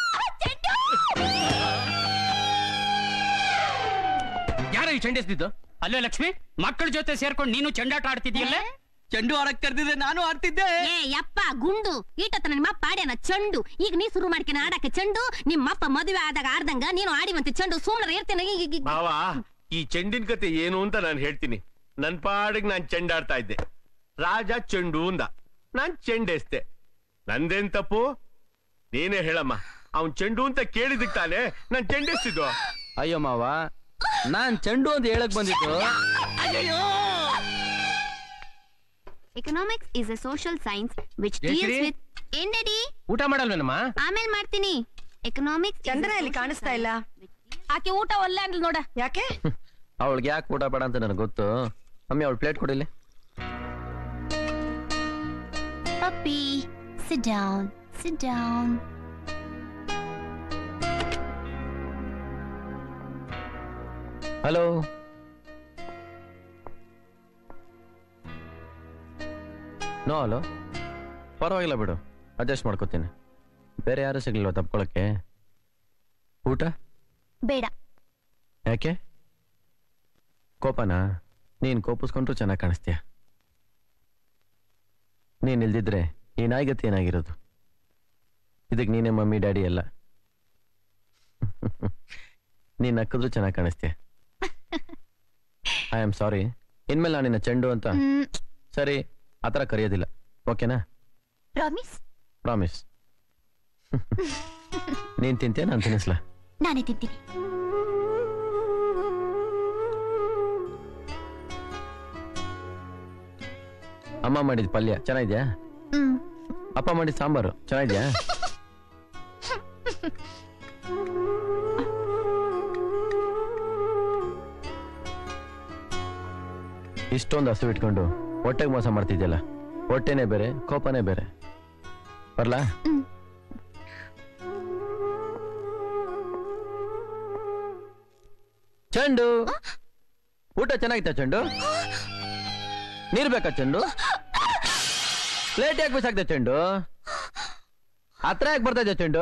ಯಾರ ಈ ಚೆಂಡೆಸ್ದಿದ್ದು ಅಲ್ಲೋ ಲಕ್ಷ್ಮಿ ಮಕ್ಕಳ ಜೊತೆ ಸೇರ್ಕೊಂಡು ನೀನು ಚೆಂಡಾಟ ಆಡ್ತಿದ್ಯಲ್ಲ ಚೆಂಡು ಆಡಕ್ ಕರ್ದಿದ್ರೆ ನಾನು ಆಡ್ತಿದ್ದೆ ಏ ಯಪ್ಪ ಗುಂಡು ಈಟತ್ತ ನಿಮ್ಮ ಅಪ್ಪ ಆಡ್ಯಾನ ಚೆಂಡು ಈಗ ನೀ ಶುರು ಮಾಡ್ಕೇನ ಆಡಕ್ಕೆ ಚೆಂಡು ನಿಮ್ಮಪ್ಪ ಮದುವೆ ಆದಾಗ ಆಡ್ದಂಗ ನೀನು ಆಡಿವಂತೆ ಚೆಂಡು ಸುಮ್ನೆ ಇರ್ತೇನೆ ಈಗ- ಈಗ- ಮಾವ ಈ ಚೆಂಡಿನ ಕತೆ ಏನು ಅಂತ ನಾನು ಹೇಳ್ತೀನಿ ನನ್ ಪಾಡಿಗೆ ನಾನ್ ಚೆಂಡಾಡ್ತಾ ಇದ್ದೆ ರಾಜ ಚೆಂಡು ಅಂದ ನಾನ್ ಚೆಂಡೆಸ್ತೆ ನಂದೇನ್ ತಪ್ಪು ನೀನೇ ಹೇಳಮ್ಮ ಅವ್ನ್ ಚೆಂಡು ಅಂತ ಕೇಳಿದಕ್ ತಾನೇ ನಾನ್ ಚೆಂಡೆಸ್ತಿದ್ದು ಅಯ್ಯೋ ಮಾವ ನಾನ್ ಚೆಂಡು ಅಂತ ಹೇಳಕ್ ಬಂದಿದ್ದು economics is a social science which Jayashree? Deals with ಏನ್ ಡ್ಯಾಡಿ ಊಟ ಮಾಡಲ್ವೇನಮ್ಮ ಆಮೇಲೆ ಮಾಡ್ತೀನಿ ಎಕನಾಮಿಕ್ಸ್ ಚಂದ್ರ ಇಲ್ಲಿ ಕಾಣಿಸ್ತಾ ಇಲ್ಲ ಆಕೆ ಊಟ ಒಲ್ಲೆ ಅಂದ್ಲು ನೋಡ ಯಾಕೆ ಅವಳಿಗೆ ಯಾಕೆ ಊಟ ಬೇಡ ಅಂತ ನನಗೆ ಗೊತ್ತು ಮಮ್ಮಿ ಅವಳು ಪ್ಲೇಟ್ ಕೊಡಿಲಿ puppy sit down sit down hello no hello ಪರವಾಗಿಲ್ಲ ಬಿಡು ಅಡ್ಜಸ್ಟ್ ಮಾಡ್ಕೋತೀನಿ ಬೇರೆ ಯಾರು ಸಿಗ್ಲಿಲ್ವ ತಪ್ಕೊಳಕ್ಕೆ ಊಟ ಬೇಡ ಯಾಕೆ ಕೋಪನಾ ನೀನ್ ಕೋಪಿಸ್ಕೊಂಡ್ರು ಚೆನ್ನಾಗಿ ಕಾಣಿಸ್ತೀಯ ನೀನ್ ಇಲ್ದಿದ್ರೆ ಈ ನಾಯಿಗತಿ ಏನಾಗಿರೋದು ಇದಕ್ಕೆ ನೀನೇ ಮಮ್ಮಿ ಡ್ಯಾಡಿ ಎಲ್ಲ ನೀನ್ ನಕ್ಕಿದ್ರು ಚೆನ್ನಾಗಿ ಕಾಣಿಸ್ತೀಯ ಐ ಆಮ್ ಸಾರಿ ಇನ್ಮೇಲೆ ನಾನು ನಿನ್ನ ಚೆಂಡು ಅಂತ ಸರಿ ಆ ಥರ ಕರೆಯೋದಿಲ್ಲ ಓಕೆನಾ ಪ್ರಾಮಿಸ್ ಪ್ರಾಮಿಸ್ ನೀನ್ ತಿಂತೀಯ ನಾನು ತಿನ್ನಿಸ್ಲಾ ನಾನೇ ತಿಂತೀನಿ ಅಮ್ಮ ಮಾಡಿದ ಪಲ್ಯ ಚೆನ್ನಾಗಿದ್ಯಾ ಹ್ಮ್ ಅಪ್ಪ ಮಾಡಿದ ಸಾಂಬಾರು ಚೆನ್ನಾಗಿದ್ಯಾ ಇಷ್ಟೊಂದು ಹಸು ಇಟ್ಕೊಂಡು ಹೊಟ್ಟೆಗೆ ಮೋಸ ಮಾಡ್ತಿದ್ಯಲ್ಲ ಹೊಟ್ಟೆನೇ ಬೇರೆ ಕೋಪನೇ ಬೇರೆ ಬರ್ಲಾ ಚಂಡು ಊಟ ಚೆನ್ನಾಗಿತ್ತ ಚಂಡು ನೀರ್ ಬೇಕಾ ಚಂಡು ಪ್ಲೇಟ್ ಯಾಕೆ ಬಿಸಾಕ್ದೆ ಚೆಂಡು ಹತ್ರ ಯಾಕೆ ಬರ್ತಾ ಇದ್ದೆ ಚೆಂಡು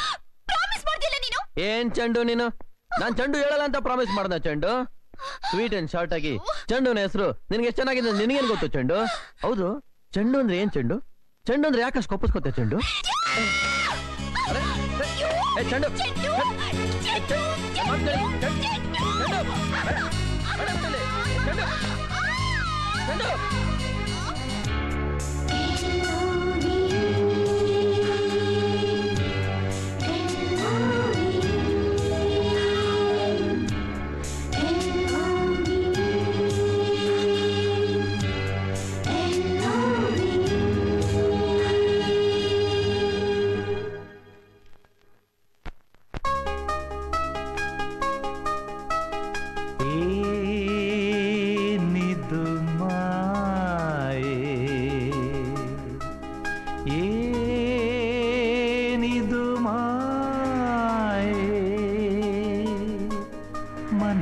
ಏನ್ ಚೆಂಡು ನೀನು ನಾನ್ ಚೆಂಡು ಹೇಳಲ್ಲ ಅಂತ ಪ್ರಾಮಿಸ್ ಮಾಡ್ದ ಚೆಂಡು ಸ್ವೀಟ್ ಅಂಡ್ ಶಾರ್ಟ್ ಆಗಿ ಚೆಂಡುನ ಹೆಸರು ನಿನ್ಗೆ ಎಷ್ಟು ಚೆನ್ನಾಗಿದೆ ನಿನಗೇನ್ ಗೊತ್ತು ಚೆಂಡು ಹೌದು ಚೆಂಡು ಅಂದ್ರೆ ಏನ್ ಚೆಂಡು ಚೆಂಡು ಅಂದ್ರೆ ಯಾಕೆ ಅಷ್ಟು ಕೊಪ್ಪಿಸ್ಕೊತೆ ಚೆಂಡು ಅರೆ, ಏ, ಚೆಂಡು ಏ, ಚೆಂಡು. ಮಕ್ಕಳೇ, ಚೆಂಡು. ಚೆಂಡು. ಬೇಡ. ಬೇಡ ಅಂತಲೇ. ಚೆಂಡು. ಚೆಂಡು.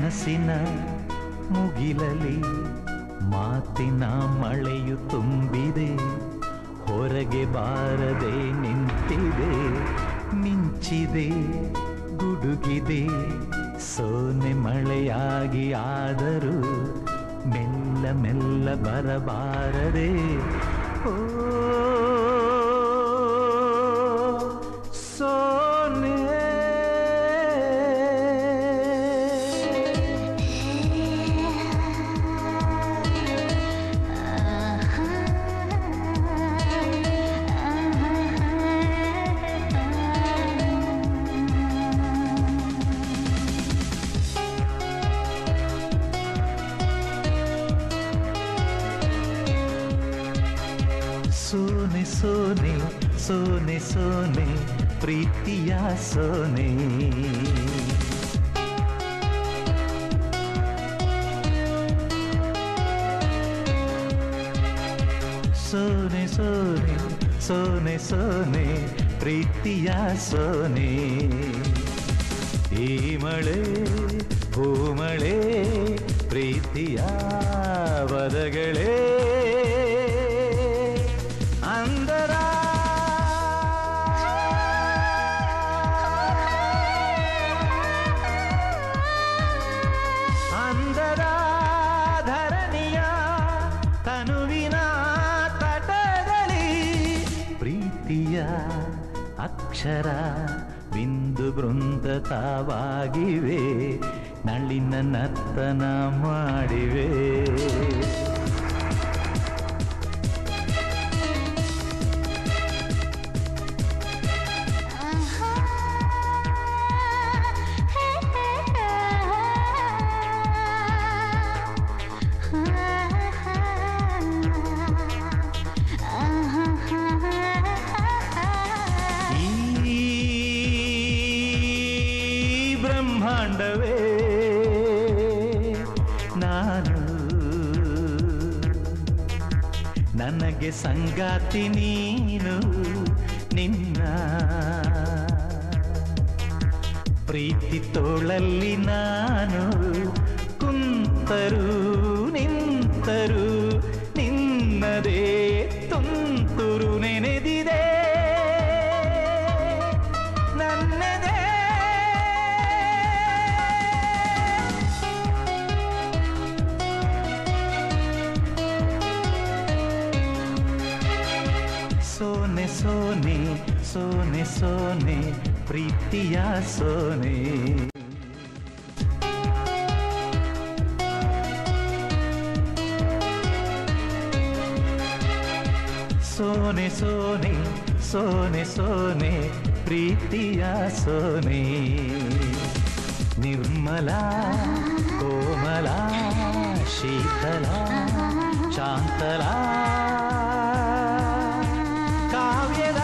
ಮನಸ್ಸಿನ ಮುಗಿಲಲಿ ಮಾತಿನ ಮಳೆಯು ತುಂಬಿದೆ ಹೊರಗೆ ಬಾರದೆ ನಿಂತಿದೆ ಮಿಂಚಿದೆ ಗುಡುಗಿದೆ ಸೋನೆ ಮಳೆಯಾಗಿ ಆದರೂ ಮೆಲ್ಲ ಮೆಲ್ಲ ಬರಬಾರದೆ ಓ ಸೋನೆ ಸೋನೆ ಸೋನೆ ಸೋನೆ ಸೋನೆ ಪ್ರೀತಿಯ ಸೋನೆ ಸೋನೆ ಸೋನೆ ಸೋನೆ ಸೋನೆ ಪ್ರೀತಿಯ ಸೋನೆ ಈ ಮಳೆ ಹೂಮಳೆ ಪ್ರೀತಿಯ ವದಗಳೇ ಅಂದರ ಅಂದರ ಧರಣಿಯ ತನುವಿನ ತಟದಲ್ಲಿ ಪ್ರೀತಿಯ ಅಕ್ಷರ ಬಿಂದು ಬೃಂದ ತಾವಾಗಿವೆ ನಳಿನ ನರ್ತನ ಮಾಡಿವೆ ಈ ಬ್ರಹ್ಮಾಂಡವೇ ನಾನು ನನಗೆ ಸಂಗಾತಿ ನೀನು ನಿನ್ನ ಪ್ರೀತಿ ತೋಳಲ್ಲಿ ನಾನು ಕುಂತರು ನಿಂತರು ನಿನ್ನದೇ ತುಂತುರು ನೆನೆದಿದೆ ನನ್ನದೇ ಸೋನೆ ಸೋನೆ ಸೋನೆ ಸೋನೆ ಪ್ರೀತಿಯ ಸೋನೆ ಸೋನೆ ಸೋನೆ ಸೋನೆ ಸೋನೆ ಪ್ರೀತಿಯ ಸೋನೆ ನಿರ್ಮಲ ಕೋಮಲ ಶೀತಲ ಶಾಂತಲ ಕಾವ್ಯದ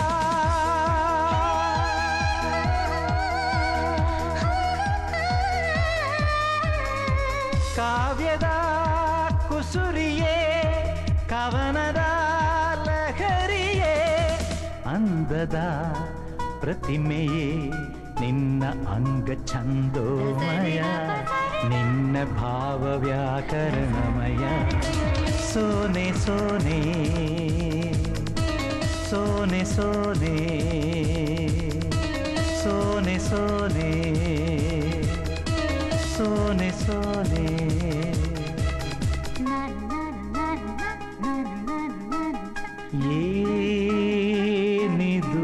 ಕಾವ್ಯದ ಕುಸುರಿಯೇ ಕವನದ ಲಹರಿಯೇ ಅಂದದ ಪ್ರತಿಮೆಯೇ ನಿನ್ನ ಅಂಗ ಛಂದೋಮಯ ನಿನ್ನ ಭಾವ ವ್ಯಾಕರಣಮಯ ಸೋನೆ ಸೋನೆ ಸೋನೆ ಸೋನೆ ಸೋನೆ ಸೋನೆ ಸೋನೆ ಸೋನೆ ಏನಿದು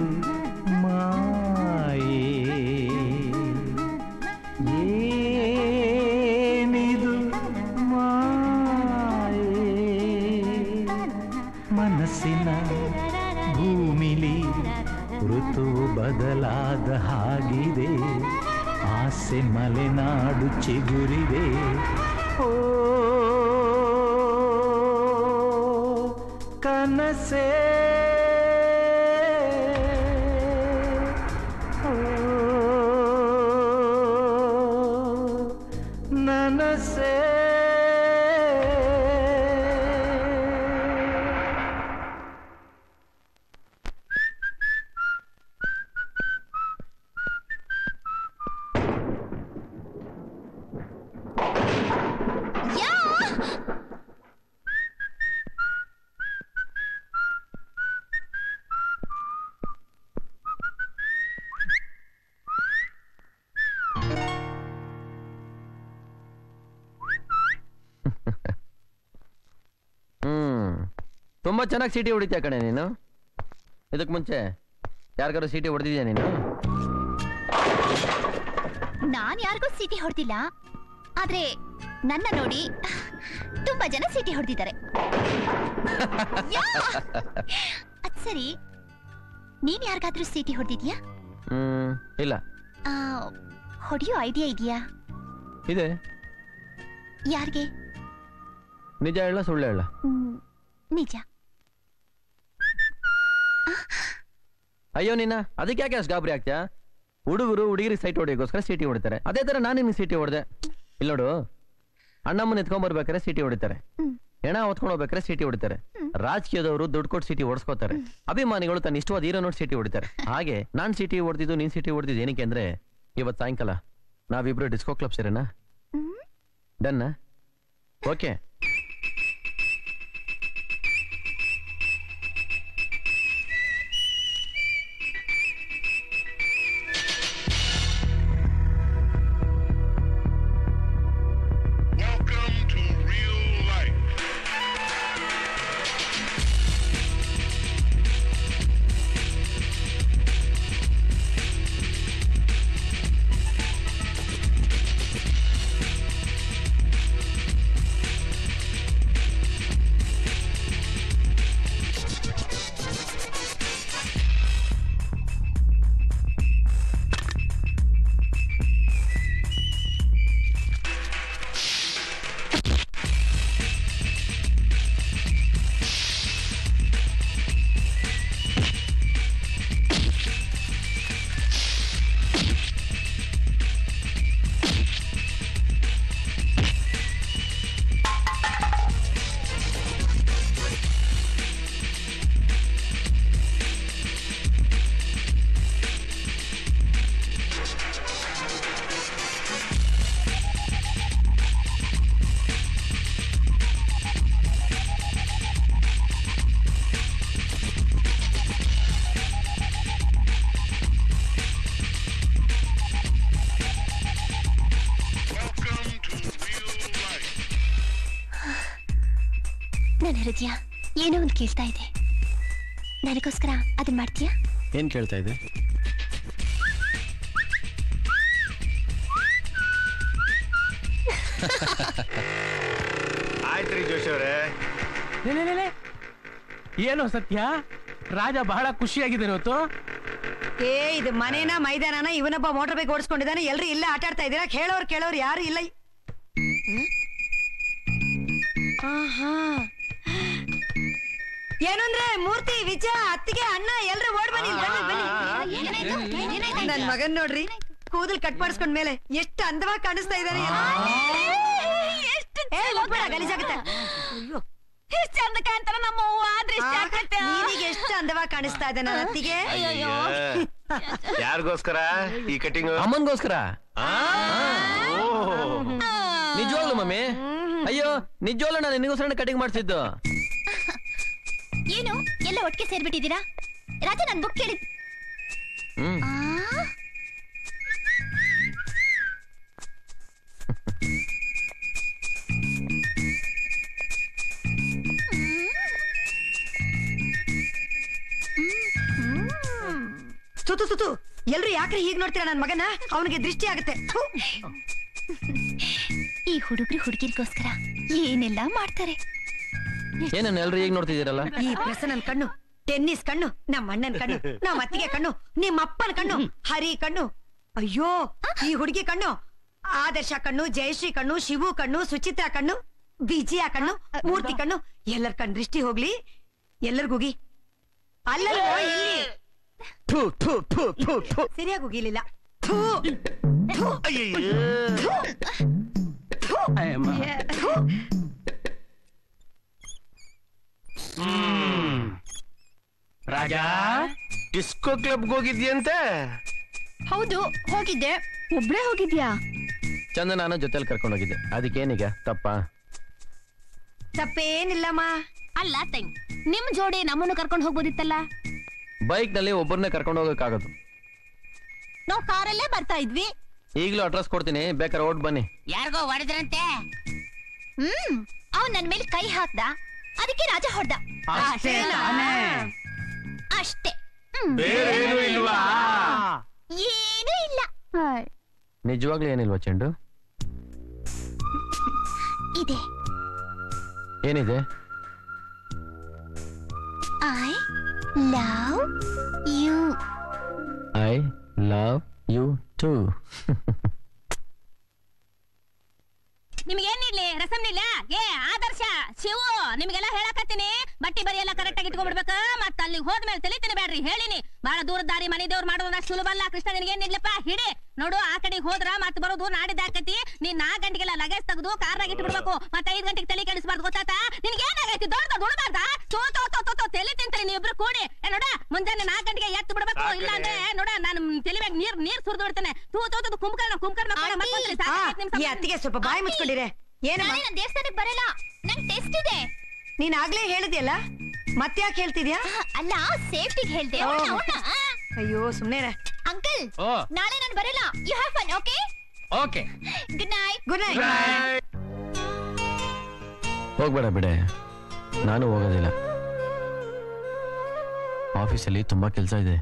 ಮಾಯೆ ಏನಿದು ಮಾಯೆ ಮನಸ್ಸಿನ ಭೂಮಿಲಿ ಋತು ಬದಲಾದ ಹಾಗಿದೆ ಆಸೆ ಮಲೆನಾಡು ಚಿಗುರಿದೆ ಓ ಕನಸೇ ಓ, ನನಸೇ ತುಂಬಾ ಚೆನ್ನಾಗಿ ಸೀಟಿ ಹೊಡಿತೀಯ ಕಣೆ ನೀನು ಇದಕ್ ಮುಂಚೆ ಯಾರಿಗಾರು ಸೀಟಿ ಹೊಡೆದಿದ್ಯಾ ನೀನು ನಾನ್ ಯಾರಿಗೂ ಸೀಟಿ ಹೊಡೆದಿಲ್ಲ ಆದ್ರೆ ನನ್ನ ನೋಡಿ ತುಂಬಾ ಜನ ಸೀಟಿ ಹೊಡೆದಿದ್ದಾರೆ ಅದ್ ಸರಿ ನೀನ್ ಯಾರಿಗಾದ್ರೂ ಸೀಟಿ ಹೊಡೆದಿದ್ಯಾ ಹ್ಮ್ ಇಲ್ಲ ಹೊಡೆಯೋ ಐಡಿಯಾ ಇದೆಯಾ ಇದೆ ಯಾರಿಗೆ ನಿಜ ಹೇಳ ಸುಳ್ಳು ಹೇಳ ಹ್ಮ್, ನಿಜ ಅಯ್ಯೋ ನಿನ್ನ ಅದಕ್ಕೆ ಯಾಕೆ ಅಷ್ಟು ಗಾಬರಿ ಆಗ್ತ್ಯಾ ಹುಡುಗರು ಹುಡುಗಿರಿಗೆ ಸೈಟ್ ಹೊಡಿಯೋಕ್ಕೋಸ್ಕರ ಸೀಟಿ ಹೊಡಿತಾರೆ ಅದೇ ತರ ನಾನು ನಿನ್ಗೆ ಸೀಟಿ ಹೊಡೆದೆ ಇಲ್ಲ ನೋಡು ಅಣ್ಣಮ್ಮನ ಎತ್ಕೊಂಡ್ ಬರ್ಬೇಕಾದ್ರೆ ಸೀಟಿ ಹೊಡಿತಾರೆ ಹೆಣ ಹೊತ್ಕೊಂಡು ಹೋಗ್ಬೇಕಾದ್ರೆ ಸೀಟಿ ಹೊಡಿತಾರೆ ರಾಜಕೀಯದವರು ದುಡ್ಡು ಕೊಟ್ಟು ಸೀಟಿ ಹೊಡ್ಸ್ಕೋತಾರೆ ಅಭಿಮಾನಿಗಳು ತನ್ನ ಇಷ್ಟವಾದ ಹೀರೋ ನೋಡಿ ಸೀಟಿ ಹೊಡಿತಾರೆ ಹಾಗೆ ನಾನ್ ಸೀಟಿ ಹೊಡೆದಿದ್ದು ನೀನ್ ಸೀಟಿ ಹೊಡೆದಿದ್ದು ಏನಕ್ಕೆ ಅಂದ್ರೆ ಇವತ್ತು ಸಾಯಂಕಾಲ ನಾವಿಬ್ರು ಡಿಸ್ಕೋ ಕ್ಲಬ್ ಸೇರೋಣ ಡನ್ನ ಓಕೆ ನನ್ನ ಹೃದಯ ಏನೋ ಒಂದು ಕೇಳ್ತಾ ಇದೆ ನನಗೋಸ್ಕರ ಅದನ್ನ ಮಾಡ್ತೀಯಾ ಏನ್ ಕೇಳ್ತಾ ಇದೆ ಆಯ್ತ್ರಿ ಜೋಶಿ ಅವರೇ ಲೇ, ಲೇ, ಲೇ, ಲೇ. ಏನು ಸತ್ಯ ರಾಜ ಬಹಳ ಖುಷಿಯಾಗಿದ್ದಾನೆ ಇವತ್ತು ಏ ಇದು ಮನೇನ ಮೈದಾನನ ಇವನೊಬ್ಬ ಮೋಟರ್ ಬೈಕ್ ಓಡಿಸ್ಕೊಂಡಿದ್ದಾನೆ ಎಲ್ರು ಇಲ್ಲೇ ಆಟ ಆಡ್ತಾ ಇದ್ದೀರಾ ಕೇಳೋರು ಕೇಳೋರು ಯಾರು ಇಲ್ಲ ಹ್ಮ್? ಆಹಾ. ಏನು ಅಂದ್ರೆ ಮೂರ್ತಿ ವಿಜಯ ಅತ್ತಿಗೆ ಅಣ್ಣ ಎಲ್ರು ಓಡ್ ಬನ್ನಿ ಬನ್ನಿ ಬನ್ನಿ ನನ್ ಮಗನ್ ನೋಡ್ರಿ ಕೂದಲ್ ಕಟ್ ಮಾಡಿಸ್ಕೊಂಡ್ ಮೇಲೆ ಎಷ್ಟು ಅಂದವಾಗಿ ಕಾಣಿಸ್ತಾ ಇದ್ದಾನೆ ಏ, ಹೋಗ್ಬೇಡ, ಗಲೀಜಾಗುತ್ತೆ. ಅಯ್ಯೋ. ಇಷ್ಟ್ ಚಂದ ಕಾಣ್ತಾರ ನಮ್ಮ ಅವ್ವ ಆದ್ರೆ ಇಷ್ಟ ಆಕತ್ತೆ. ನೀನೀಗ ಎಷ್ಟು ಅಂದವಾಗಿ ಕಾಣಿಸ್ತಾ ಇದೆ ನನ್ನ ಅತ್ತಿಗೆ ಯಾರಿಗೋಸ್ಕರ ಈ ಕಟಿಂಗ್ ಅಮ್ಮನ್ಗೋಸ್ಕರ ನಿಜವಾಗ್ಲು ಮಮ್ಮಿ ಅಯ್ಯೋ ನಿಜವಾಗ್ಲು ನಾನು ನಿನಗೋಸ್ಕರ ಕಟಿಂಗ್ ಮಾಡ್ತಿದ್ದು ಏನು ಎಲ್ಲ ಒಟ್ಟಿಗೆ ಸೇರ್ಬಿಟ್ಟಿದ್ದೀರಾ ರಾಜ ನನ್ ಬುಕ್ ಕೇಳಿ ಹ್ಮ್ ಸುತ್ತು ಸುತ್ತು ಎಲ್ರು ಯಾಕ್ರಿ ಹೀಗ್ ನೋಡ್ತೀರಾ ನನ್ ಮಗನ ಅವನಿಗೆ ದೃಷ್ಟಿ ಆಗುತ್ತೆ ಥು. ಈ ಹುಡುಗರು ಹುಡುಗಿರ್ಗೋಸ್ಕರ ಏನೆಲ್ಲ ಮಾಡ್ತಾರೆ ಏನನ್ನ ಎಲ್ರು ಈಗ ನೋಡ್ತಿದ್ದೀರಲ್ಲ ಈ ಪ್ರಸನ್ನನ್ ಕಣ್ಣು ಟೆನ್ನಿಸ್ ಕಣ್ಣು ನಮ್ಮ ಅಣ್ಣನ್ ಕಣ್ಣು ನಮ್ಮ ಅತ್ತಿಗೆ ಕಣ್ಣು ನಿಮ್ಮ ಅಪ್ಪನ ಕಣ್ಣು ಹರಿ ಕಣ್ಣು ಅಯ್ಯೋ ಈ ಹುಡುಗಿ ಕಣ್ಣು ಆದರ್ಶ ಕಣ್ಣು ಜಯಶ್ರೀ ಕಣ್ಣು ಶಿವು ಕಣ್ಣು ಸುಚಿತ್ರಾ ಕಣ್ಣು ವಿಜಯ ಕಣ್ಣು ಮೂರ್ತಿ ಕಣ್ಣು ಎಲ್ಲರ ಕಣ್ ದೃಷ್ಟಿ ಹೋಗ್ಲಿ ಎಲ್ಲರಿಗೂಗಿ ಅಲ್ಲಲ್ಲ ಇಲ್ಲಿ ಸರಿಯಾಗಿ ಹೋಗಿಲಿಲ್ಲ ಥು. ಥು. ಥು. ಥು. ಥು. ರಾಜ ಡಿಸ್ಕೋ ಕ್ಲಬ್ಗೆ ಹೋಗಿದ್ಯಂತೆ ಹೌದು ಹೋಗಿದ್ದೆ ಒಬ್ಳೇ ಹೋಗಿದ್ಯಾ ಚಂದ ನಾನು ಜೊತೆಲಿ ಕರ್ಕೊಂಡು ಹೋಗಿದ್ದೆ ಅದಕ್ಕೇನೀಗ ತಪ್ಪ ತಪ್ಪೇನಿಲ್ಲಮ್ಮ ಅಲ್ಲ ತಂಗ್ ನಿಮ್ ಜೋಡಿ ನಮ್ಮನ್ನು ಕರ್ಕೊಂಡು ಹೋಗ್ಬೋದಿತ್ತಲ್ಲ ಬೈಕ್ ನಲ್ಲಿ ಒಬ್ಬರನ್ನೇ ಕರ್ಕೊಂಡು ಹೋಗಕ್ಕಾಗದು ನಾವು ಕಾರಲ್ಲೇ ಬರ್ತಾ ಇದ್ವಿ ಈಗಲೂ ಅಡ್ರೆಸ್ ಕೊಡ್ತೀನಿ ಬೇಕಾದ್ರೆ ಓಟ್ ಬನ್ನಿ ಯಾರಿಗೋ ಹೊಡೆದ್ರಂತೆ ಹ್ಮ್ ಅವ್ನ್ ನನ್ ಮೇಲೆ ಕೈ ಹಾಕ್ದ ಅದಕ್ಕೆ ರಾಜ ಹೊಡ್ದ ಅಷ್ಟೇ ತಾನೇ ಅಷ್ಟೇ ಹ್ಮ್. ಬೇರೇನೂ ಇಲ್ವಾ ಏನೂ ಇಲ್ಲ ನಿಜವಾಗ್ಲೂ ಏನಿಲ್ವಾ ಚೆಂಡು ಇದೆ ಏನಿದೆ I love you I love you too ನಿಮ್ಗೆ ಏನ್ ನೀಡ್ಲಿ ರಸಂ ನೀಡ್ಲ ಏ ಆದರ್ಶ ಶಿವು ನಿಮ್ಗೆಲ್ಲ ಹೇಳಕತ್ತೀನಿ ಬಟ್ಟಿ ಬರಿ ಎಲ್ಲ ಕರೆಕ್ಟ್ ಆಗಿ ಇಟ್ಕೊಂಡ್ಬಿಡ್ಬೇಕ ಮತ್ತ ಅಲ್ಲಿ ಹೋದ್ಮೇಲೆ ತಲೆ ಬೇಡ್ರಿ ಹೇಳಿನಿ ಬಹಳ ದೂರದ ದಾರಿ ಮನೆ ದೇವ್ರು ಮಾಡೋದು ಅಷ್ಟು ಸುಲಭ ಅಲ್ಲ ಕೃಷ್ಣ ನಿನ್ಗೆ ಏನ್ ನೀಡ್ಲಪ್ಪ ಹಿಡಿ ನೋಡು ಆ ಕಡೆ ಹೋದ್ರ ಮತ್ ಬರೋದು ನಾಡಿದ ಆಕತಿ ನೀನ್ ನಾಲ್ಕು ಗಂಟೆಗೆಲ್ಲ ಲಗೇಜ್ ತೆಗೆದು ಕಾರ್ನಾಗ ಇಟ್ಟು ಬಿಡ್ಬೇಕು ಮತ್ತೆ ಐದ್ ಗಂಟೆಗೆ ತಲೆ ಕೆಡಿಸ್ಬಾರ್ದು ಗೊತ್ತಾತ ನಿನ್ಗೆ ಏನಾಗೈತಿ ದೊಡ್ಡ ದೊಡ್ಡ ಉಳ್ಬಾರ್ದ ತೋ ತೋ ತೋ ತೋ ತೋ ತಲೆ ತಿಂತಾರೆ ನೀವಿಬ್ರು ಕೂಡಿ ಏ ನೋಡ ಮುಂಜಾನೆ ನಾಲ್ಕು ಗಂಟೆಗೆ ಎತ್ತು ಬಿಡ್ಬೇಕು ಇಲ್ಲ ಅಂದ್ರೆ ನೋಡ ನಾನು ತಲೆ ಮ್ಯಾಗ ನೀರ್ ನೀರ್ ಸುರಿದು ಬಿಡ್ತೇನೆ ತೂ ತೋ ತೋ ಕುಂಕರ್ಣ ಕುಂಕರ್ಣ ಮಕ್ಕೊಂಡ್ರಿ ಆ, ಈ ಅತ್ತಿಗೆ ಸ್ವಲ್ಪ ಬಾಯಿ ಮುಚ್ಕೊಂಡಿರೆ ಏನಮ್ಮ ನಾಳೆ ನನ್ ದೇವಸ್ಥಾನಕ್ಕೆ ಬರಲ್ಲ ನಂಗ್ ಟೆಸ್ಟ್ ಇದೆ ನೀನ್ ಆಗ್ಲೇ ಹೇಳಿದ್ಯಲ್ಲ ಮತ್ತ್ಯಾಕೆ ಹೇಳ್ತಿದ್ಯಾ ಅಲ್ಲ ಸೇಫ್ಟಿಗೆ ಹೇಳ್ದೆ ಓ. ಅವ್ನ, ಅವ್ನ. ಅಯ್ಯೋ ಸುಮ್ನೆ ಅಂಕಲ್ ಓ ನಾಳೆ ನಾನು ಬರಲ್ಲ you have fun okay okay good night good night ಹೋಗ್ಬೇಡ ಬಿಡೆ ನಾನು ಹೋಗೋದಿಲ್ಲ ಆಫೀಸಲ್ಲಿ ತುಂಬಾ ಕೆಲಸ ಇದೆ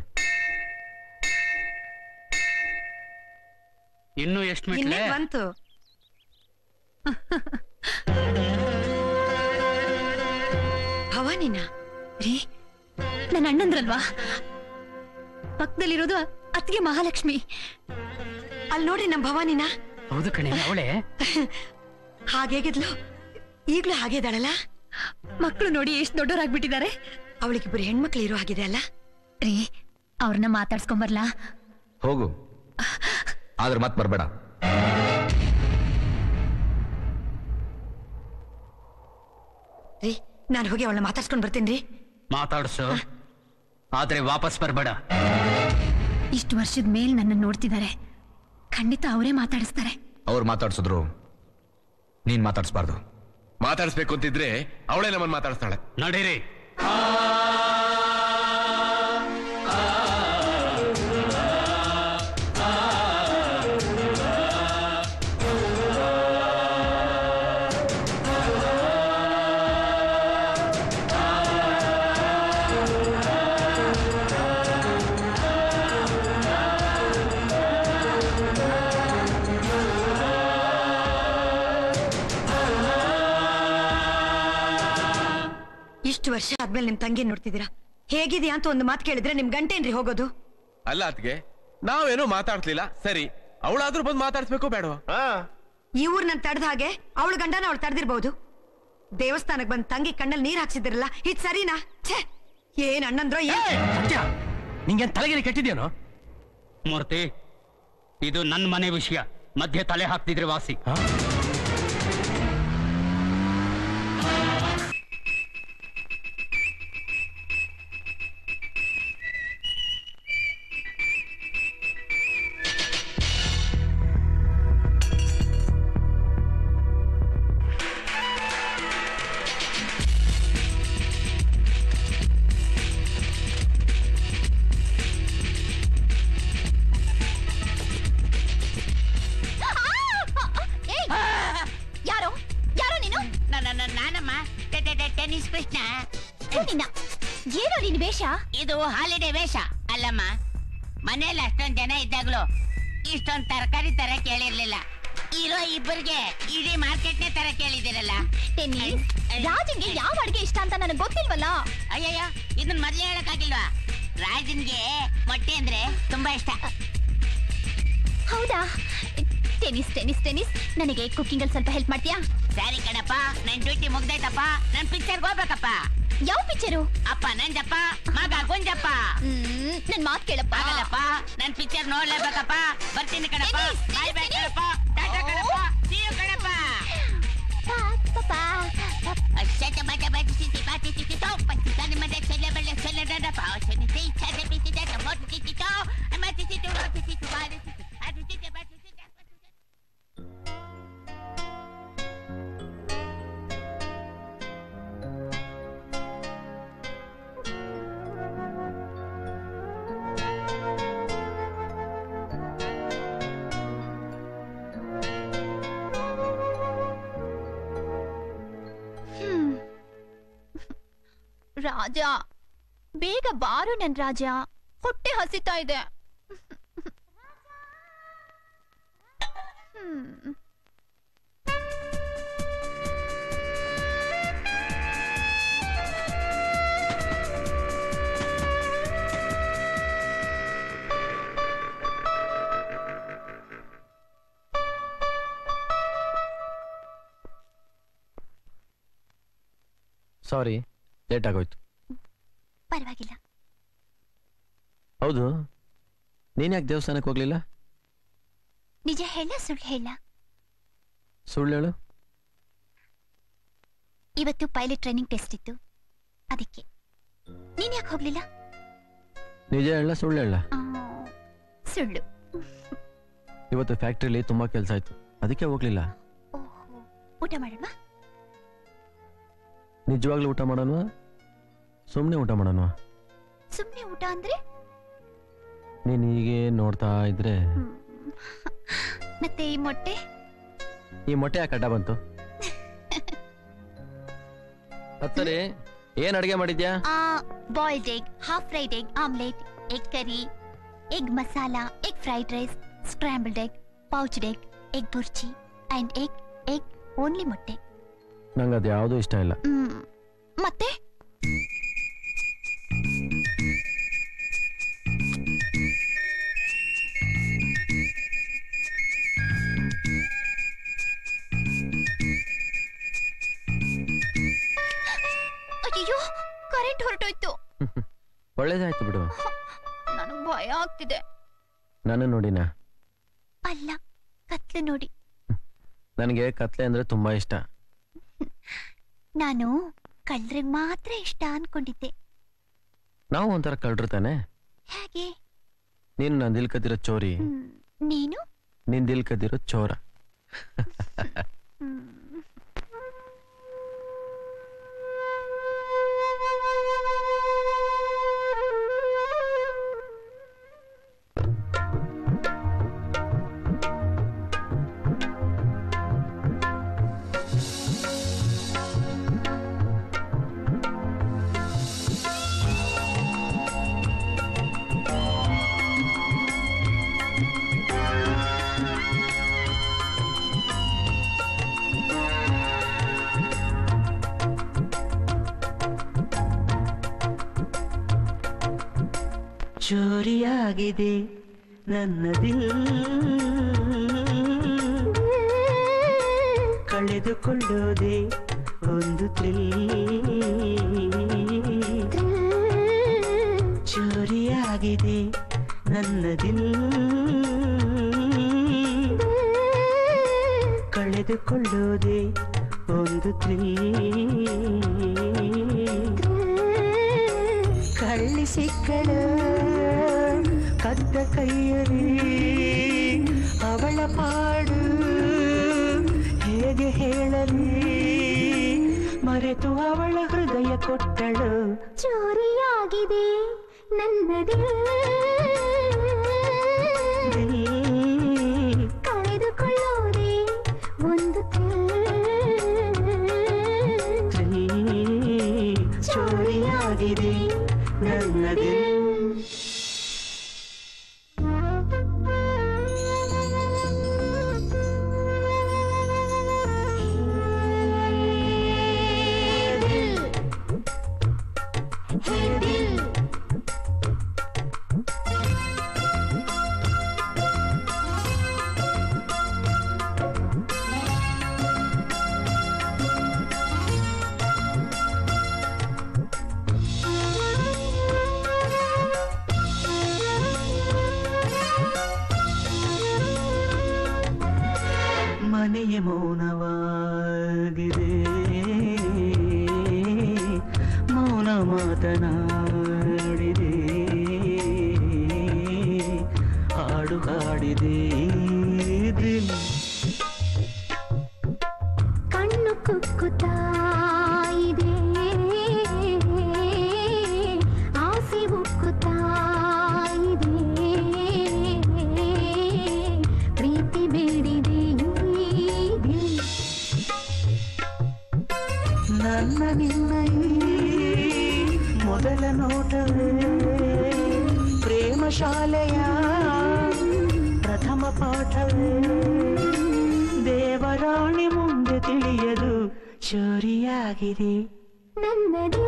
ಇನ್ನು ಎಷ್ಟು ಇನ್ನೇ ಬಂತು ಭವಾನಿನ ರೀ ನನ್ನ ಅಣ್ಣಂದ್ರಲ್ವಾ ಪಕ್ಕದಲ್ಲಿರೋದು ಅತ್ತಿಗೆ ಮಹಾಲಕ್ಷ್ಮಿ ಅಲ್ಲಿ ನೋಡ್ರಿ ನಮ್ ಭವಾನಿನ ಹೌದು ಕಣೆ ಅವಳೆ ಹಾಗೇಗಿದ್ಲು ಈಗ್ಲೂ ಹಾಗೆ ಇದ್ದಾಳಲ್ಲ ಮಕ್ಕಳು ನೋಡಿ ಎಷ್ಟು ದೊಡ್ಡವರಾಗ್ಬಿಟ್ಟಿದ್ದಾರೆ ಅವಳಿಗಿಬ್ಬರು ಹೆಣ್ಮಕ್ಳು ಇರೋ ಹಾಗಿದೆ ಅಲ್ಲ ರೀ ಅವ್ರನ್ನ ಮಾತಾಡ್ಸ್ಕೊಂಬರ್ಲಾ ಹೋಗು ಆದ್ರೆ ಮತ್ತೆ ಬರಬೇಡ ರೀ ನಾನು ಹೋಗಿ ಅವಳನ್ನ ಮಾತಾಡ್ಸ್ಕೊಂಡ್ ಬರ್ತೀನಿ ರೀ ಮಾತಾಡ್ಸು ಆದ್ರೆ ವಾಪಸ್ ಬರ್ಬೇಡ ಇಷ್ಟು ವರ್ಷದ ಮೇಲ್ ನನ್ನ ನೋಡ್ತಿದ್ದಾರೆ ಖಂಡಿತ ಅವರೇ ಮಾತಾಡಿಸ್ತಾರೆ ಅವ್ರು ಮಾತಾಡ್ಸಿದ್ರು ನೀನ್ ಮಾತಾಡಿಸ್ಬಾರ್ದು ಮಾತಾಡಿಸ್ಬೇಕು ಅಂತಿದ್ರೆ ಅವಳೇ ನಮ್ಮನ್ನ ಮಾತಾಡಿಸ್ತಾಳೆ ನಡೀರಿ ಇಷ್ಟು ವರ್ಷ ಆದ್ಮೇಲೆ ನಿಮ್ ತಂಗಿ ನೋಡ್ತಿದ್ದೀರಾ ಹೇಗಿದ್ಯಾ ಅಂತ ಒಂದು ಮಾತು ಕೇಳಿದ್ರೆ ನಿಮ್ ಗಂಟೇನ್ರಿ ಹೋಗೋದು ಅಲ್ಲ ಅತ್ಗೆ ನಾವೇನೋ ಮಾತಾಡ್ತಿಲ್ಲ ಸರಿ ಅವಳಾದ್ರೂ ಬಂದು ಮಾತಾಡ್ಸ್ಬೇಕು ಬೇಡವಾ ಈ ಊರ್ ನನ್ ತಡ್ದ ಹಾಗೆ ಅವಳ ಗಂಡನ ಅವಳು ತಡೆದಿರ್ಬಹುದು ದೇವಸ್ಥಾನಕ್ ಬಂದ್ ತಂಗಿ ಕಣ್ಣಲ್ಲಿ ನೀರ್ ಹಾಕ್ಸಿದಿರಲ್ಲ ಇದ್ ಸರಿನಾ ಛೇ ಏನ್ ಅಣ್ಣಂದ್ರೋ ಏನ್ ಸತ್ಯ ನಿಂಗೇನ್ ತಲೆಗಿರಿ ಕೆಟ್ಟಿದ್ಯೇನೋ ಮೂರ್ತಿ ಇದು ನನ್ನ ಮನೆ ವಿಷಯ ಮಧ್ಯೆ ತಲೆ ಹಾಕ್ತಿದ್ರೆ ವಾಸಿ ಏಯ್! ಯಾರೋ ಯಾರೋ ನೀನು ನಾನಮ್ಮ ಟೆ- ಟೆ- ಟೆ- ಟೆನ್ನಿಸ್ ಕೃಷ್ಣ ಥು ನಿನ್ನ ಏನೋ ನಿನ್ ವೇಷ ಇದು ಹಾಲಿಡೇ ವೇಷ ಅಲ್ಲಮ್ಮ ಮನೇಲಿ ಅಷ್ಟೊಂದ್ ಜನ ಇದ್ದಾಗ್ಲು ಇಷ್ಟೊಂದ್ ತರಕಾರಿ ತರ ಕೇಳಿರ್ಲಿಲ್ಲ ಇರೋ ಇಬ್ಬರಿಗೆ ಇಡೀ ಮಾರ್ಕೆಟ್ನೇ ತರ ಕೇಳಿದಿರಲ್ಲ ಟೆನ್ನಿಸ್ ರಾಜನ್ಗೆ ಯಾವ ಅಡ್ಗೆ ಇಷ್ಟ ಅಂತ ನನಗೆ ಗೊತ್ತಿಲ್ವಲ್ಲ ಅಯ್ಯಯ್ಯ ಇದನ್ನ ಮೊದ್ಲೇ ಹೇಳಕ್ಕಾಗಿಲ್ವಾ ರಾಜನ್ಗೆ ಮೊಟ್ಟೆ ಅಂದ್ರೆ ತುಂಬಾ ಇಷ್ಟ ಹೌದಾ ಟೆನ್ನಿಸ್ ಟೆನ್ನಿಸ್ ಟೆನ್ನಿಸ್ ನನಗೆ ಕುಕ್ಕಿಂಗ್ ಅಲ್ಲಿ ಸ್ವಲ್ಪ ಹೆಲ್ಪ್ ಮಾಡ್ತೀಯಾ ಸರಿ ಕಣಪ್ಪ ನನ್ ಡ್ಯೂಟಿ ಮುಗ್ದೈತಪ್ಪ ನನ್ ಪಿಕ್ಚರ್ಗೆ ಹೋಗ್ಬೇಕಪ್ಪ ಯಾವ ಪಿಕ್ಚರು ಅಪ್ಪ ನಂಜಪ್ಪ ಮಗ ಗುಂಜಪ್ಪ ಹ್ಮ್ ನನ್ ಮಾತ್ ಕೇಳಪ್ಪ ಆಗಲ್ಲಪ್ಪ ನನ್ ಪಿಕ್ಚರ್ ನೋಡ್ಲೇಬೇಕಪ್ಪ ಬರ್ತೀನಿ ಕಣಪ್ಪ ಟೆನ್ನಿಸ್, ಬಾಯ್ ಬಾಯ್ ಟೆನ್ನಿಸ್. ಕಣಪ್ಪ ಟಾಟಾ ಕಣಪ್ಪ see you ಕಣಪ್ಪ ಅಶ್ಶಟ ಬಟ ಬಟ ಸಿಟಿ ಬಾಟಿ ಸಿಟಿ ತೋ ಪಟ್ಟಿ ತಾನೆ ಮದ ಚೆಲ್ಲ ಬಳ್ಳ ಚೆಲ್ಲ ಡಡ ಪಾವ ಚೆನ್ನ ಸೈ ಛದ ಬಿಟಿ ಡಡ ಮೋಟಿ ಸಿಟಿ ತೋ ಅಮತಿ ಸಿಟಿ ರೋಟಿ ಸಿಟಿ ಬಾಡಿ ಸಿಟಿ ಅದು ಸಿಟಿ ಬಾಟಿ ಸಿಟಿ ರಾಜ ಬೇಗ ಬಾರು ನನ್ ರಾಜ ಹೊಟ್ಟೆ ಹಸಿತಾ ಇದೆ ಹ್ಮ್. ಸಾರಿ ಲೇಟ್ ಆಗೋಯ್ತು ಪರವಾಗಿಲ್ಲ ಹೌದು ನೀನ್ ಯಾಕೆ ದೇವಸ್ಥಾನಕ್ಕೆ ಹೋಗ್ಲಿಲ್ಲ ನಿಜ ಹೇಳ ಸುಳ್ಳು ಹೇಳ ಸುಳ್ಳು ಹೇಳು ಇವತ್ತು ಪೈಲಟ್ ಟ್ರೈನಿಂಗ್ ಟೆಸ್ಟ್ ಇತ್ತು ಅದಕ್ಕೆ ನೀನ್ ಯಾಕೆ ಹೋಗ್ಲಿಲ್ಲ ನಿಜ ಹೇಳ ಸುಳ್ಳು ಹೇಳ ಸುಳ್ಳು ಇವತ್ತು ಫ್ಯಾಕ್ಟ್ರಿಲಿ ತುಂಬಾ ಕೆಲಸ ಆಯ್ತು ಅದಕ್ಕೆ ಹೋಗ್ಲಿಲ್ಲ ಊಟ ಮಾಡೋಣ ನಿಜವಾಗ್ಲೂ ಊಟ ಮಾಡೋಣವಾ ಸುಮ್ಮನೆ ಊಟ ಮಾಡೋಣವಾ ಸುಮ್ನೆ ಊಟ ಅಂದ್ರೆ ನೀನ್ ಹೀಗೆ ನೋಡ್ತಾ ಇದ್ರೆ ಮತ್ತೆ ಈ ಮೊಟ್ಟೆ ಈ ಮೊಟ್ಟೆ ಯಾಕೆ ಅಡ್ಡ ಬಂತು ಸರಿ ಏನ್ ಅಡಿಗೆ ಮಾಡಿದ್ಯಾ boiled egg half fried egg omelette egg curry egg masala egg fried rice scrambled egg poached egg egg bhurji and egg egg only ಮೊಟ್ಟೆ ನಂಗೆ ಅದು ಯಾವುದೂ ಇಷ್ಟ ಇಲ್ಲ ಮ್, ಮತ್ತೆ ಅಯ್ಯೋ ಕರೆಂಟ್ ಹೊರಟೋಯ್ತು ಒಳ್ಳೇದಾಯ್ತು ಬಿಡು ನನಗೆ ಭಯ ಆಗ್ತಿದೆ ನಾನು ನೋಡಿನ ಅಲ್ಲ ಕತ್ಲು ನೋಡಿ ನನಗೆ ಕತ್ಲೆ ಅಂದ್ರೆ ತುಂಬಾ ಇಷ್ಟ ನಾನು ಕಳ್ರಿಗೆ ಮಾತ್ರ ಇಷ್ಟ ಅನ್ಕೊಂಡಿದ್ದೆ ನಾವು ಒಂಥರ ಕಳ್ರು ತಾನೆ ಹೇಗೆ ನೀನು ನಾನು ದಿಲ್ ಕದಿರೋ ಚೋರಿ ನೀನು ನೀನ್ ದಿಲ್ ಕದಿರೋ ಚೋರ ಚೋರಿಯಾಗಿದೆ ನನ್ನ ದಿಲ್ ಕಳೆದುಕೊಳ್ಳೋದೆ ಒಂದು ಚೋರಿಯಾಗಿದೆ ನನ್ನ ದಿಲ್ ಕಳೆದುಕೊಳ್ಳೋದೆ ಒಂದು ಕಳ್ಳಿ ಸಿಕ್ಕಳು ಕದ್ದ ಕೈಯಲ್ಲಿ ಅವಳ ಪಾಡು ಹೇಗೆ ಹೇಳಲಿ ಮರೆತು ಅವಳ ಹೃದಯ ಕೊಟ್ಟಳು ಚೋರಿಯಾಗಿದೆ ನನ್ನದೇ ಕಳೆದುಕೊಳ್ಳೋದೆ ಒಂದು ಚೋರಿಯಾಗಿದೆ ನನ್ನದೇ ಮನೆಯ ಮೌನವಾಗಿದೆ ಮೌನ ಮಾತನಾಡಿದೆ ಹಾಡು ಹಾಡಿದೆ ದಿಲ್ ಕಣ್ಣು ಕುಕ್ಕುತ್ತಾ ಇದೆ ಆಸೆ ಉಕ್ಕುತ್ತಾ ಇದೆ ಪ್ರೀತಿ ಬೇಡಿದೆ ಈ ದಿಲ್. ನನ್ನ ನಿನ್ನ ಈ ರಾಣಿ ಮುಂದೆ ತಿಳಿಯದು ಚೋರಿಯಾಗಿದೆ ನನ್ನದು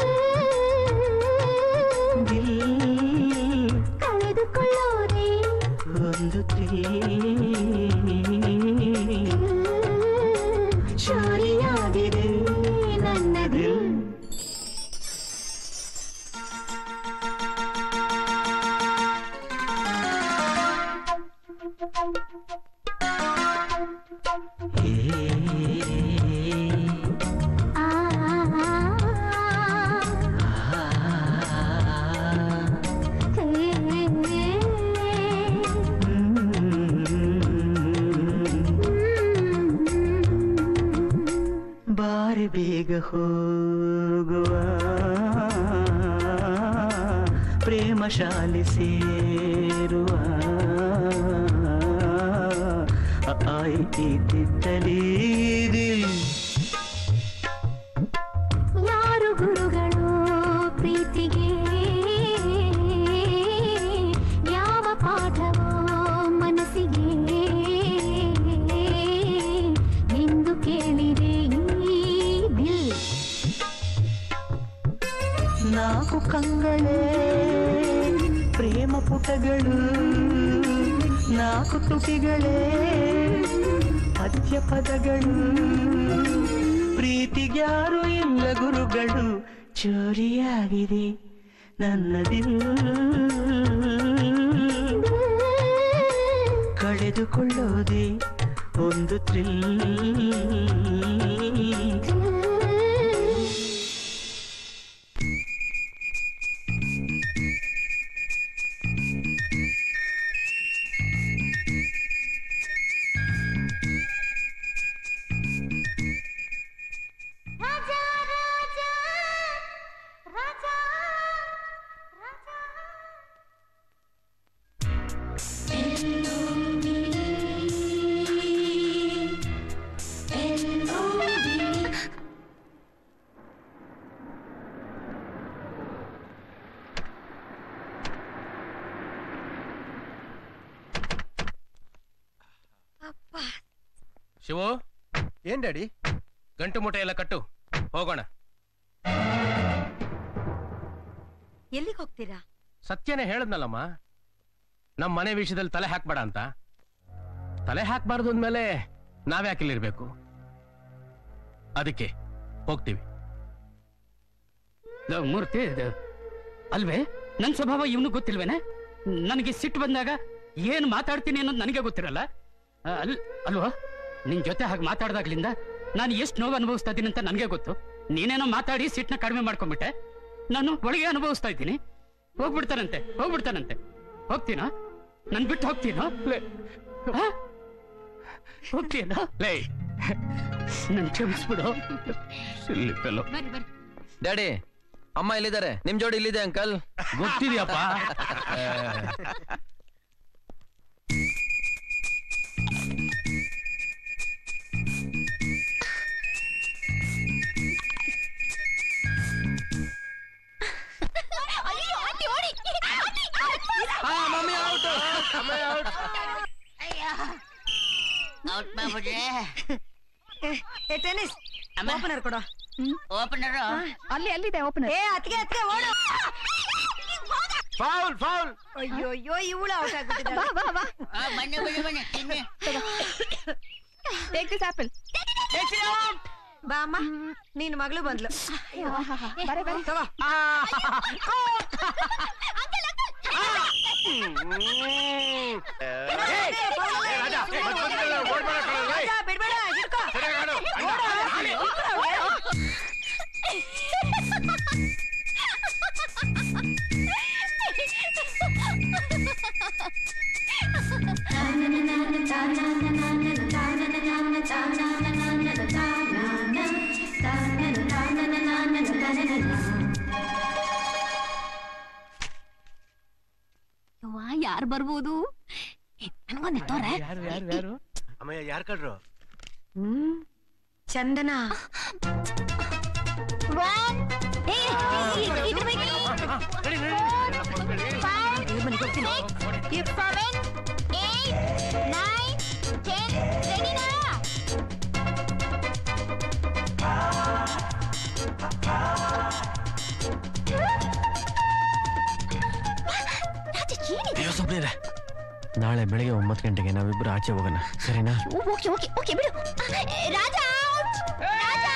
ದಿಲ್ ಕಳೆದುಕೊಳ್ಳೋರೆ ಒಂದು ಚೋರಿಯಾಗಿದೆ ನನ್ನದು ಆ, ಆ, ಆ. ಹೇ, ಹೇ, ಬಾರಿ ಬೇಗ ಹೋಗುವ ಪ್ರೇಮ ಶಾಲೆ ಸೇರುವ ಆಯ್ತಿತ್ತಲೀದಿ ಯಾರು ಗುರುಗಳು ಪ್ರೀತಿಗೆ ಯಾವ ಪಾಠವೋ ಮನಸ್ಸಿಗೆ ಎಂದು ಕೇಳಿದೆ ಈ ದಿಲ್ ನಾಲ್ಕು ಕಂಗಳೇ ಪ್ರೇಮ ಪುಟಗಳು ನಾಲ್ಕು ತುಟಿಗಳೇ ಪದ್ಯ ಪದಗಳು ಪ್ರೀತಿಗ್ಯಾರು ಇಲ್ಲ ಗುರುಗಳು ಚೋರಿಯಾಗಿದೆ ನನ್ನದಿಲ್ ಕಳೆದುಕೊಳ್ಳೋದೆ ಒಂದು ಥ್ರಿಲ್ ಶಿವು ಏನ್ ಡ್ಯಾಡಿ ಗಂಟು ಮೂಟೆ ಎಲ್ಲ ಕಟ್ಟು ಹೋಗೋಣ ಎಲ್ಲಿಗೆ ಹೋಗ್ತೀರಾ ಸತ್ಯನೇ ಹೇಳದ್ನಲ್ಲಮ್ಮ ನಮ್ಮ ಮನೆ ವಿಷಯದಲ್ಲಿ ತಲೆ ಹಾಕ್ಬೇಡ ಅಂತ ತಲೆ ಹಾಕ್ಬಾರ್ದು ಅಂದ್ಮೇಲೆ ನಾವ್ಯಾಕೆ ಇಲ್ಲಿರ್ಬೇಕು ಅದಕ್ಕೆ ಹೋಗ್ತೀವಿ ಲೋ, ಮೂರ್ತಿ ಇದು ಅಲ್ವೇ ನನ್ ಸ್ವಭಾವ ಇವನು ಗೊತ್ತಿಲ್ವೇನೆ ನನಗೆ ಸಿಟ್ಟು ಬಂದಾಗ ಏನ್ ಮಾತಾಡ್ತೀನಿ ಅನ್ನೋದು ನನಗೆ ಗೊತ್ತಿರಲ್ಲ ಆ, ಅಲ್ ಅಲ್ವಾ ನಿನ್ ಜೊತೆ ಹಾಗೆ ಮಾತಾಡ್ದಾಗ್ಲಿಂದ ನಾನು ಎಷ್ಟು ನೋವು ಅನುಭವಿಸ್ತಾ ಇದ್ದೀನಿ ಅಂತ ನನಗೆ ಗೊತ್ತು ನೀನೇನೋ ಮಾತಾಡಿ ಸಿಟ್ಟನ್ನ ಕಡಿಮೆ ಮಾಡ್ಕೊಂಡ್ಬಿಟ್ಟೆ ನಾನು ಒಳಗೆ ಅನುಭವಿಸ್ತಾ ಇದ್ದೀನಿ ಹೋಗ್ಬಿಡ್ತಾನಂತೆ ಹೋಗ್ಬಿಡ್ತಾನಂತೆ ಹೋಗ್ತೀನಾ ನನ್ ಬಿಟ್ಟು ಹೋಗ್ತೀನೋ ಆ? ಹೋಗ್ತೀನೋ ಲೇ ನನ್ ಕ್ಷಮಿಸ್ಬಿಡು ಡ್ಯಾಡಿ ಅಮ್ಮ ಎಲ್ಲಿದ್ದಾರೆ ನಿಮ್ ಜೋಡಿ ಇಲ್ಲಿದೆ ಅಂಕಲ್ ಗೊತ್ತಿದೆಯಪ್ಪ ಅಯ್ಯೋ ಆಂಟಿ ಓಡಿ ಮಮ್ಮಿ ಔಟ್ ಔಟ್ ಮಾಡ್ಬಿಟ್ರೆ ಏ ಟೆನ್ನಿಸ್ ಓಪನರ್ ಕೊಡು ಓಪನರ್ ಅಲ್ಲಿ ಅಲ್ಲಿದೆ ಓಪನರ್ ಏ ಅತ್ಗೆ ಅತ್ಗೆ ಓಡು ಫೌಲ್ ಫೌಲ್ ಅಯ್ಯೋ ಅಯ್ಯೋ ಇವಳು ಔಟ್ ಆಗ್ಬಿಟ್ಟಿದ್ದಾಳೆ ಬಾ ಬಾ ಬಾ ಬನ್ನಿ ಬನ್ನಿ ಬನ್ನಿ ತಿನ್ನಿ ಟೇಕ್ ದಿಸ್ ಆಪಲ್ ಬಾ ಅಮ್ಮ ನೀನ್ ಮಗಳು ಬಂದ್ಲು ಬರೆ ಬರೆ ತಗೋ ರಾಜಾ ಮತ್ತ್ ಬಂದಿದ್ದಲ್ಲ, ಓಡ್ಬೇಡ ಕಣೋ, ಲೇ. ರಾಜಾ, ಬಿಡ್ಬೇಡ ಹಿಡ್ಕೋ ಸರಿಯಾಗ್ ಆಡು. ಯಾರು ಬರ್ಬೋದು ನನ್ಗೊಂದು ತೋರ ಯಾರು ಯಾರು ಯಾರು ಅಮ್ಮಯ್ಯ ಯಾರ್ ಕಳ್ರು ಹ್ಮ್ ಚಂದನ ಸುಮ್ನಿರೆ ನಾಳೆ ಬೆಳಿಗ್ಗೆ ಒಂಬತ್ತು ಗಂಟೆಗೆ ನಾವಿಬ್ರು ಆಚೆ ಹೋಗೋಣ ಸರಿನಾ ಓಕೆ ಓಕೆ ಓಕೆ ಬಿಡು ರಾಜ out! ರಾಜ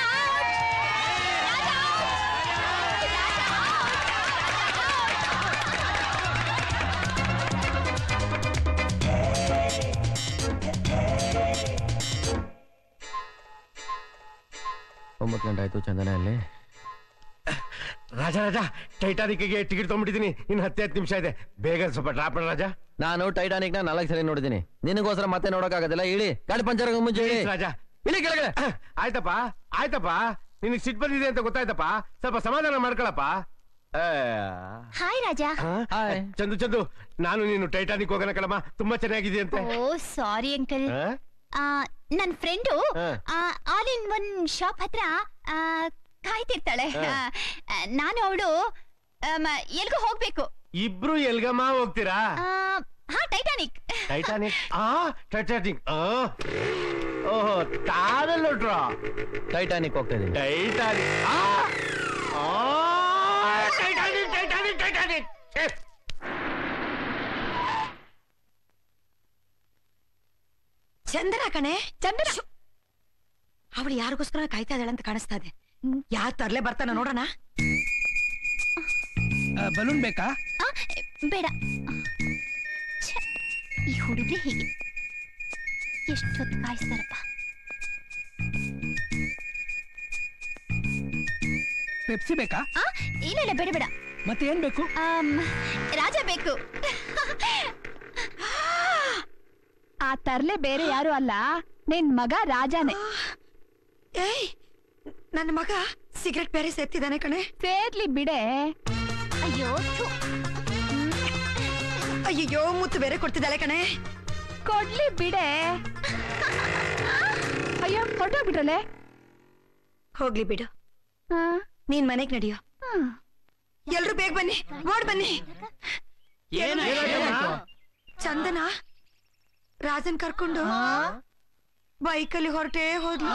ಒಂಬತ್ತು ಗಂಟೆ ಆಯ್ತು ಚಂದನ ಅಲ್ಲಿ ರಾಜ ರಾಜ ಟೈಟಾನಿಕ್ಗೆ ಟಿಕೆಟ್ ತೊಗೊಂಡ್ಬಿಟ್ಟಿದ್ದೀನಿ ಇನ್ನು ಹತ್ತೆ ಹತ್ತು ನಿಮಿಷ ಇದೆ ಬೇಗ ಸ್ವಲ್ಪ ಡ್ರಾಪ್ ಮಾಡು ರಾಜ ನಾನು ಟೈಟಾನಿಕ್ ನ ನಾಲ್ಕು ಸಲ ನೋಡಿದ್ದೀನಿ ನಿನಗೋಸ್ಕರ ಮತ್ತೆ ನೋಡೋಕ್ಕಾಗದಿಲ್ಲ ಇಳಿ ಗಾಡಿ ಪಂಚರ್ ಆಗೋ ಮುಂಚೆ ಇಳಿ Please, ರಾಜ ಇಳಿ ಕೆಳಗಡೆ ಆಯ್ತಪ್ಪ ಆಯ್ತಪ್ಪ ನಿನಗೆ ಸಿಟ್ಟು ಬಂದಿದೆ ಅಂತ ಗೊತ್ತಾಯ್ತಪ್ಪ ಸ್ವಲ್ಪ ಸಮಾಧಾನ ಮಾಡ್ಕೊಳಪ್ಪ ಆ, ಹಾಯ್ ರಾಜ ಆ? ಚಂದು ಚಂದು ನಾನು ನೀನು ಟೈಟಾನಿಕ್ ಹೋಗೋಣ ಕಣಮ್ಮ ತುಂಬಾ ಚೆನ್ನಾಗಿದೆ ಅಂತೆ ಓ ಸಾರಿ ಅಂಕಲ್ ಆ? ನನ್ನ ಫ್ರೆಂಡು ಹಾ. ಆಲ್ ಇನ್ ಒನ್ ಶಾಪ್ ಹತ್ರ ಆ, ಕಾಯ್ತಿರ್ತಾಳೆ ಹಾ. ಆ, ನಾನು ಅವಳು ಎಲ್ಗೂ ಹೋಗ್ಬೇಕು ಇಬ್ರು ಎಲ್ಗಮ್ಮ ಹೋಗ್ತೀರಾ ಆ, ಹಾ ಟೈಟಾನಿಕ್ ಟೈಟಾನಿಕ್ ಆ ಟೈಟಾನಿಕ್ ಆ ಓಹೋ ತಾರಲ್ಲಿ ಹೊಟ್ರ ಟೈಟಾನಿಕ್ ಹೋಗ್ತಾ ಇದೀನಿ ಟೈಟಾನಿಕ್ ಆ ಆ, ಟೈಟಾನಿಕ್ ಟೈಟಾನಿಕ್ ಟೈಟಾನಿಕ್ ಛೆ! ಚಂದನ ಕಣೆ ಚಂದನ ಅವಳು ಯಾರಿಗೋಸ್ಕರ ಕಾಯ್ತಾ ಇದ್ದಾಳೆ ಅಂತ ಕಾಣಿಸ್ತಾ ಇದೆ ಯಾರ್ ತರ್ಲೆ ಬರ್ತಾನ ನೋಡೋಣ ಬಲೂನ್ ಬೇಕಾ ಆ, ಬೇಡ ಛೆ, ಈ ಹುಡುಗ್ರೆ ಹೀಗೆ ಎಷ್ಟೊತ್ತು ಕಾಯಿಸ್ತಾರಪ್ಪ ಪೆಪ್ಸಿ ಬೇಕಾ ಆ, ಇಲ್ಲ ಇಲ್ಲ ಬೇಡ ಬೇಡ ಮತ್ತೆ ಏನ್ ಬೇಕು ಆಮ್, ರಾಜ ಬೇಕು ಆ ತರ್ಲೆ ಬೇರೆ ಯಾರು ಅಲ್ಲ ನಿನ್ ಮಗ ರಾಜಾನೆ ಏಯ್ ನನ್ನ ಮಗ ಸಿಗರೆಟ್ ಬೇರೆ ಸೇರ್ತಿದ್ದಾನೆ ಕಣೆ ಸೇರ್ಲಿ ಬಿಡೆ ಅಯ್ಯೋ ಥು. ಅಯ್ಯೋ ಮುತ್ತು ಬೇರೆ ಕೊಡ್ತಿದ್ದಾಳೆ ಕಣೆ ಕೊಡ್ಲಿ ಬಿಡೆ ಅಯ್ಯೋ ಹೊರಟೋಗ್ಬಿಟ್ರಲೆ ಹೋಗ್ಲಿ ಬಿಡು ನೀನ್ ಮನೆಗ್ ನಡಿಯೋ ಎಲ್ರು ಬೇಗ ಬನ್ನಿ ಓಡ್ ಬನ್ನಿ ಏನಾಯ್ತು? ಚಂದನ ರಾಜನ್ ಕರ್ಕೊಂಡು ಬೈಕಲ್ಲಿ ಹೊರಟೇ ಹೋದ್ಲು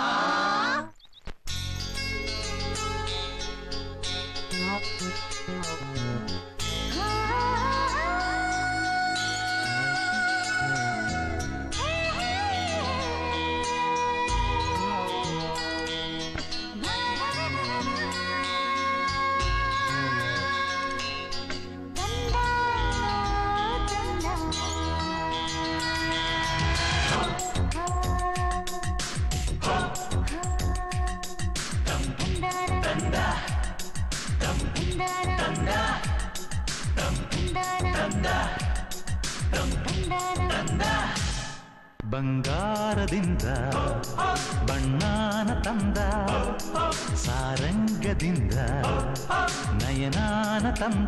ಬಂಗಾರದಿಂದ ಬಣ್ಣಾನ ತಂದ ಸಾರಂಗದಿಂದ ನಯನಾನ ತಂದ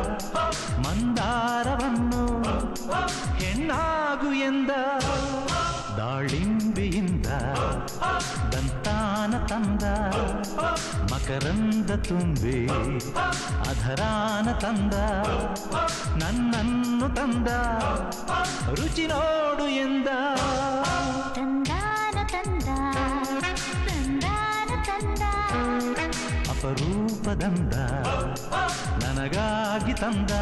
ಮಂದಾರವನ್ನು ಹೆಣ್ಣಾಗು ಎಂದ ದಾಳಿಂಬೆಯಿಂದ ದಂತಾನ ತಂದ ಮಕರಂದ ತುಂಬಿ ಅಧರಾನ ತಂದ ನನ್ನನ್ನು ತಂದ ರುಚಿ ನೋಡು ಎಂದ ತಂದಾನ ತಂದ ತಂದಾನ ತಂದ ಅಪರೂಪದಂದ ನನಗಾಗಿ ತಂದ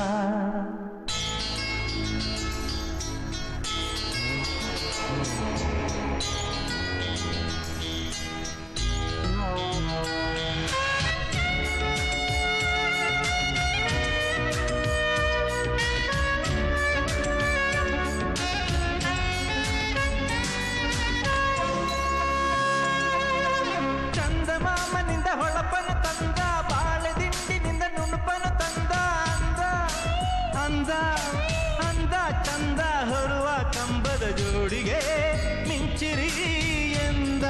ಚಂದಮಾಮನಿಂದ ಹೊಳಪನು ತಂದ ಬಾಳೆ ದಿಂಡಿನಿಂದ ನುಣುಪನು ತಂದ ಅಂದ ಅಂದ ಅಂದ ಚಂದ ಹೊರುವ ಕಂಬದ ಜೋಡಿಗೆ ಮಿಂಚಿರಿ ಎಂದ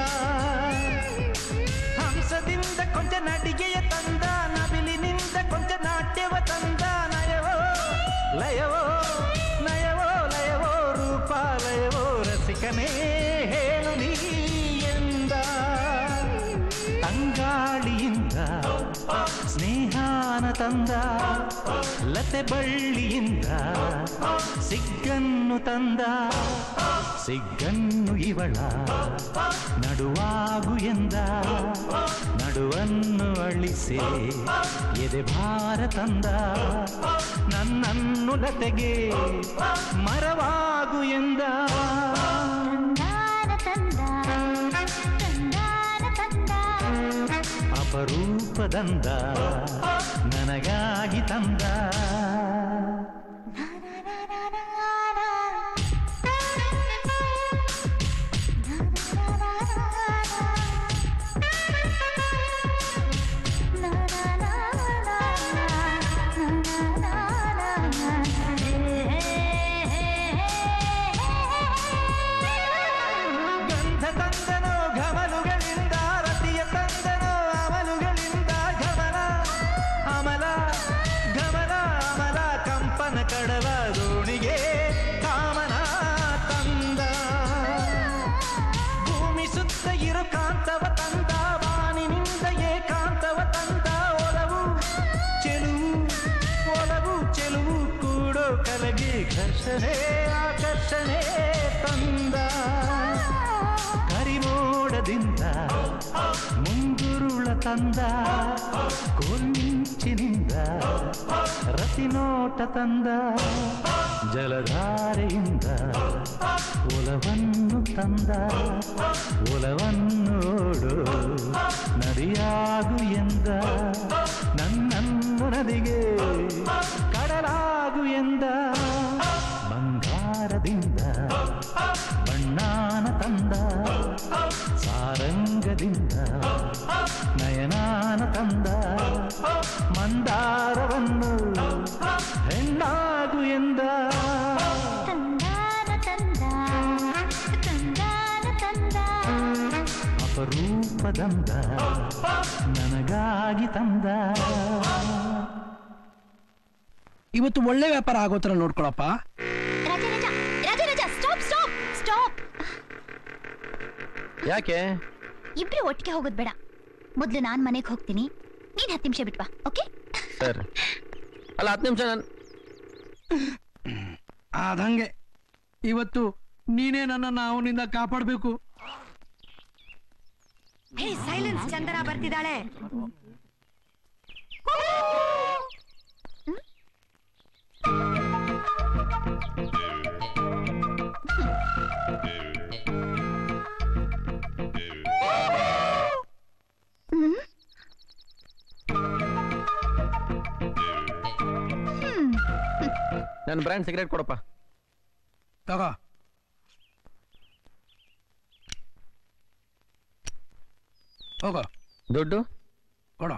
ಹಂಸದಿಂದ ಕೊಂಚ ನಡಿಗೆಯ ತಂದ ನವಿಲಿನಿಂದ ಕೊಂಚ ನಾಟ್ಯವ ತಂದ ನಯವೋ ಲಯವೋ ನಯವೋ ಲಯವೋ ರೂಪ ಲಯವೋ ರಸಿಕನೇ ಹೇಳು ನೀ ಎಂದ ತಂಗಾಳಿಯಿಂದ ಸ್ನೇಹಾನ ತಂದ ಲತೆ ಬಳ್ಳಿಯಿಂದ ಸಿಗ್ಗನ್ನು ತಂದ ಸಿಗ್ಗನ್ನು ಇವಳ ನಡುವಾಗು ಎಂದ ನಡು ನಡುವನ್ನು ಅಳಿಸಿ ಎದೆ ಭಾರ ತಂದ ನನ್ನನ್ನು ಲತೆಗೆ ಮರವಾಗು ಎಂದ ಅಪರೂಪದಂದ ನನಗಾಗಿ ತಂದ ಗಂಧ ತಂದನೋ ಘಮಲುಗಳಿಂದ ರತಿಯ ತಂದನೋ ಅಮಲುಗಳಿಂದ ಘಮಲ ಅಮಲ ಘಮಲ ಅಮಲ ಕಂಪನ ಕಡಲ ದೋಣಿಗೆ ಕಾಮನ ತಂದ ಭೂಮಿ ಸುತ್ತ ಇರು ಕಾಂತವ ತಂದ ಬಾನಿನಿಂದ ಏಕಾಂತವ ತಂದ ಒಲವು ಚೆಲುವು ಒಲವು ಚೆಲುವು ಕೂಡೋ ಕಲಗಿ ಘರ್ಷಣೆ ಆಕರ್ಷಣೆ ತಂದ ಕರಿಮೋಡದಿಂದ ಮುಂಗುರುಳ ತಂದ ಕೋಲ್ಮಿಂಚಿನಿಂದ ರತಿನೋಟ ತಂದ ಜಲಧಾರೆಯಿಂದ ಒಲವನ್ನು ತಂದ ಒಲವನ್ನೋಡು ನದಿಯಾಗು ಎಂದ ನನ್ನನ್ನು ನದಿಗೆ ಕಡಲಾಗು ಎಂದ ಬಂಗಾರದಿಂದ ಬಣ್ಣಾನ ತಂದ ಸಾರಂಗದಿಂದ ನಯನಾನ ತಂದ ಮಂದಾರವನ್ನು ಹೆಣ್ಣಾಗು ಎಂದ ಅಪರೂಪದಂದ ನನಗಾಗಿ ತಂದ ಇವತ್ತು ಒಳ್ಳೆ ವ್ಯಾಪಾರ ಆಗೋ ಥರ ನೋಡ್ಕೊಳಪ್ಪ Raja Raja Raja Raja stop stop stop ಯಾಕೆ ಇಬ್ರು ಒಟ್ಟಿಗೆ ಹೋಗೋದ್ ಬೇಡ ಮೊದ್ಲು ನಾನ್ ಮನೆಗೆ ಹೋಗ್ತೀನಿ ನೀನ್ ಹತ್ತು ನಿಮಿಷ ಬಿಟ್ವಾ ಓಕೆ ಸರ್ ಅಲ್ಲ ಹತ್ತು ನಿಮಿಷ ನಾನು ಅದಂಗೆ ಇವತ್ತು ನೀನೇ ನನ್ನನ್ನು ಅವನಿಂದ ಕಾಪಾಡಬೇಕು ಹೇ ಸೈಲೆನ್ಸ್ ಚಂದನ ಬರ್ತಿದ್ದಾಳೆ ನನ್ನ ಬ್ರ್ಯಾಂಡ್ ಸಿಗರೇಟ್ ಕೊಡಪ್ಪ ತಗೋ ಹೋಗೋ ದುಡ್ಡು ಕೊಡೋ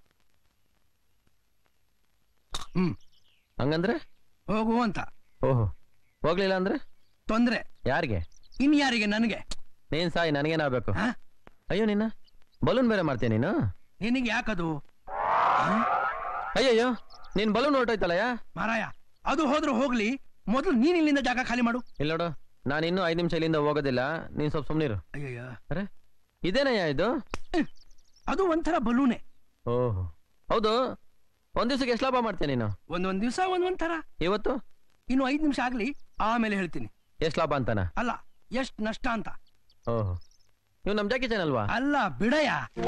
ಹ್ಮ್ ಹಂಗಂದ್ರೆ ಹೋಗು ಅಂತ ಓಹೋ ಹೋಗ್ಲಿಲ್ಲ ಅಂದ್ರೆ ತೊಂದ್ರೆ ಯಾರಿಗೆ ಇನ್ ಯಾರಿಗೆ ನನಗೆ ನೀನ್ ಸಾಯಿ ನನಗೇನಾಗ್ಬೇಕು ಅಯ್ಯೋ ನಿನ್ನ ಬಲೂನ್ ಬೇರೆ ಮಾಡ್ತೀಯ ನೀನು ನಿನಗೆ ಯಾಕದು ಅಯ್ಯಯ್ಯೋ ನೀನ್ ಬಲೂನ್ ಹೊರಟೋಯ್ತಲ್ಲಯ್ಯ ಮಾರಾಯ ಅದು ಹೋದ್ರೆ ಹೋಗ್ಲಿ ಮೊದಲು ನೀನ್ ಇಲ್ಲಿಂದ ಜಾಗ ಖಾಲಿ ಮಾಡು ಇಲ್ಲ ನೋಡು ನಾನು ಇನ್ನೂ ಐದು ನಿಮಿಷ ಇಲ್ಲಿಂದ ಹೋಗೋದಿಲ್ಲ ನೀನ್ ಸ್ವಲ್ಪ ಸುಮ್ನಿರು ಅಯ್ಯಯ್ಯ ಅರೆ ಇದೇನಯ್ಯ ಇದು ಅದು ಒಂಥರ ಬಲೂನೆ ಓಹೋ ಹೌದು ಒಂದ್ ದಿವ್ಸಕ್ಕೆ ಎಷ್ಟು ಲಾಭ ಮಾಡ್ತೀಯ ನೀನು ಒಂದೊಂದ್ ದಿವಸ ಒಂದೊಂದ್ ಥರ ಇವತ್ತು ಇನ್ನು ಐದು ನಿಮಿಷ ಆಗ್ಲಿ ಆಮೇಲೆ ಹೇಳ್ತೀನಿ ಎಷ್ಟು ಲಾಭ ಅಂತಾನ ಅಲ್ಲ ಎಷ್ಟ್ ನಷ್ಟ ಅಂತ ಓಹೋ ನೀವು ನಮ್ ಜಾಕಿ ಚಾನಲ್ವಾ ಅಲ್ಲ ಬಿಡಯ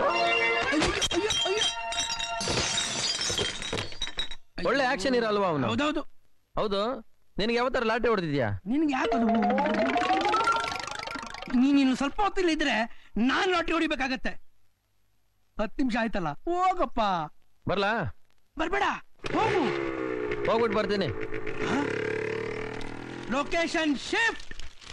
ಒಳ್ಳೆ ಆಕ್ಷನ್ ಇರಲ್ವಾ ಅವನು ಹೌದೌದು ಹೌದು ನಿನಗೆ ಯಾವತ್ತಾರ ಲಾಟೆ ಹೊಡೆದಿದ್ಯಾ ನಿನ್ಗೆ ಯಾಕದು ನೀನು ಸ್ವಲ್ಪ ಹೊತ್ತಿಲ್ಲ ಇದ್ರೆ ನಾನ್ ಲಾಟಿ ಹೊಡಿಬೇಕಾಗತ್ತೆ ಹತ್ತು ನಿಮಿಷ ಆಯ್ತಲ್ಲ ಹೋಗಪ್ಪ ಬರ್ಲಾ ಬರ್ಬೇಡ ಹೋಗು ಹೋಗ್ಬಿಟ್ಟು ಬರ್ತೀನಿ ಲೊಕೇಶನ್ ಶಿಫ್ಟ್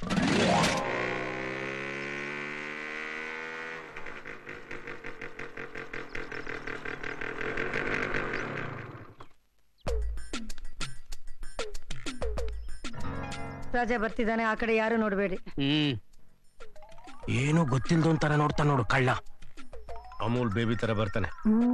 ರಾಜ ಬರ್ತಿದ್ದಾನೆ ಆ ಕಡೆ ಯಾರು ನೋಡ್ಬೇಡಿ ಹ್ಮ್ ಏನು ಗೊತ್ತಿಲ್ದು ಅಂತಾರ ನೋಡ್ತಾ ನೋಡು ಕಳ್ಳ ಅಮೂಲ್ ಬೇಬಿ ತರ ಬರ್ತಾನೆ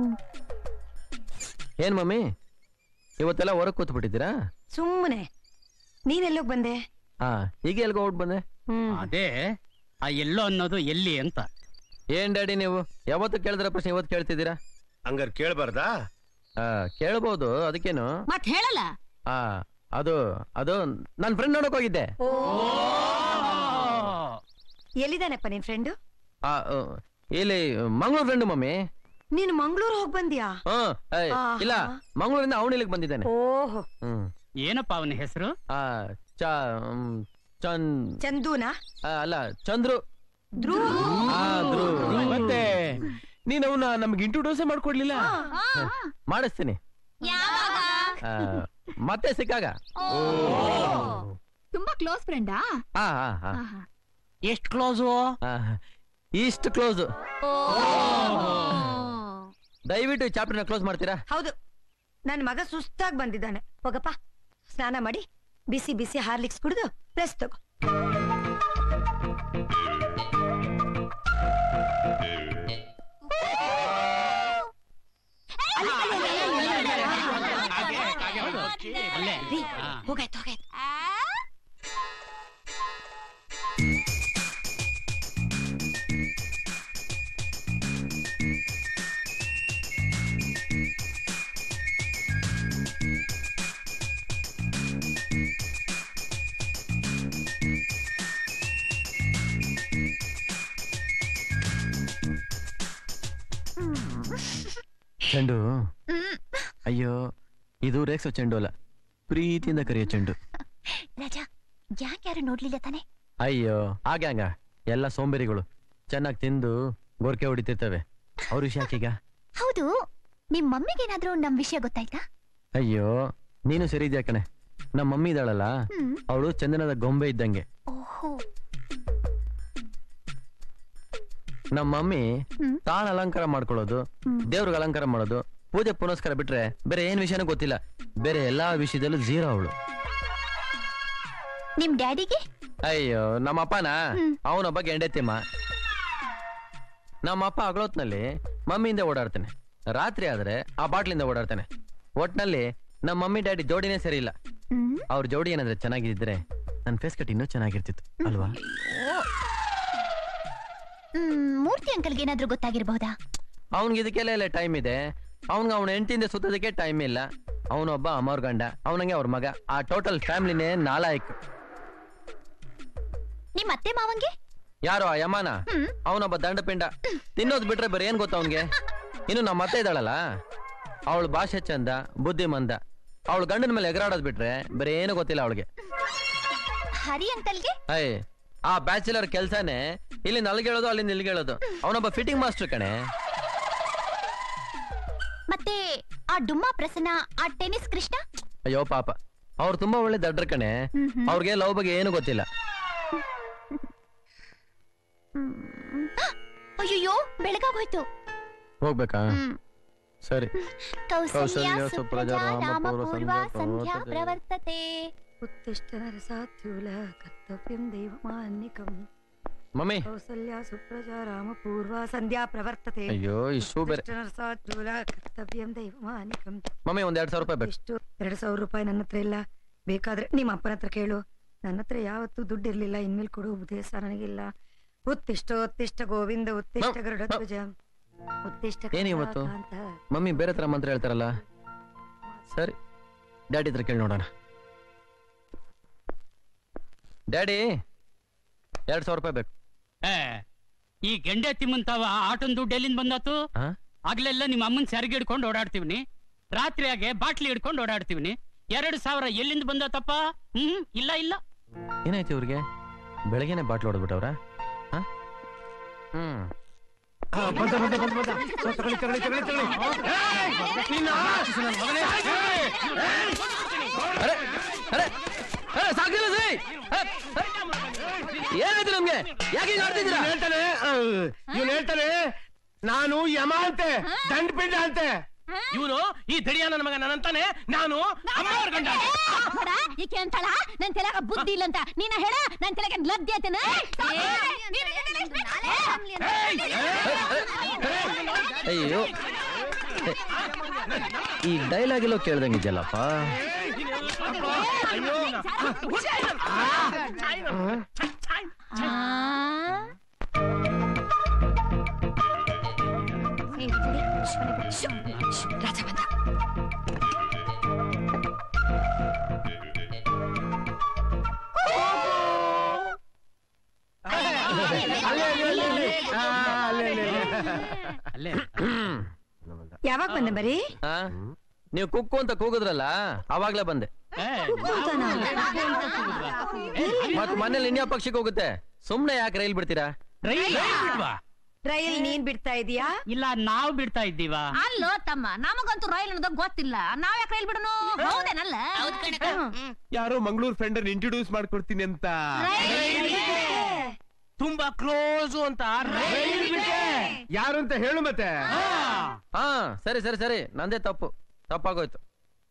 ಏನ್ ಮಮ್ಮಿ ಇವತ್ತೆಲ್ಲ ಹೊರಗ್ ಕೂತ್ ಬಿಟ್ಟಿದ್ದೀರಾ ಸುಮ್ಮನೆ ನೀನೆಲ್ಲೋಗ್ ಬಂದೆ ಹಾ ಈಗ ಎಲ್ಗೋ ಔಟ್ ಬಂದೆ ಅದೇ ಆ ಎಲ್ಲೋ ಅನ್ನೋದು ಎಲ್ಲಿ ಅಂತ ಏನ್ ಡ್ಯಾಡಿ ನೀವು ಯಾವತ್ತು ಕೇಳಿದ್ರ ಪ್ರಶ್ನೆ ಇವತ್ತು ಕೇಳ್ತಿದ್ದೀರಾ ಹಂಗಾರ್ ಕೇಳ್ಬಾರ್ದಾ ಆ ಕೇಳ್ಬೋದು ಅದಕ್ಕೇನು ಮತ್ ಹೇಳಲ್ಲ ಆ ಅದು ಅದು ನನ್ ಫ್ರೆಂಡ್ ನೋಡಕ್ ಹೋಗಿದ್ದೆ ಎಲ್ಲಿದ್ದಾನಪ್ಪ ನಿನ್ ಫ್ರೆಂಡು ಆ, ಆ, ಇಲ್ಲಿ ಮಂಗಳೂರು ಫ್ರೆಂಡ್ ಮಮ್ಮಿ ನೀನು ಮಂಗಳೂರು ಹೋಗ್ ಬಂದ್ಯಾ ಹ್ಮ್ ಏಯ್, ಆಹಾ. ಇಲ್ಲ ಮಂಗಳೂರಿಂದ ಅವನಿಲಿಗೆ ಬಂದಿದ್ದಾನೆ ಓಹೋ ಹ್ಮ್ ಏನಪ್ಪ ಅವನ ಹೆಸರು ಆ ಚ ಹ್ಮ್, ಚಂದ್ ಚಂದೂನಾ ಆ, ಅಲ್ಲ ಚಂದ್ರು ಧ್ರುವ ಆ, ಧ್ರುವ್. ಮತ್ತೆ ನೀನ್ ಅವನ ನಮ್ಗೆ ಇಂಟ್ರೊಡ್ಯೂಸೇ ಮಾಡ್ಕೊಡ್ಲಿಲ್ಲ ಮಾಡಿಸ್ತೀನಿ ಆ, ಮತ್ತೆ ಸಿಕ್ಕಾಗ ತುಂಬಾ ಕ್ಲೋಸ್ ಫ್ರೆಂಡಾ ಹಾ ಹಾ ಹಾ ಎಷ್ಟ್ ಕ್ಲೋಸು ಇಷ್ಟು ಕ್ಲೋಸ್ ದಯವಿಟ್ಟು ಈ ಚಾಪ್ಟರ್ನ ಕ್ಲೋಸ್ ಮಾಡ್ತೀರಾ ಹೌದು ನನ್ನ ಮಗ ಸುಸ್ತಾಗಿ ಬಂದಿದ್ದಾನೆ ಹೋಗಪ್ಪ ಸ್ನಾನ ಮಾಡಿ ಬಿಸಿ ಬಿಸಿ ಹಾರ್ಲಿಕ್ಸ್ ಕುಡಿದು ರೆಸ್ಟ್ ತಗೋ ರೀ, ಹೋಗಾಯ್ತು ಹೋಗಾಯ್ತು ಚೆಂಡು ಅಯ್ಯೋ ಇದು ರೇಕ್ಸೋ ಚೆಂಡು ಅಲ್ಲ ಪ್ರೀತಿಯಿಂದ ಕರೆಯೋ ಚೆಂಡು ರಾಜ ಯಾಕೆ ಯಾರು ನೋಡ್ಲಿಲ್ಲ ತಾನೆ ಅಯ್ಯೋ ಹಾಗೆ ಹಂಗ ಎಲ್ಲ ಸೋಂಬೇರಿಗಳು ಚೆನ್ನಾಗಿ ತಿಂದು ಗೊರ್ಕೆ ಹೊಡಿತಿರ್ತವೆ ಅವ್ರ ವಿಷಯ ಯಾಕೀಗ ಹೌದು ನಿಮ್ ಮಮ್ಮಿಗೇನಾದ್ರೂ ನಮ್ ವಿಷಯ ಗೊತ್ತಾಯ್ತಾ ಅಯ್ಯೋ ನೀನು ಸರಿ ಇದೆಯಾ ಕಣೆ ನಮ್ಮ ಮಮ್ಮಿ ಇದ್ದಾಳಲ್ಲ ಹ್ಮ್. ಅವಳು ಚಂದನದ ಗೊಂಬೆ ಇದ್ದಂಗೆ ಓಹೋ ನಮ್ಮ ಮಮ್ಮಿ ಹ್ಮ್. ತಾನ್ ಅಲಂಕಾರ ಮಾಡ್ಕೊಳ್ಳೋದು ಹ್ಮ್. ದೇವ್ರಿಗೆ ಅಲಂಕಾರ ಮಾಡೋದು ಪೂಜೆ ಪುನಸ್ಕಾರ ಬಿಟ್ರೆ ಬೇರೆ ಏನ್ ವಿಷಯನೂ ಗೊತ್ತಿಲ್ಲ ಬೇರೆ ಎಲ್ಲಾ ವಿಷಯದಲ್ಲೂ ಜೀರೋ ಅವಳು ನಿಮ್ ಡ್ಯಾಡಿಗೆ ಅಯ್ಯೋ ನಮ್ಮ ಅಪ್ಪನ ಹ್ಮ್. ಅವನೊಬ್ಬ ಗೆಂಡೆತಿಮ್ಮ ನಮ್ಮ ಅಪ್ಪ ಅಗಳೊತ್ನಲ್ಲಿ ಮಮ್ಮಿಯಿಂದ ಓಡಾಡ್ತಾನೆ ರಾತ್ರಿ ಆದ್ರೆ ಆ ಬಾಟ್ಲಿಂದ ಓಡಾಡ್ತಾನೆ ಒಟ್ನಲ್ಲಿ ನಮ್ಮ ಮಮ್ಮಿ ಡ್ಯಾಡಿ ಜೋಡಿನೇ ಸರಿ ಇಲ್ಲ ಹ್ಮ್ ಅವ್ರ ಜೋಡಿ ಏನಾದ್ರೆ ಚೆನ್ನಾಗಿದ್ರೆ ನನ್ನ ಫೇಸ್ ಕಟ್ ಇನ್ನೂ ಚೆನ್ನಾಗಿರ್ತಿತ್ತು ಅಲ್ವಾ ಹ್ಮ್ ಮೂರ್ತಿ ಅಂಕಲ್ಗೆ ಏನಾದ್ರೂ ಗೊತ್ತಾಗಿರ್ಬಹುದಾ ಅವ್ನಿಗೆ ಇದಕ್ಕೆಲ್ಲ ಎಲ್ಲ ಟೈಮ್ ಇದೆ ಅವ್ನ್ಗೆ ಅವ್ನ ಹೆಂಡತಿಯಿಂದ ಸುತ್ತೋದಕ್ಕೆ ಟೈಮ್ ಇಲ್ಲ ಅವನೊಬ್ಬ ಅಮರ್ ಗಂಡ ಅವನಂಗೆ ಅವ್ರ ಮಗ ಆ ಟೋಟಲ್ ಫ್ಯಾಮಿಲಿನೇ ನಾಲಾಯಕ್ ನಿಮ್ ಅತ್ತೆ ಮಾವಂಗೆ ಯಾರು ಆ ಯಮಾನ ಹ್ಮ್. ಅವನೊಬ್ಬ ದಂಡಪಿಂಡ ತಿನ್ನೋದ್ ಬಿಟ್ರೆ ಬೇರೆ ಏನ್ ಗೊತ್ತ ಅವನ್ಗೆ ಇನ್ನು ನಮ್ಮ ಅತ್ತೆ ಇದ್ದಾಳಲ್ಲ ಅವಳು ಭಾಷೆ ಚಂದ ಬುದ್ಧಿ ಮಂದ ಅವಳು ಗಂಡನ ಮೇಲೆ ಎಗರಾಡೋದ್ ಬಿಟ್ರೆ ಬೇರೆ ಏನು ಗೊತ್ತಿಲ್ಲ ಅವಳಿಗೆ ಹರಿ ಅಂಕಲ್ಗೆ ಅಯ್ಯ ಆ ಬ್ಯಾಚುಲರ್ ಕೆಲ್ಸನೇ ಇಲ್ಲಿ ನಲ್ಗೇಳೋದು ಅಲ್ಲಿ ನಿಲ್ಗೇಳೋದು ಅವನೊಬ್ಬ ಫಿಟ್ಟಿಂಗ್ ಮಾಸ್ಟರ್ ಕಣೆ ಮತ್ತೆ ಆ ಡುಮ್ಮಾ ಪ್ರಸನ್ನ ಆ ಟೆನ್ನಿಸ್ ಕೃಷ್ಣ ಅಯ್ಯೋ ಪಾಪ ಅವ್ರು ತುಂಬಾ ಒಳ್ಳೆ ದಡ್ರ ಕಣೆ ಹ್ಮ್ ಹ್ಮ್. ಅವ್ರಿಗೆ ಲವ್ ಬಗ್ಗೆ ಏನು ಗೊತ್ತಿಲ್ಲ ಅಯ್ಯೋ ಬೆಳಗಾಗೋಯ್ತು ಹೋಗ್ಬೇಕಾ ಹ್ಮ್. ಸರಿ ಕೌಸಲ್ಯ ಕೌಸಲ್ಯ ಸುಪ್ರಜಾ ಸುಪ್ರಜಾ ರಾಮ ರಾಮಪೂರ್ವ ಪೂರ್ವ ಸಂಧ್ಯಾ ಸಂಧ್ಯಾ ಪ್ರವರ್ತತೆ. ಪ್ರವರ್ತತೆ ಉತ್ತಿಷ್ಟ ನರಸಾತ್ಯೂಲ ಕರ್ತವ್ಯಂ ದೈವಮಾನ್ನಿಕಂ ಮಮ್ಮಿ ಕೌಸಲ್ಯ ಸುಪ್ರಜಾ ರಾಮ ಪೂರ್ವ ಸಂಧ್ಯಾ ಪ್ರವರ್ತತೆ ಅಯ್ಯೋ ಇಷ್ಟು ಬೇರೆ ಉತ್ತಿಷ್ಟ ನರಸಾತ್ಯೂಲ ಕರ್ತವ್ಯಂ ದೈವಮಾನ್ನಿಕಂ ಮಮ್ಮಿ ಒಂದ್ ಎರಡ್ ಸಾವಿರ ರೂಪಾಯಿ ಬೇಕು ಎಷ್ಟು ಎರಡು ಸಾವಿರ ರೂಪಾಯಿ ನನ್ನ ಹತ್ರ ಇಲ್ಲ ಬೇಕಾದ್ರೆ ನಿಮ್ಮ ಅಪ್ಪನ ಹತ್ರ ಕೇಳು ನನ್ನ ಹತ್ರ ಯಾವತ್ತೂ ದುಡ್ಡು ಇರ್ಲಿಲ್ಲ ಇನ್ಮೇಲೆ ಕೊಡು ಉದ್ದೇಶ ನನಗಿಲ್ಲ ಉತ್ತಿಷ್ಟ ಉತ್ತಿಷ್ಟ ಗೋವಿಂದ ಉತ್ತಿಷ್ಟ ಗರುಡ ಧ್ವಜ ಉತ್ತಿಷ್ಟ ಏನ್ ಇವತ್ತು ಕಮಲಾಕಾಂತ. ಮಮ್ಮಿ ಬೇರೆ ತರ ಮಂತ್ರ ಹೇಳ್ತಾರಲ್ಲ ಸರಿ ಡ್ಯಾಡಿ ಹತ್ರ ಕೇಳಿ ನೋಡೋಣ ಡ್ಯಾಡಿ ಎರಡ್ ಸಾವಿರ ರೂಪಾಯಿ ಬೇಕು ಏ, ಈ ಗೆಂಡೆ ತಿಮ್ಮಂತಾವ ಆಟನ್ ದುಡ್ಡು ಎಲ್ಲಿಂದ ಬಂದಾತು ಹಾ? ಆಗ್ಲೆಲ್ಲ ನಿಮ್ಮ ಅಮ್ಮನ್ ಸೆರಗಿ ಹಿಡ್ಕೊಂಡು ಓಡಾಡ್ತೀವಿನಿ ರಾತ್ರಿಯಾಗೆ ಬಾಟ್ಲಿ ಹಿಡ್ಕೊಂಡು ಓಡಾಡ್ತೀವಿನಿ ಎರಡು ಸಾವಿರ ಎಲ್ಲಿಂದ ಬಂದಾತಪ್ಪ ಹ್ಮ್ ಇಲ್ಲ ಇಲ್ಲ ಏನಾಯ್ತು ಇವ್ರಿಗೆ ಬೆಳಗ್ಗೆನೆ ಬಾಟ್ಲ್ ಹೊಡೆದ್ಬಿಟ್ಟವ್ರ ಹ್ಮ್ ಅರೆ ಅರೆ ಅರೆ ಸಾಕಿಲ್ಲ ಸರಿ ಏನಾಯ್ತು ನಮ್ಗೆ ಯಾಕೆ ಹಿಂಗ್ ಆಡ್ತಿದ್ದೀರಾ ಹೇಳ್ತಾನೆ ಇವ್ನು ಹೇಳ್ತಾನೆ ನಾನು ಯಮ ಅಂತೆ ದಂಡಪಿಂಡ ಅಂತೆ ಇವನು ಈ ದಡಿಯ ನನ್ನ ಮಗ ನನ್ನಂತಾನೆ ನಾನು ಅಮ್ಮವ್ರ ಗಂಡ ಅಂತೆ. ನೋಡ ಈಕೆ ಅಂತಾಳ ನನ್ ತಲೆಗ ಬುದ್ಧಿ ಇಲ್ಲ ಅಂತ ನೀನ ಹೇಳ ನನ್ ತಲೆಗೆ ಲದ್ದೆ ಆತನ ಅಯ್ಯೋ ಈ ಡೈಲಾಗ್ ಎಲ್ಲೋ ಕೇಳ್ದಂಗಿದ್ಯಲ್ಲಪ್ಪ ರಾಜ ಬಂದ ಅಲ್ಲೇ ಅಲ್ಲೇ ಅಲ್ಲೇ ಅಲ್ಲೇ. ಆ, ಅಲ್ಲೇ ಅಲ್ಲೇ ಅಲ್ಲೇ. ಅಲ್ಲೇ ಯಾವಾಗ ಬಂದೆ ಬರೀ ಆ? ನೀವು ಕುಕ್ಕು ಅಂತ ಕೂಗಿದ್ರಲ್ಲ ಅವಾಗ್ಲೇ ಬಂದೆ ಮತ್ ಮನೇಲಿ ಇನ್ಯಾ ಪಕ್ಷಿಗೆ ಹೋಗುತ್ತೆ ಸುಮ್ನೆ ಯಾಕೆ ರೈಲ್ ಬಿಡ್ತೀರಾ ರೈಲ್ ನೀನ್ ಬಿಡ್ತಾ ಇದೀಯಾ ಇಲ್ಲ ನಾವು ಬಿಡ್ತಾ ಇದ್ದೀವಾ ಅಲ್ಲೋ ತಮ್ಮ ನಮಗಂತೂ ರೈಲ್ ಅನ್ನೋದು ಗೊತ್ತಿಲ್ಲ ನಾವ್ ಯಾಕೆ ರೈಲ್ ಬಿಡೋನು ಹೌದೇನಲ್ಲ ಯಾರೋ ಮಂಗಳೂರು ಫ್ರೆಂಡ್ ಇಂಟ್ರೊಡ್ಯೂಸ್ ಮಾಡ್ಕೊಡ್ತೀನಿ ಅಂತ ತುಂಬಾ ಕ್ಲೋಸ್ ಅಂತ ಯಾರು ಅಂತ ಹೇಳು ಮತ್ತೆ ಹಾ ಸರಿ ಸರಿ ಸರಿ ನಂದೇ ತಪ್ಪು ತಪ್ಪಾಗೋಯ್ತು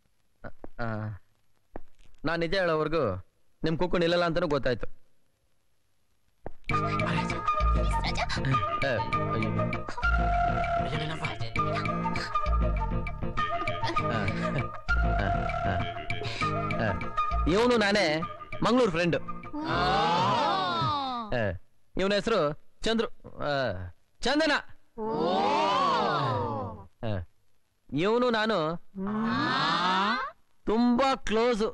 ನಾನ್ ನಿಜ ಹೇಳೋವರೆಗೂ ನಿಮ್ ಕುಕ್ಕು ನಿಲ್ಲಲ್ಲ ಅಂತಾನು ಗೊತ್ತಾಯ್ತು ಇವನು ನಾನೇ ಮಂಗಳೂರು ಫ್ರೆಂಡ್ ಇವನ ಹೆಸರು ಚಂದ್ರು ಆ, ಚಂದನ ಇವನು ನಾನು ತುಂಬಾ ಕ್ಲೋಸು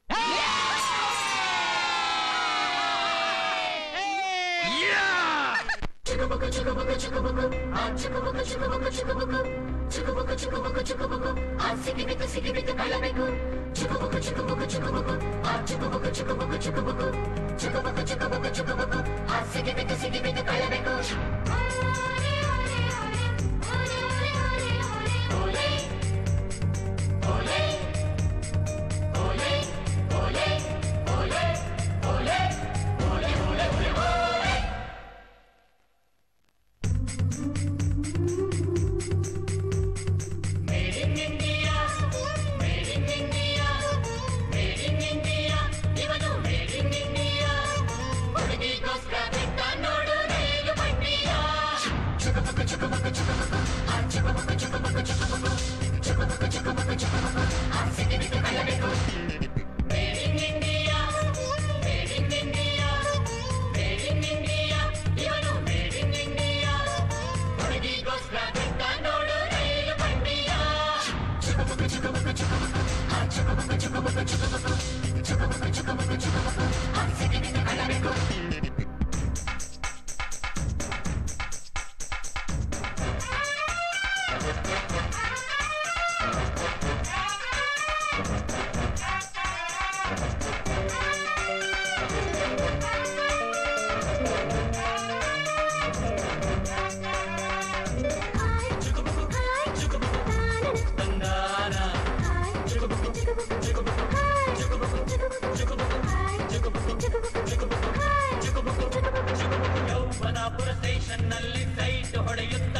ಯೌವನಾಪುರ ಸ್ಟೇಷನ್ ನಲ್ಲಿ ಸೈಟ್ ಹೊಡೆಯುತ್ತಾ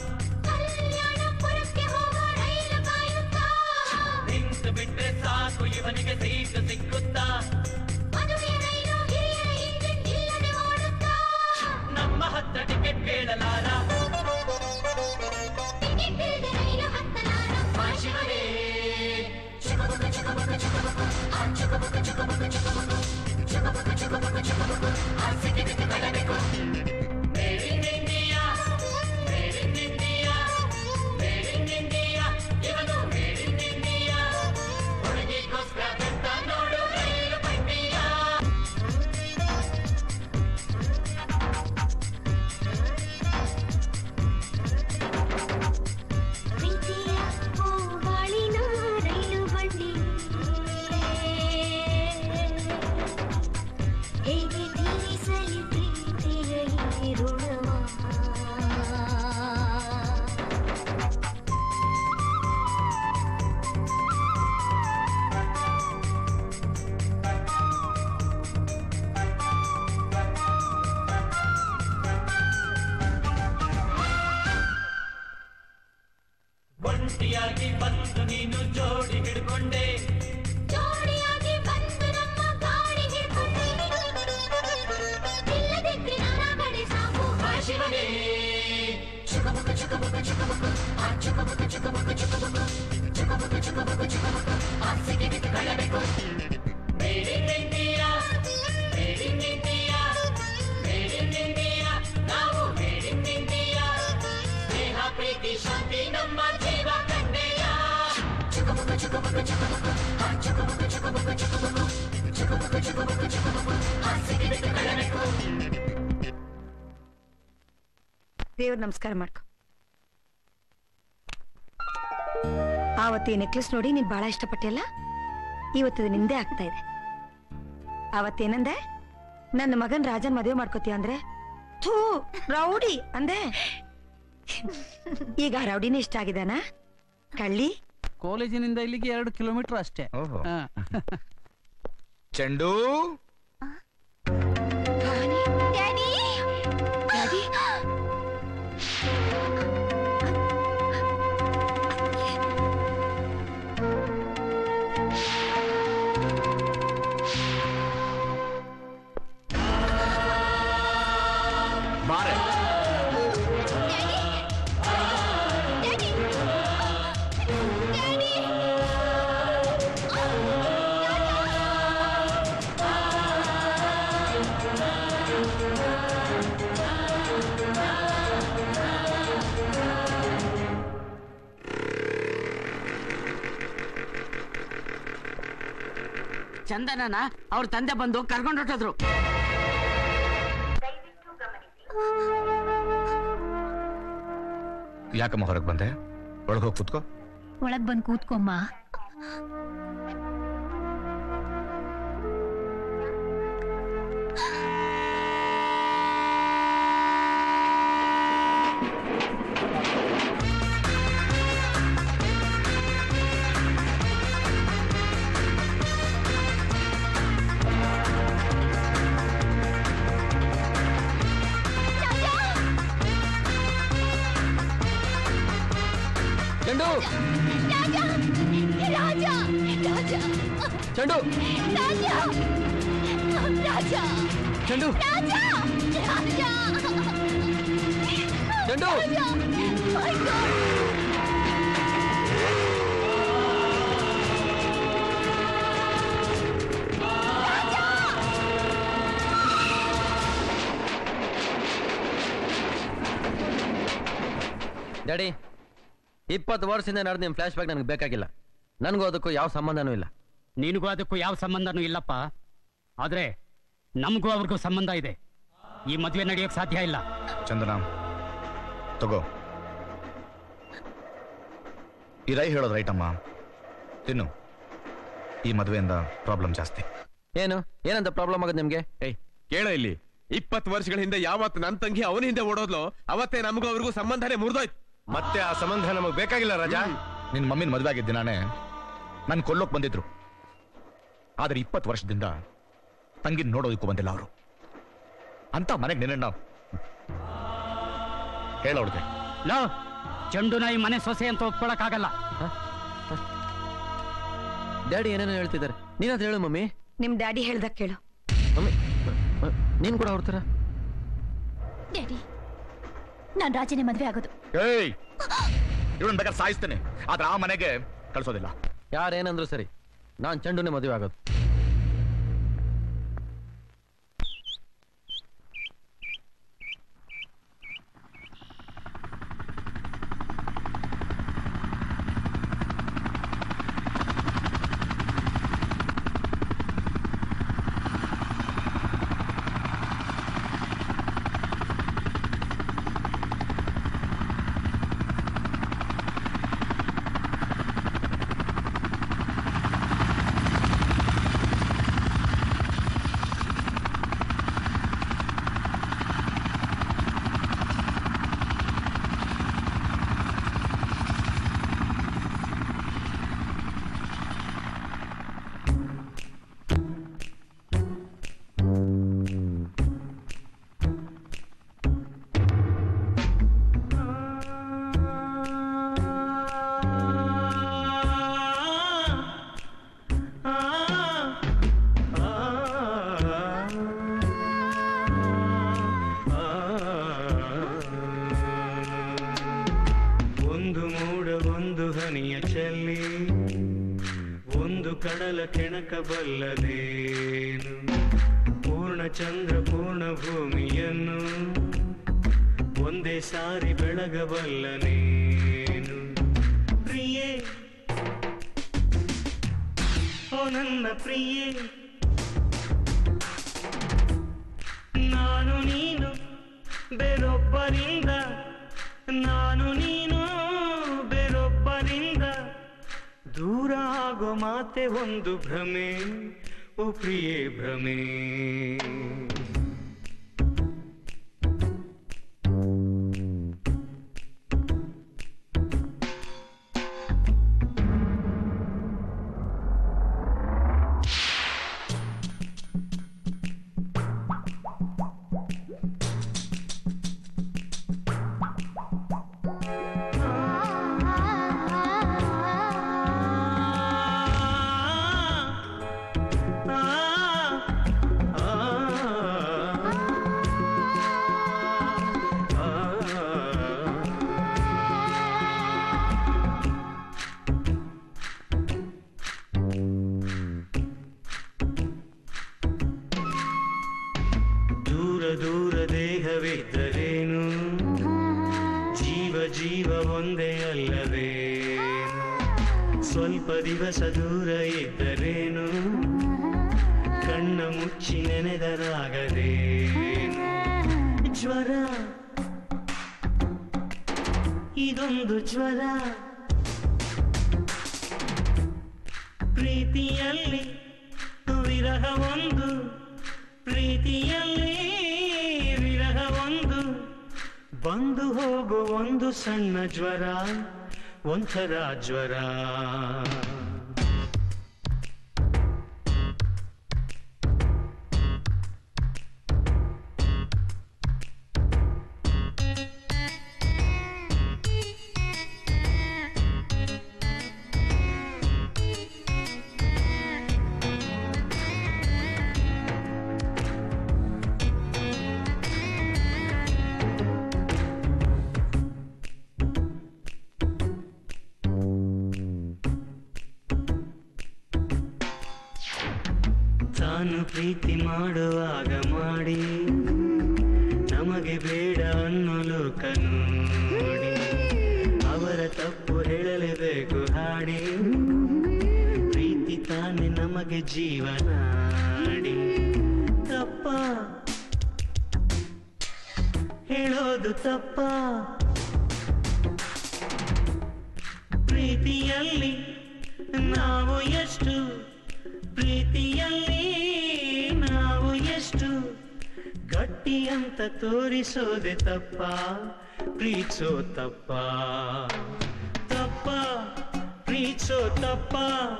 ನಿಂತು ಬಿಟ್ರೆ ಸಾಕು ಇವನಿಗೆ ಸೀಟ್ ಸಿಕ್ಕುತ್ತಾ ನಮ್ಮ ಹತ್ರ ಟಿಕೆಟ್ ಕೇಳಲಾರ ಶಿವನೇ Made in India, made in India, made in India, ಇವನು made in India. ಹುಡುಗಿಗೋಸ್ಕರ ಬೆಟ್ಟ ನೋಡು ರೈಲು ಬಂಡಿಯ. ರೈಲು ಬಂಡಿ ಹೇಗೆ ತೀರಿಸಲಿ ಪ್ರೀತಿಯ ಈ ಋಣವ ಒಂಟಿಯಾಗಿ ಬಂದು ನೀನು ಜೋಡಿ ಹಿಡ್ಕೊಂಡೆ ಜೋಡಿಯಾಗಿ ಬಂದು ನಮ್ಮ ಗಾಡಿ ಹಿಡ್ಕೊಂಡೆ ಇಲ್ಲದಿದ್ರೆ ನನ್ನ ಕಡೆ ಸಾಕು ಆ ಶಿವನೇ ಚುಕಬುಕ ಚುಕಬುಕ ಚುಕಬುಕ ಆ ಚುಕಬುಕ ಚುಕಬುಕ ಚುಕಬುಕ ಚುಕಬುಕ ಚುಕಬುಕ ಚುಕಬುಕ ಆಸೆಗೆ ಬಿಟ್ಟು ಕಳಬೇಕು Made in India, made in India, made in India, ನಾವು made in India. ಸ್ನೇಹ ಪ್ರೀತಿ ಶಾಂತಿ ನಮ್ಮ ಜೀವ ಕನ್ನೆಯ ಚುಕಬುಕ ಚುಕಬುಕ ಚುಕಬುಕ ಆ ಚುಕಬುಕ ಚುಕಬುಕ ಚುಕಬುಕ ಚುಕಬುಕ ಚುಕಬುಕ ಚುಕಬುಕ ಆಸೆಗೆ ಬಿಟ್ಟು ಕಳಬೇಕು ದೇವ್ರ ನಮಸ್ಕಾರ ಮಾಡ್ಕೊ ಆವತ್ತು ಈ ನೆಕ್ಲೆಸ್ ನೋಡಿ ನೀನ್ ಬಹಳ ಇಷ್ಟಪಟ್ಟಿಯಲ್ಲ ಇವತ್ತು ಇದು ನಿಂದೇ ಆಗ್ತಾ ಇದೆ ಅವತ್ತೇನಂದೆ ನನ್ನ ಮಗನ್ ರಾಜನ್ ಮದುವೆ ಮಾಡ್ಕೋತೀಯ ಅಂದ್ರೆ ಥೂ ರೌಡಿ ಅಂದೆ ಈಗ ಆ ರೌಡಿನೇ ಇಷ್ಟ ಆಗಿದಾನ ಕಳ್ಳಿ ಕಾಲೇಜಿನಿಂದ ಇಲ್ಲಿಗೆ ಎರಡು ಕಿಲೋಮೀಟರ್ ಅಷ್ಟೇ ಓಹೋ. ಹಾ. ಚೆಂಡು ಡ್ಯಾಡಿ ಡ್ಯಾಡಿ ಬಾರೆ ಚಂದನನ ಅವ್ರ ತಂದೆ ಬಂದು ಕರ್ಕೊಂಡು ಹೊಟ್ಟೋದ್ರು ಯಾಕಮ್ಮ ಹೊರಗೆ ಬಂದೆ ಒಳಗೆ ಹೋಗಿ ಕೂತ್ಕೋ ಒಳಗ್ ಬಂದ್ ಕೂತ್ಕೊಮ್ಮ ಚೆಂಡು ರಾಜ ರಾಜ ರಾಜ ಚೆಂಡು ರಾಜ ರಾಜ ಚೆಂಡು ರಾಜ ರಾಜ ಚೆಂಡು My God. ಡ್ಯಾಡಿ ಇಪ್ಪತ್ತು ವರ್ಷದಿಂದ ನಡೆದ ನಿಮ್ಮ ಫ್ಲಾಶ್ ಬ್ಯಾಕ್ ನನಗೆ ಬೇಕಾಗಿಲ್ಲ ನನಗೂ ಅದಕ್ಕೂ ಯಾವ ಸಂಬಂಧನೂ ಇಲ್ಲ ನಿನಗೂ ಅದಕ್ಕೂ ಯಾವ ಸಂಬಂಧನೂ ಇಲ್ಲಪ್ಪ ಆದ್ರೆ ನಮಗೂ ಅವ್ರಿಗೂ ಸಂಬಂಧ ಇದೆ ಈ ಮದುವೆ ನಡೆಯೋಕ್ ಸಾಧ್ಯ ಇಲ್ಲ ಚಂದನ ತಗೋ ಈ ರೈ ಹೇಳೋದು ರೈಟ್ ಅಮ್ಮ ತಿನ್ನು ಈ ಮದುವೆಯಿಂದ ಪ್ರಾಬ್ಲಮ್ ಜಾಸ್ತಿ ಏನು ಏನಂತ ಪ್ರಾಬ್ಲಮ್ ಆಗೋದು ನಿಮ್ಗೆ ಏಯ್ ಕೇಳ ಇಲ್ಲಿ ಇಪ್ಪತ್ತು ವರ್ಷಗಳ ಹಿಂದೆ ಯಾವತ್ತು ನನ್ನ ತಂಗಿ ಅವನ ಹಿಂದೆ ಓಡೋದ್ಲು ಅವತ್ತೇ ನಮಗೂ ಅವ್ರಿಗೂ ಸಂಬಂಧನೇ ಮುರಿದೋಯ್ತು ಮತ್ತೆ ಆ ಸಂಬಂಧ ನಮಗ್ ಬೇಕಾಗಿಲ್ಲ ರಾಜಾ ನಿನ್ನ ಮಮ್ಮಿನ ಮದುವೆ ಆಗಿದ್ದ ದಿನಾನೇ ನಾನು ಕೊಲ್ಲೋಕ್ ಬಂದಿದ್ರು ಆದ್ರೆ ಇಪ್ಪತ್ತು ವರ್ಷದಿಂದ ತಂಗಿನ ನೋಡೋದಕ್ಕೂ ಬಂದಿಲ್ಲ ಅವರು ಅಂತ ಮನೆಗೆ ನಿನ್ನ ಹೇಳೋಳ್ಗೆ ಲೋ ಚೆಂಡುನ ಈ ಮನೆ ಸೊಸೆ ಅಂತ ಒಪ್ಕೊಳಕ್ಕಾಗಲ್ಲ ಡ್ಯಾಡಿ ಏನೇನೋ ಹೇಳ್ತಿದ್ದಾರೆ ನೀನಾದ್ ಹೇಳು ಮಮ್ಮಿ ನಿಮ್ ಡ್ಯಾಡಿ ಹೇಳ್ದಾಗ ಕೇಳು ಮಮ್ಮಿ ಮ- ನೀನ್ ಕೂಡ ಅವ್ರ ಥರ ಡ್ಯಾಡಿ ನಾನ್ ರಾಜನೇ ಮದ್ವೆ ಆಗೋದು ಏಯ್ ಇವಳನ್ನ ಬೇಕಾದ್ರೆ ಸಾಯಿಸ್ತೇನೆ ಆದ್ರೆ ಆ ಮನೆಗೆ ಕಳ್ಸೋದಿಲ್ಲ ಯಾರೇನಂದ್ರು ಸರಿ ನಾನ್ ಚೆಂಡುನೇ ಮದುವೆ ಆಗೋದು ಒಂದು ಮೋಡ ಒಂದು ಹನಿಯ ಚೆಲ್ಲಿ ಒಂದು ಕಡಲ ಕೆಣಕಬಲ್ಲದೇನು ಪೂರ್ಣ ಚಂದ್ರ ಪೂರ್ಣ ಭೂಮಿಯನ್ನು ಒಂದೇ ಸಾರಿ ಬೆಳಗಬಲ್ಲನೇನು ಪ್ರಿಯೇ ಓ ನನ್ನ ಪ್ರಿಯೇ ನಾನು ನೀನು ಬೇರೊಬ್ಬರಿಂದ ನಾನು ನೀನು ಬೇರೊಬ್ಬರಿಂದ ದೂರ ಆಗೋ ಮಾತೆ ಒಂದು ಭ್ರಮೆ ಓ ಪ್ರಿಯೇ ಭ್ರಮೆ ದೂರ ದೂರ ದೇಹವಿದ್ದರೇನು ಜೀವ ಜೀವ ಒಂದೇ ಅಲ್ಲವೇನು ಸ್ವಲ್ಪ ದಿವಸ ದೂರ ಇದ್ದರೇನು ಕಣ್ಣ ಮುಚ್ಚಿ ನೆನೆದರಾಗದೇನು ಜ್ವರ ಇದೊಂದು ಜ್ವರ ಪ್ರೀತಿಯಲ್ಲಿ ವಿರಹ ಒಂದು ಪ್ರೀತಿಯಲ್ಲಿ ವಿರಹ ಒಂದು ಬಂದು ಹೋಗು ಒಂದು ಸಣ್ಣ ಜ್ವರ ಒಂಥರ ಜ್ವರ ತಾನು ಪ್ರೀತಿ ಮಾಡುವಾಗ ಮಾಡಿ ನಮಗೆ ಬೇಡ ಅನ್ನೋ ಲೋಕ ನೋಡಿ ಅವರ ತಪ್ಪು ಹೇಳಲೇಬೇಕು ಹಾಡಿ ಪ್ರೀತಿ ತಾನೇ ನಮಗೆ ಜೀವನಾಡಿ ತಪ್ಪ ಹೇಳೋದು ತಪ್ಪ ಪ್ರೀತಿಯಲ್ಲಿ ನಾವು ಎಷ್ಟು ಪ್ರೀತಿಯಲ್ಲಿ ನಾವು ಎಷ್ಟು ಗಟ್ಟಿ ಅಂತ ತೋರಿಸೋದೆ ತಪ್ಪ ಪ್ರೀತಿಸೋ ತಪ್ಪ ತಪ್ಪ ಪ್ರೀತಿಸೋ ತಪ್ಪ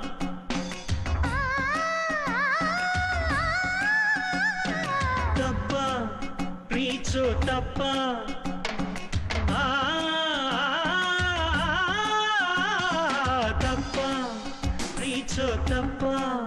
ತಪ್ಪ ಪ್ರೀತಿಸೋ ತಪ್ಪ ಆ, ತಪ್ಪ ಪ್ರೀತಿಸೋ ತಪ್ಪ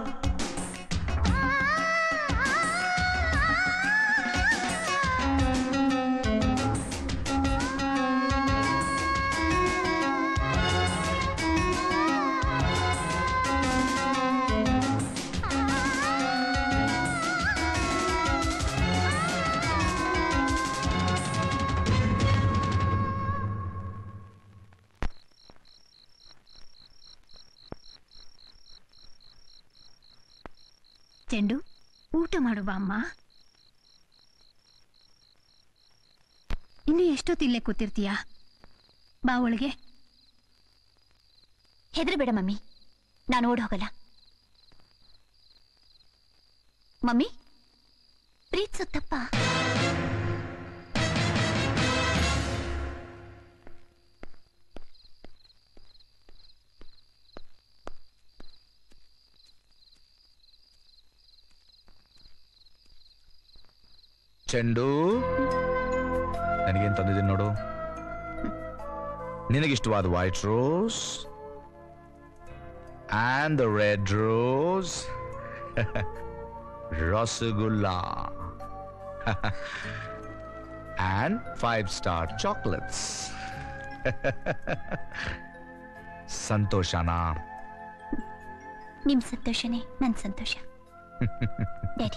ಚೆಂಡು ಊಟ ಮಾಡುವ ಅಮ್ಮ ಇನ್ನು ಎಷ್ಟೊತ್ತಿಲ್ಲೇ ಕೂತಿರ್ತೀಯಾ ಬಾ ಒಳಗೆ ಹೆದರಬೇಡ ಮಮ್ಮಿ ನಾನು ಓಡ್ ಹೋಗಲ್ಲ ಮಮ್ಮಿ ಪ್ರೀತಿಸುತ್ತಪ್ಪ ಚೆಂಡು ನನಗೇನು ತಂದಿದ್ದೀನಿ ನೋಡು ನಿನಗಿಷ್ಟವಾದ white rose and the red rose rasgulla and five star chocolates ಸಂತೋಷನಾ ನಿಮ್ ಸಂತೋಷನೇ ನನ್ ಸಂತೋಷ ಡ್ಯಾಡಿ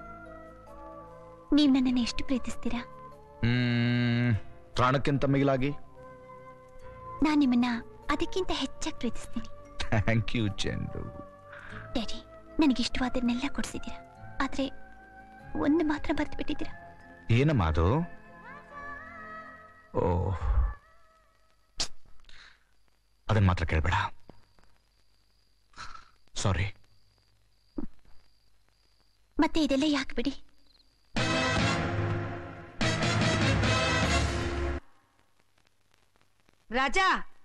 ನೀವ್ ನನ್ನನ್ನು ಎಷ್ಟು ಪ್ರೀತಿಸ್ತೀರಾ ಹ್ಮ್, ಪ್ರಾಣಕ್ಕಿಂತ ಮಿಗಿಲಾಗಿ ನಾನ್ ನಿಮ್ಮನ್ನ ಅದಕ್ಕಿಂತ ಹೆಚ್ಚಾಗಿ ಪ್ರೀತಿಸ್ತೀನಿ ಥ್ಯಾಂಕ್ ಯು ಚೆಂಡು ಡ್ಯಾಡಿ ನನಗೆ ಇಷ್ಟವಾದನ್ನೆಲ್ಲ ಕೊಡ್ಸಿದ್ದೀರಾ ಆದ್ರೆ ಒಂದು ಮಾತ್ರ ಬರ್ತು ಬಿಟ್ಟಿದ್ದೀರಾ ಏನಮ್ಮ ಅದು ಓ ಅದನ್ನ ಮಾತ್ರ ಕೇಳಬೇಡ ಸಾರಿ ಮತ್ತೆ ಇದೆಲ್ಲ ಯಾಕೆ ಬಿಡಿ ರಾಜಾ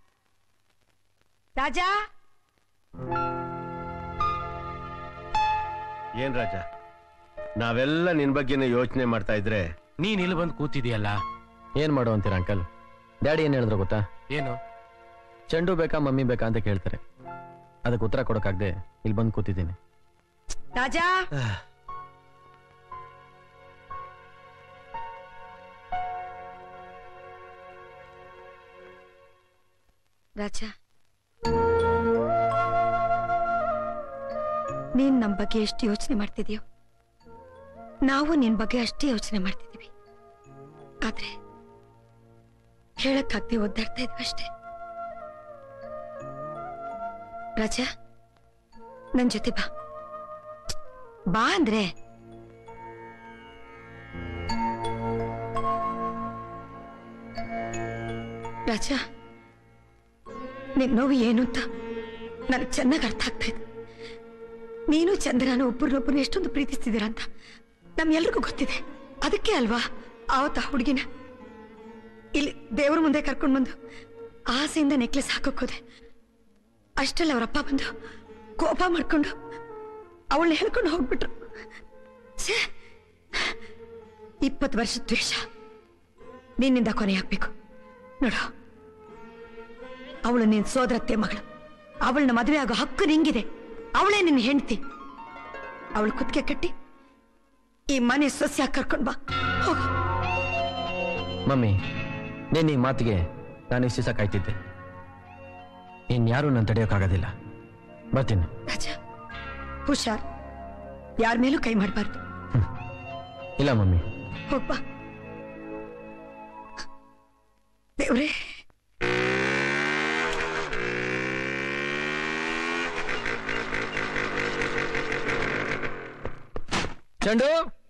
ರಾಜಾ ಏನ್ ರಾಜ ನಾವೆಲ್ಲ ನಿನ್ ಬಗ್ಗೆನೇ ಯೋಚನೆ ಮಾಡ್ತಾ ಇದ್ರೆ ನೀನ್ ಇಲ್ಲಿ ಬಂದು ಕೂತಿದೀಯಲ್ಲ ಏನ್ ಮಾಡು ಅಂತೀರ ಅಂಕಲ್ ಡ್ಯಾಡಿ ಏನ್ ಹೇಳಿದ್ರು ಗೊತ್ತಾ ಏನು ಚೆಂಡು ಬೇಕಾ ಮಮ್ಮಿ ಬೇಕಾ ಅಂತ ಕೇಳ್ತಾರೆ ಅದಕ್ಕೆ ಉತ್ತರ ಕೊಡಕ್ಕಾಗ್ದೆ ಇಲ್ಲಿ ಬಂದು ಕೂತಿದ್ದೀನಿ ರಾಜಾ ರಾಜಾ ನೀನ್ ನಮ್ ಬಗ್ಗೆ ಎಷ್ಟು ಯೋಚನೆ ಮಾಡ್ತಿದ್ಯೋ ನಾವು ನಿನ್ ಬಗ್ಗೆ ಅಷ್ಟೇ ಯೋಚನೆ ಮಾಡ್ತಿದೀವಿ ಆದ್ರೆ ಹೇಳಕ್ಕಾಗ್ದೆ ಒದ್ದಾಡ್ತಾ ಇದ್ವಿ ಅಷ್ಟೇ ರಾಜಾ ನನ್ ಜೊತೆ ಬಾ ಬಾ ಅಂದ್ರೆ ರಾಜ ನಿನ್ ನೋವು ಏನು ಅಂತ ನನಗೆ ಚೆನ್ನಾಗಿ ಅರ್ಥ ಆಗ್ತಾ ಇದೆ ನೀನು ಚಂದ್ರನ ಒಬ್ಬರನ್ನೊಬ್ಬರು ಎಷ್ಟೊಂದು ಪ್ರೀತಿಸ್ತಿದ್ದೀರ ಅಂತ ನಮ್ಗೆಲ್ರಿಗೂ ಗೊತ್ತಿದೆ ಅದಕ್ಕೆ ಅಲ್ವಾ ಆವತ್ತ ಹುಡುಗಿನ ಇಲ್ಲಿ ದೇವ್ರ ಮುಂದೆ ಕರ್ಕೊಂಡು ಬಂದು ಆಸೆಯಿಂದ ನೆಕ್ಲೆಸ್ ಹಾಕೋಕೋದೆ ಅಷ್ಟರಲ್ಲಿ ಅವರಪ್ಪ ಬಂದು ಕೋಪ ಮಾಡ್ಕೊಂಡು ಅವಳನ್ನ ಹೇಳ್ಕೊಂಡು ಹೋಗ್ಬಿಟ್ರು ಛೇ ಇಪ್ಪತ್ತು ವರ್ಷದ ದ್ವೇಷ ನಿನ್ನಿಂದ ಕೊನೆ ಆಗ್ಬೇಕು ನೋಡು ಅವಳು ನಿನ್ ಸೋದರತ್ತೆ ಮಗಳು ಅವಳನ್ನ ಮದುವೆ ಆಗೋ ಹಕ್ಕು ನಿಂಗಿದೆ ಅವಳೇ ನಿನ್ನ ಹೆಂಡತಿ ಅವಳು ಕುತ್ತಿಗೆ ಕಟ್ಟಿ ಈ ಮನೆ ಸೊಸೆಯಾಗಿ ಕರ್ಕೊಂಡ್ ಬಾ ಹೋಗು ಮಮ್ಮಿ ನೀನ್ ಈ ಮಾತಿಗೆ ನಾನು ಇಷ್ಟು ದಿವಸ ಕಾಯ್ತಿದ್ದೆ ಇನ್ಯಾರೂ ನಾನು ತಡೆಯೋಕ್ಕಾಗೋದಿಲ್ಲ ಬರ್ತೀನಿ ರಾಜ ಹುಷಾರ್ ಯಾರ ಮೇಲೂ ಕೈ ಮಾಡಬಾರ್ದು ಇಲ್ಲ ಮಮ್ಮಿ ಹೋಗ್ಬಾ ದೇವ್ರೇ ಚಂಡು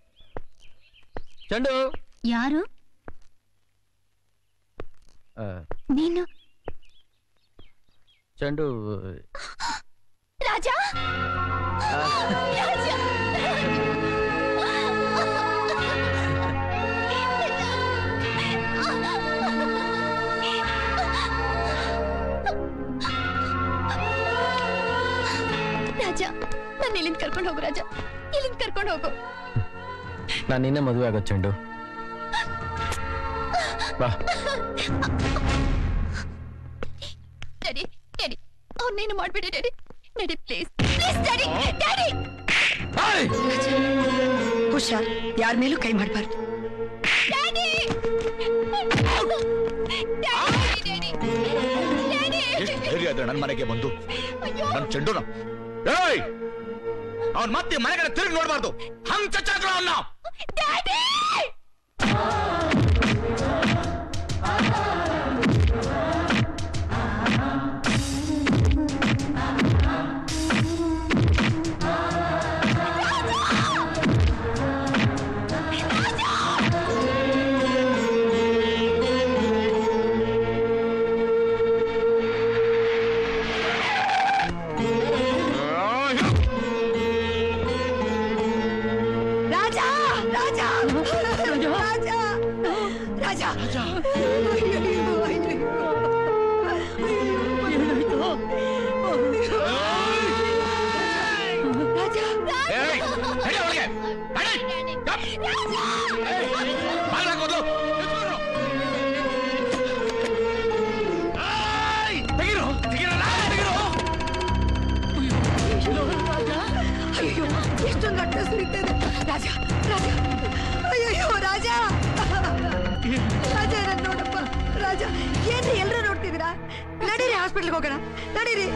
ಚಂಡು ಯಾರು ಆ, ನೀನು ಚಂಡು ರಾಜ ರಾಜ ರಾಜ ನಾನು ಇಲ್ಲಿಂದ ಕರ್ಕೊಂಡು ಹೋಗು ರಾಜ ಇಲ್ಲಿಂದ ಕರ್ಕೊಂಡು ಹೋಗು ನಾನು ನಿನ್ನೆ ಮದುವೆ ಆಗೋದು ಚಂಡು ಬಾ ಡ್ಯಾಡಿ ಡ್ಯಾಡಿ ಅವನ್ನೇನು ಮಾಡ್ಬೇಡಿ daddy daddy please please daddy daddy ಹುಷಾರ್ ಯಾರ ಮೇಲೂ ಕೈ ಮಾಡಬಾರ್ದು ಡ್ಯಾಡಿ ಎಷ್ಟು ಧೈರ್ಯ ಇದೆ ನನ್ನ ಮನೆಗೆ ಬಂದು ನನ್ನ ಚೆಂಡುನ ಏಯ್ ಅವನ್ ಮತ್ತೆ ಮನೆಗಳ ತಿರುಗಿ ನೋಡ್ಬಾರ್ದು ಹಂಗ್ ಚಚ್ಚಾಕ್ರ ಅವನ್ನ ಡ್ಯಾಡಿ ರಾಜ ರಾಜ ರಾಜ ರಾಜ ರಾಜ ಏಯ್ ನಡಿ ಒಳಗೆ ನಡಿ ಕಪ್. ಏಯ್, ಬಾಗ್ಲ್ ಹಾಕೋದು. ಎತ್ಕೊಡು. ಏಯ್, ತೆಗೀರು, ತೆಗೀರಲ್ಲ, ತೆಗೀರು. ಅಯ್ಯೋ ಎಷ್ಟೊಂದು ರಕ್ತ ಸುರಿತಾ ಇದೆ ರಾಜ ರಾಜ ಅಯ್ಯೋ ರಾಜ ರಾಜ ನನ್ನ ನೋಡಪ್ಪ ರಾಜ ಏನ್ ಎಲ್ರು ನೋಡ್ತಿದ್ದೀರಾ ನಡೀರಿ ಹಾಸ್ಪಿಟ್ಲ್ಗೆ ಹೋಗೋಣ ನಡೀರಿ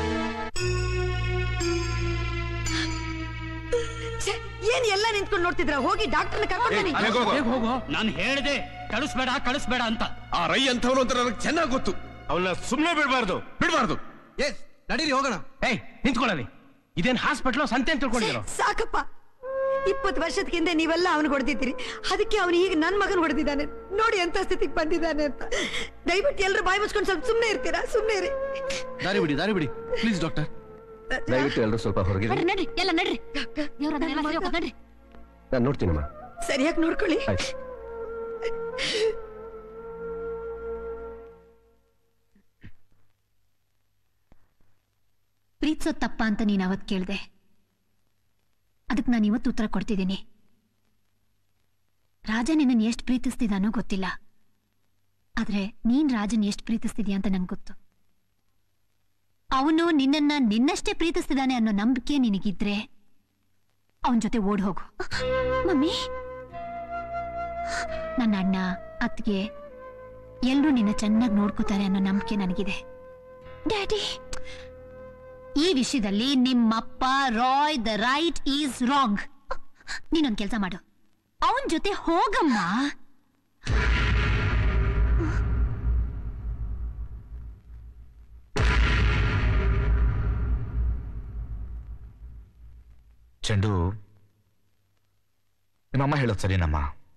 ಛೆ, ಏನ್ ಎಲ್ಲ ನಿಂತ್ಕೊಂಡು ನೋಡ್ತಿದ್ರ ಹೋಗಿ ಡಾಕ್ಟರ್ನ ಕರ್ಕೊಂಡು ನಾನು ಹೇಳಿದೆ ಕಳಿಸ್ಬೇಡ ಕಳಿಸ್ಬೇಡ ಅಂತ ಆ ರೈ ಅಂತವನು ಅಂತ ನನಗೆ ಚೆನ್ನಾಗಿ ಗೊತ್ತು ಅವನ್ನ ಸುಮ್ಮನೆ ಬಿಡಬಾರ್ದು ಬಿಡಬಾರ್ದು ಎಸ್ ನಡೀರಿ ಹೋಗೋಣ ಏಯ್ ನಿಂತ್ಕೊಳ್ಳಲಿ ಇದೇನ್ ಹಾಸ್ಪಿಟ್ಲು ಸಂತೆ ಅಂತ ತಿಳ್ಕೊಂಡಿರೋ ಸಾಕಪ್ಪ ಇಪ್ಪತ್ತು ವರ್ಷದ ಹಿಂದೆ ನೀವೆಲ್ಲ ಅವನು ಹೊಡೆದಿದ್ದೀರಿ ಅದಕ್ಕೆ ಅವನು ಈಗ ನನ್ನ ಮಗನ್ ಹೊಡೆದಿದ್ದಾನೆ ನೋಡಿ ಎಂತ ಸ್ಥಿತಿಗೆ ಬಂದಿದ್ದಾನೆ ಅಂತ ದಯವಿಟ್ಟು ಎಲ್ಲರೂ ಬಾಯಿ ಮುಚ್ಕೊಂಡು ಸ್ವಲ್ಪ ಸುಮ್ಮನೆ ಇರ್ತೀರಾ ಸುಮ್ಮನೆ ಇರಿ ದಾರಿ ಬಿಡಿ ದಾರಿ ಬಿಡಿ ಪ್ಲೀಸ್ ಡಾಕ್ಟರ್ ದಯವಿಟ್ಟು ಎಲ್ಲರೂ ಸ್ವಲ್ಪ ಹೊರಗಿದೆ ನಡ್ರಿ ನಡ್ರಿ ಎಲ್ಲ ನಡ್ರಿ ದೇವ್ರ ಅದನ್ನೆಲ್ಲ ಸರಿ ಹೋಗೋದ್ ನಡ್ರಿ ನಾನು ನೋಡ್ತೀನಮ್ಮ ಸರಿಯಾಗಿ ನೋಡ್ಕೊಳ್ಳಿ ಆಯ್ತು ಪ್ರೀತಿಸೋದ್ ತಪ್ಪ ಅಂತ ನೀನ್ ಅವತ್ ಕೇಳ್ದೆ ಅದಕ್ಕೆ ನಾನು ಇವತ್ತು ಉತ್ತರ ಕೊಡ್ತಿದ್ದೀನಿ ರಾಜ ನಿನ್ನನ್ನು ಎಷ್ಟು ಪ್ರೀತಿಸ್ತಿದಾನೋ ಗೊತ್ತಿಲ್ಲ ಆದ್ರೆ ನೀನ್ ರಾಜನ್ ಎಷ್ಟು ಪ್ರೀತಿಸ್ತಿದ್ಯಾ ಅಂತ ನಂಗೆ ಗೊತ್ತು ಅವನು ನಿನ್ನನ್ನ ನಿನ್ನಷ್ಟೇ ಪ್ರೀತಿಸ್ತಿದ್ದಾನೆ ಅನ್ನೋ ನಂಬಿಕೆ ನಿನಗಿದ್ರೆ ಅವನ ಜೊತೆ ಓಡ್ ಹೋಗು ಮಮ್ಮಿ ನನ್ನ ಅಣ್ಣ ಅತ್ತಿಗೆ ಎಲ್ರೂ ನಿನ್ನ ಚೆನ್ನಾಗಿ ನೋಡ್ಕೋತಾರೆ ಅನ್ನೋ ನಂಬಿಕೆ ನನಗಿದೆ ಡ್ಯಾಡಿ ಈ ವಿಷಯದಲ್ಲಿ ನಿಮ್ಮಪ್ಪ ರಾಯ್ ದ ರೈಟ್ ಈಸ್ ರಾಂಗ್ ನೀನೊಂದ್ ಕೆಲಸ ಮಾಡು ಅವನ್ ಜೊತೆ ಹೋಗಮ್ಮ ಚೆಂಡು ನಿಮ್ಮಮ್ಮ ಹೇಳೋದು ಸರಿನಮ್ಮ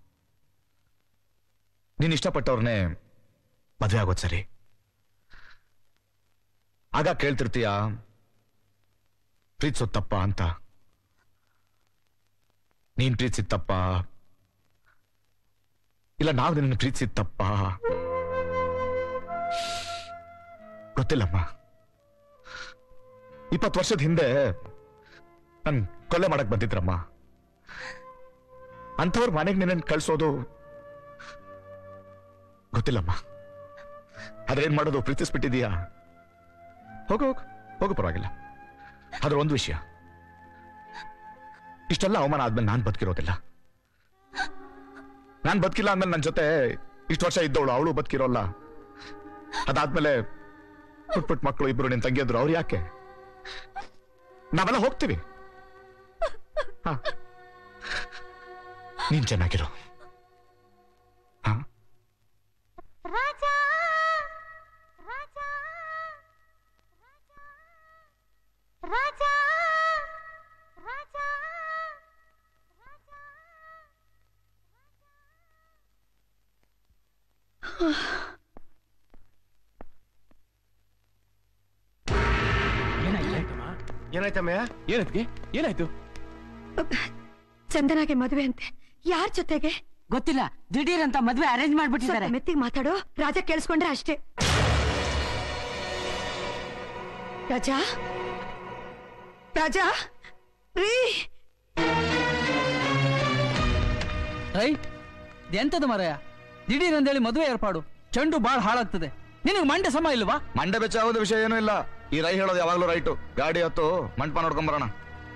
ನೀನ್ ಇಷ್ಟಪಟ್ಟವ್ರನ್ನೇ ಮದ್ವೆ ಆಗೋದು ಸರಿ ಆಗ ಕೇಳ್ತಿರ್ತೀಯ ಪ್ರೀತಿಸೋದ್ ತಪ್ಪ ಅಂತ ನೀನ್ ಪ್ರೀತಿಸಿದ ತಪ್ಪ ಇಲ್ಲ ನಾವು ನಿನ್ನ ಪ್ರೀತಿಸಿದ ತಪ್ಪ ಗೊತ್ತಿಲ್ಲಮ್ಮ ಇಪ್ಪತ್ತು ವರ್ಷದ ಹಿಂದೆ ನನ್ ಕೊಲೆ ಮಾಡಕ್ ಬಂದಿದ್ರಮ್ಮ ಅಂಥವ್ರ ಮನೆಗೆ ನಿನ್ನ ಕಳ್ಸೋದು ಗೊತ್ತಿಲ್ಲಮ್ಮ ಆದ್ರೆ ಏನ್ ಮಾಡೋದು ಪ್ರೀತಿಸ್ಬಿಟ್ಟಿದೀಯಾ ಹೋಗು ಹೋಗು ಹೋಗು ಪರವಾಗಿಲ್ಲ ಆದ್ರೆ ಒಂದು ವಿಷಯ ಇಷ್ಟೆಲ್ಲ ಅವಮಾನ ಆದ್ಮೇಲೆ ನಾನ್ ಬದುಕಿರೋದಿಲ್ಲ ನಾನ್ ಬದುಕಿಲ್ಲ ಅಂದ್ಮೇಲೆ ನನ್ನ ಜೊತೆ ಇಷ್ಟು ವರ್ಷ ಇದ್ದವಳು ಅವಳು ಬದುಕಿರೋಲ್ಲ ಅದಾದ್ಮೇಲೆ ಪುಟ್ ಪುಟ್ ಮಕ್ಕಳು ಇಬ್ರು ನಿನ್ ತಂಗಿಯದ್ರು ಅವ್ರು ಯಾಕೆ ನಾವೆಲ್ಲ ಹೋಗ್ತೀವಿ ಹ. ನೀನ್ ಚೆನ್ನಾಗಿರೋ ಏನಾಯ್ತಮ್ಮಯ್ಯ ಏನತ್ಗೆ ಏನಾಯ್ತು ಚಂದನಾಗೆ ಮದುವೆ ಅಂತೆ ಯಾರ ಜೊತೆಗೆ ಗೊತ್ತಿಲ್ಲ ದಿಢೀರ್ ಅಂತ ಮದ್ವೆ ಅರೇಂಜ್ ಮಾಡ್ಬಿಟ್ಟಿದ್ದಾರೆ ಮೆತ್ತಿಗೆ ಮಾತಾಡೋ ರಾಜ ಕೇಳಿಸ್ಕೊಂಡ್ರೆ ಅಷ್ಟೇ ರಾಜಾ ರಾಜಾ ರೀ ರೈ ಎಂತದ ಮರಯ ದಿಢೀರ್ ಅಂದೇಳಿ ಮದುವೆ ಏರ್ಪಾಡು ಚೆಂಡು ಬಾಳ್ ಹಾಳಾಗ್ತದೆ ನಿನಗೆ ಮಂಡೆ ಸಮ ಇಲ್ವಾ ಮಂಡೆ ಬೆಚ್ಚ ಆಗೋದು ವಿಷಯ ಏನೂ ಇಲ್ಲ ಈ ರೈ ಹೇಳೋದು ಯಾವಾಗ್ಲೂ ರೈಟು ಗಾಡಿ ಹತ್ತು ಮಂಟಪ ನೋಡ್ಕೊಂಡ್ ಬರೋಣ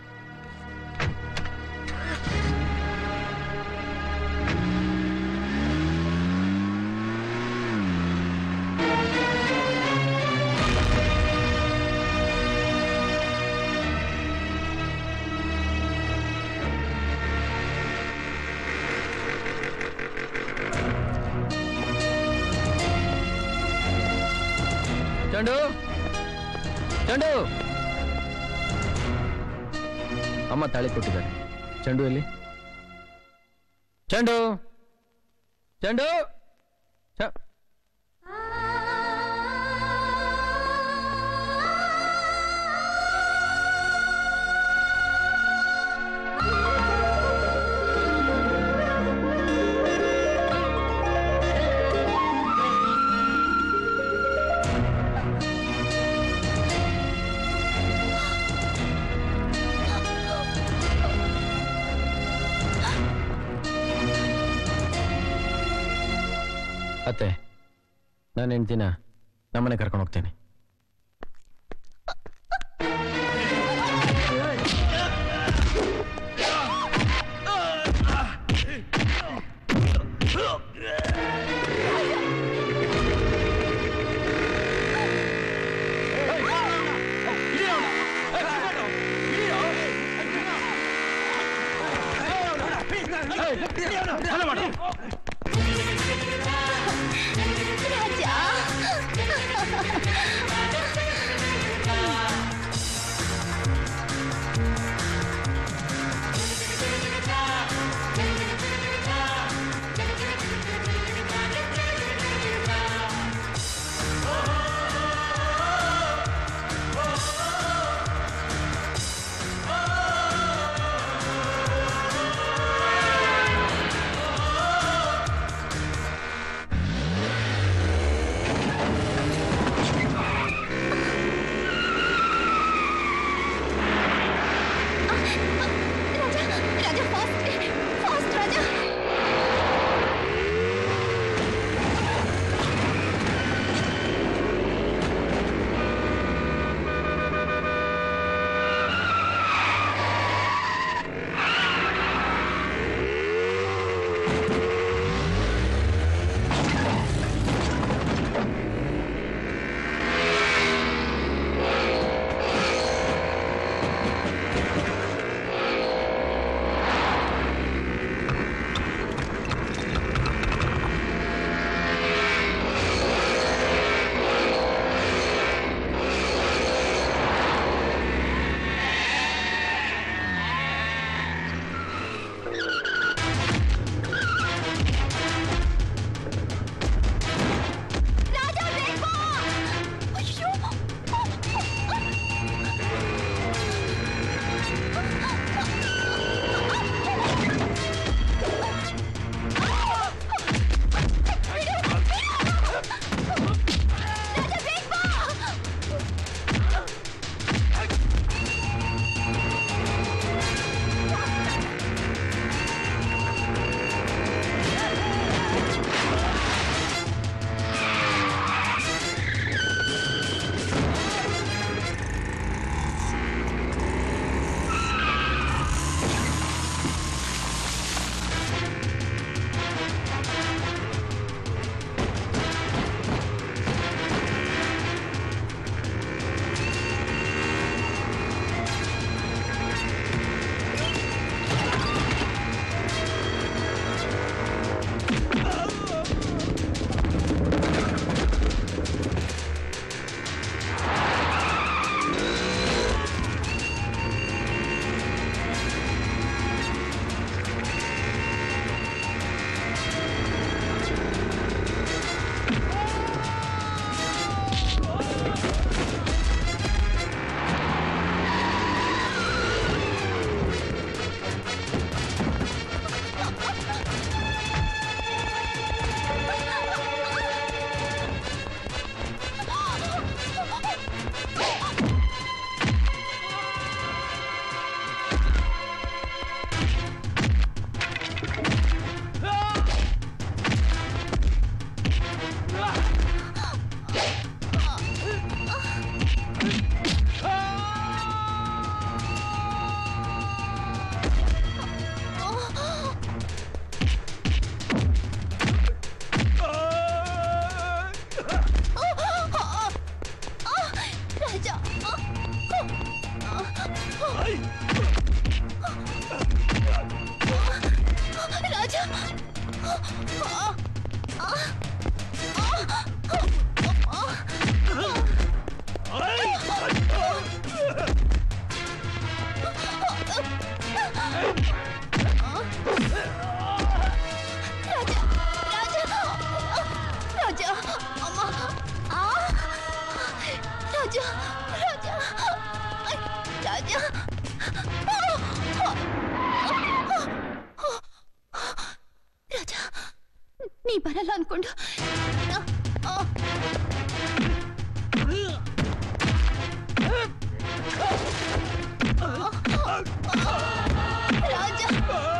ಚಂಡು ಚಂಡು ಅಮ್ಮ ತಾಳಿ ಕೊಟ್ಟಿದ್ದಾರೆ ಚಂಡು ಎಲ್ಲಿ ಚಂಡು ಚಂಡು ಚ- ಅತ್ತೆ ನಾನು ಹೆಂಡ್ತಿನ ನಮ್ಮನೆ ಕರ್ಕೊಂಡು ಹೋಗ್ತೇನೆ ರಾಜ ರಾಜ ರಾಜ ರಾಜ ರಾಜ ನೀ ಬರಲ್ಲ ಅನ್ಕೊಂಡು ರಾಜ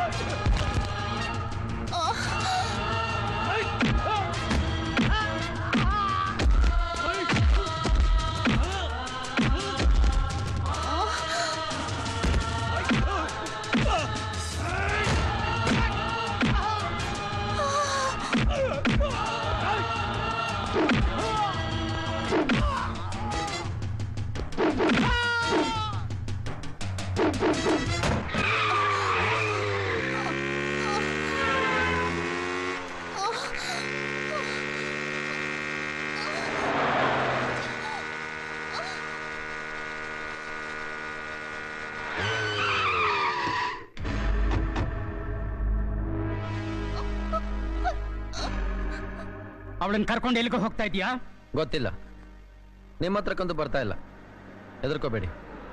ಅವಳನ್ನ ಕರ್ಕೊಂಡು ಎಲ್ಲಿಗೆ ಹೋಗ್ತಾ ಇದೀಯಾ ಗೊತ್ತಿಲ್ಲ ನಿಮ್ಮ ಹತ್ರಕ್ಕಂತೂ ಬರ್ತಾ ಇಲ್ಲ ಹೆದರ್ಕೋಬೇಡಿ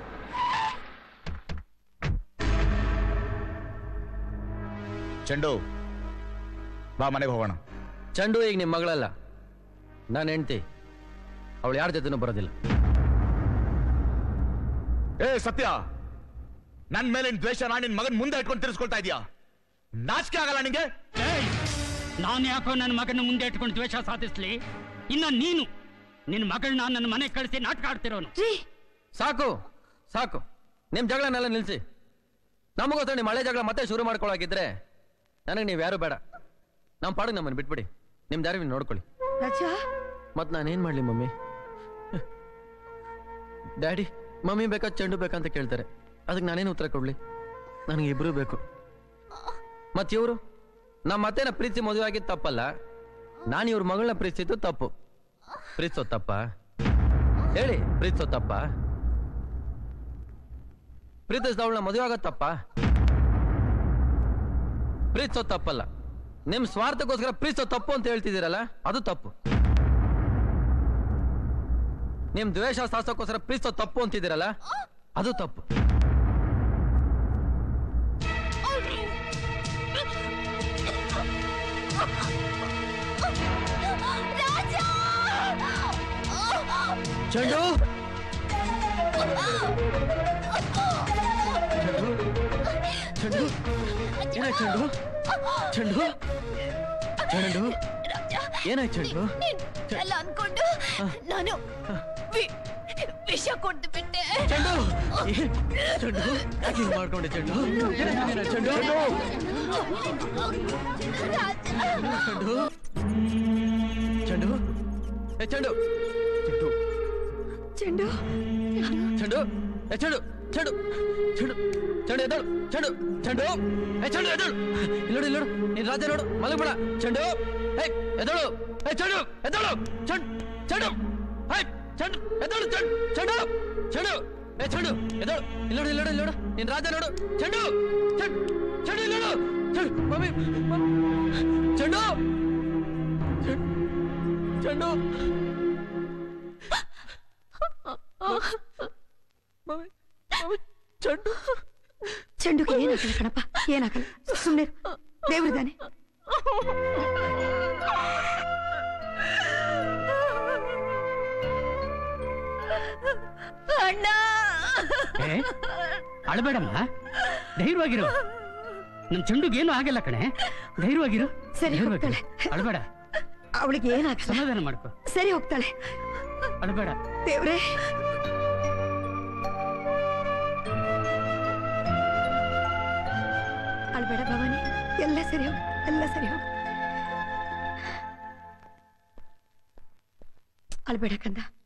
ಚೆಂಡು ಬಾ ಮನೆಗೆ ಹೋಗೋಣ ಚಂಡು ಈಗ ನಿಮ್ಮ ಮಗಳಲ್ಲ ನಾನು ಹೆಂಡ್ತಿ ಅವಳು ಯಾರ ಜೊತೆನೂ ಬರೋದಿಲ್ಲ ಏ ಸತ್ಯ ನನ್ ಮೇಲೆ ದ್ವೇಷ ನಾನು ನಿನ್ ಮಗನ್ ಮುಂದೆ ಇಟ್ಕೊಂಡು ತಿರ್ಸ್ಕೊಳ್ತಾ ಇದೀಯಾ ನಾಚಿಕೆ ಆಗಲ್ಲ ನಿಂಗೆ ನಾನು ಯಾಕೋ ನನ್ನ ಮಗನ ಮುಂದೆ ಇಟ್ಕೊಂಡು ದ್ವೇಷ ಸಾಧಿಸ್ಲಿ ಇನ್ನ ನೀನು ನಿನ್ನ ಮಗಳನ್ನ ನನ್ನ ಮನೆಗೆ ಕಳಿಸಿ ನಾಟಕ ಆಡ್ತಿರೋನು ಸಾಕು ಸಾಕು ನಿಮ್ ಜಗಳನೆಲ್ಲ ನಿಲ್ಸಿ ನಮಗೋಸ್ಕರ ನಿಮ್ಮ ಹಳೆ ಜಗಳ ಮತ್ತೆ ಶುರು ಮಾಡ್ಕೊಳಕಿದ್ರೆ ನನಗೆ ನೀವು ಯಾರು ಬೇಡ ನಮ್ಮ ಪಾಡಿಗೆ ನಮ್ಮನ್ನು ಬಿಟ್ಬಿಡಿ ನಿಮ್ ದಾರಿ ನೀವು ನೋಡ್ಕೊಳ್ಳಿ ರಾಜ ಮತ್ ನಾನೇನ್ ಮಾಡ್ಲಿ ಮಮ್ಮಿ ಡ್ಯಾಡಿ ಮಮ್ಮಿ ಬೇಕಾ ಚೆಂಡು ಬೇಕಂತ ಕೇಳ್ತಾರೆ ಅದಕ್ಕೆ ನಾನೇನು ಉತ್ತರ ಕೊಡ್ಲಿ ನನಗೆ ಇಬ್ರು ಬೇಕು ಮತ್ ಇವರು ನಮ್ಮ ಅತ್ತೆನ ಪ್ರೀತಿ ಮದುವೆ ಆಗಿದ್ದು ತಪ್ಪಲ್ಲ ನಾನು ಇವ್ರ ಮಗಳನ್ನ ಪ್ರೀತಿಸಿದ್ದು ತಪ್ಪು ಪ್ರೀತಿಸೋ ತಪ್ಪ ಹೇಳಿ ಪ್ರೀತಿಸೋ ತಪ್ಪ ಪ್ರೀತಿಸಿದವಳನ್ನ ಮದುವೆ ಆಗೋದ್ ತಪ್ಪ ಪ್ರೀತಿಸೋ ತಪ್ಪಲ್ಲ ನಿಮ್ ಸ್ವಾರ್ಥಕ್ಕೋಸ್ಕರ ಪ್ರೀತಿಸೋ ತಪ್ಪು ಅಂತ ಹೇಳ್ತಿದ್ದೀರಲ್ಲ ಅದು ತಪ್ಪು ನಿಮ್ ದ್ವೇಷ ಸಾಸೋಕ್ಕೋಸ್ಕರ ಪ್ರೀತಿಸೋ ತಪ್ಪು ಅಂತಿದ್ದೀರಲ್ಲ ಅದು ತಪ್ಪು ಚೆಂಡು ಚೆಂಡು ಏನಾಯ್ತು ಚೆಂಡು ಚೆಂಡು ಚೆಂಡು ಏನಾಯ್ತು ಚೆಂಡು ಎಲ್ಲ ಅನ್ಕೊಂಡು ನಾನು ವಿ- ವಿಷ ಕೊಟ್ಟು ಬಿಟ್ಟೆ ಚೆಂಡು ಏನ್- ಚೆಂಡು ಯಾಕೆ ಹಿಂಗ್ ಮಾಡ್ಕೊಂಡೆ ಚೆಂಡು ಏನಾಯ್ತು ಚೆಂಡು ಚೆಂಡು ಚೆಂಡು ಏ ಚೆಂಡು ಚೆಂಡು ಚೆಂಡು ಚೆಂಡು ಏ ಚೆಂಡು ಚೆಂಡು ಚೆಂಡು ಚೆಂಡು ಎದ್ದಳು ಚೆಂಡು ಚೆಂಡು ಏ ಚೆಂಡು ಎದ್ದಳು ಇಲ್ಲಿ ನೋಡು ಇಲ್ಲಿ ನೋಡು ನೀನ್ ರಾಜ ನೋಡು ಮಲಗಬೇಡ ಚೆಂಡು ಏ ಎದ್ದಳು ಏ ಚೆಂಡು ಎದ್ದಳು ಚೆಂಡು ಚೆಂಡು ಏ ಚೆಂಡು ಎದ್ದಳು ಚೆಂಡು ಚೆಂಡು ಚೆಂಡು ಏ ಚೆಂಡು ಎದ್ದಳು ಇಲ್ಲಿ ನೋಡು ಇಲ್ಲಿ ನೋಡು ಇಲ್ಲಿ ನೋಡು ನೀನ್ ರಾಜ ನೋಡು ಚೆಂಡು ಚೆಂಡು ಚೆಂಡು ಇಲ್ಲಿ ನೋಡು ಚೆಂಡು ಮಮ್ಮಿ ಮಮ್ಮಿ. ಚೆಂಡು ಚೆಂಡು ಚೆಂಡು ಮಮ್ಮಿ ಮಮ್ಮಿ ಚೆಂಡು ಚೆಂಡುಗೆ ಏನಾಗಲ್ಲ ಕಣಪ್ಪ ಏನಾಗಲ್ಲ ಸುಮ್ಮನೆ ದೇವ್ರಿದ್ದಾನೆ ಅಣ್ಣ ಏ ಅಳಬೇಡಮ್ಮ ಧೈರ್ಯವಾಗಿರು ನಮ್ ಚೆಂಡುಗೆ ಏನು ಆಗಲ್ಲ ಕಣೆ ಧೈರ್ಯವಾಗಿರು ಸರಿ, ಧೈರ್ಯವಾಗಿರು. ಹೋಗ್ತಾಳೆ. ಅಳಬೇಡ ಅವಳಿಗೆ ಏನಾಗಲ್ಲ ಸಮಾಧಾನ ಮಾಡ್ಕೊ ಸರಿ ಹೋಗ್ತಾಳೆ ಅಳಬೇಡ ದೇವ್ರೇ ಅಳ್ಬೇಡ ಭವಾನಿ ಎಲ್ಲ ಸರಿ ಹೋಗ್ ಎಲ್ಲ ಸರಿ ಹೋಗ್ ಅಳ್ಬೇಡ ಕಂದ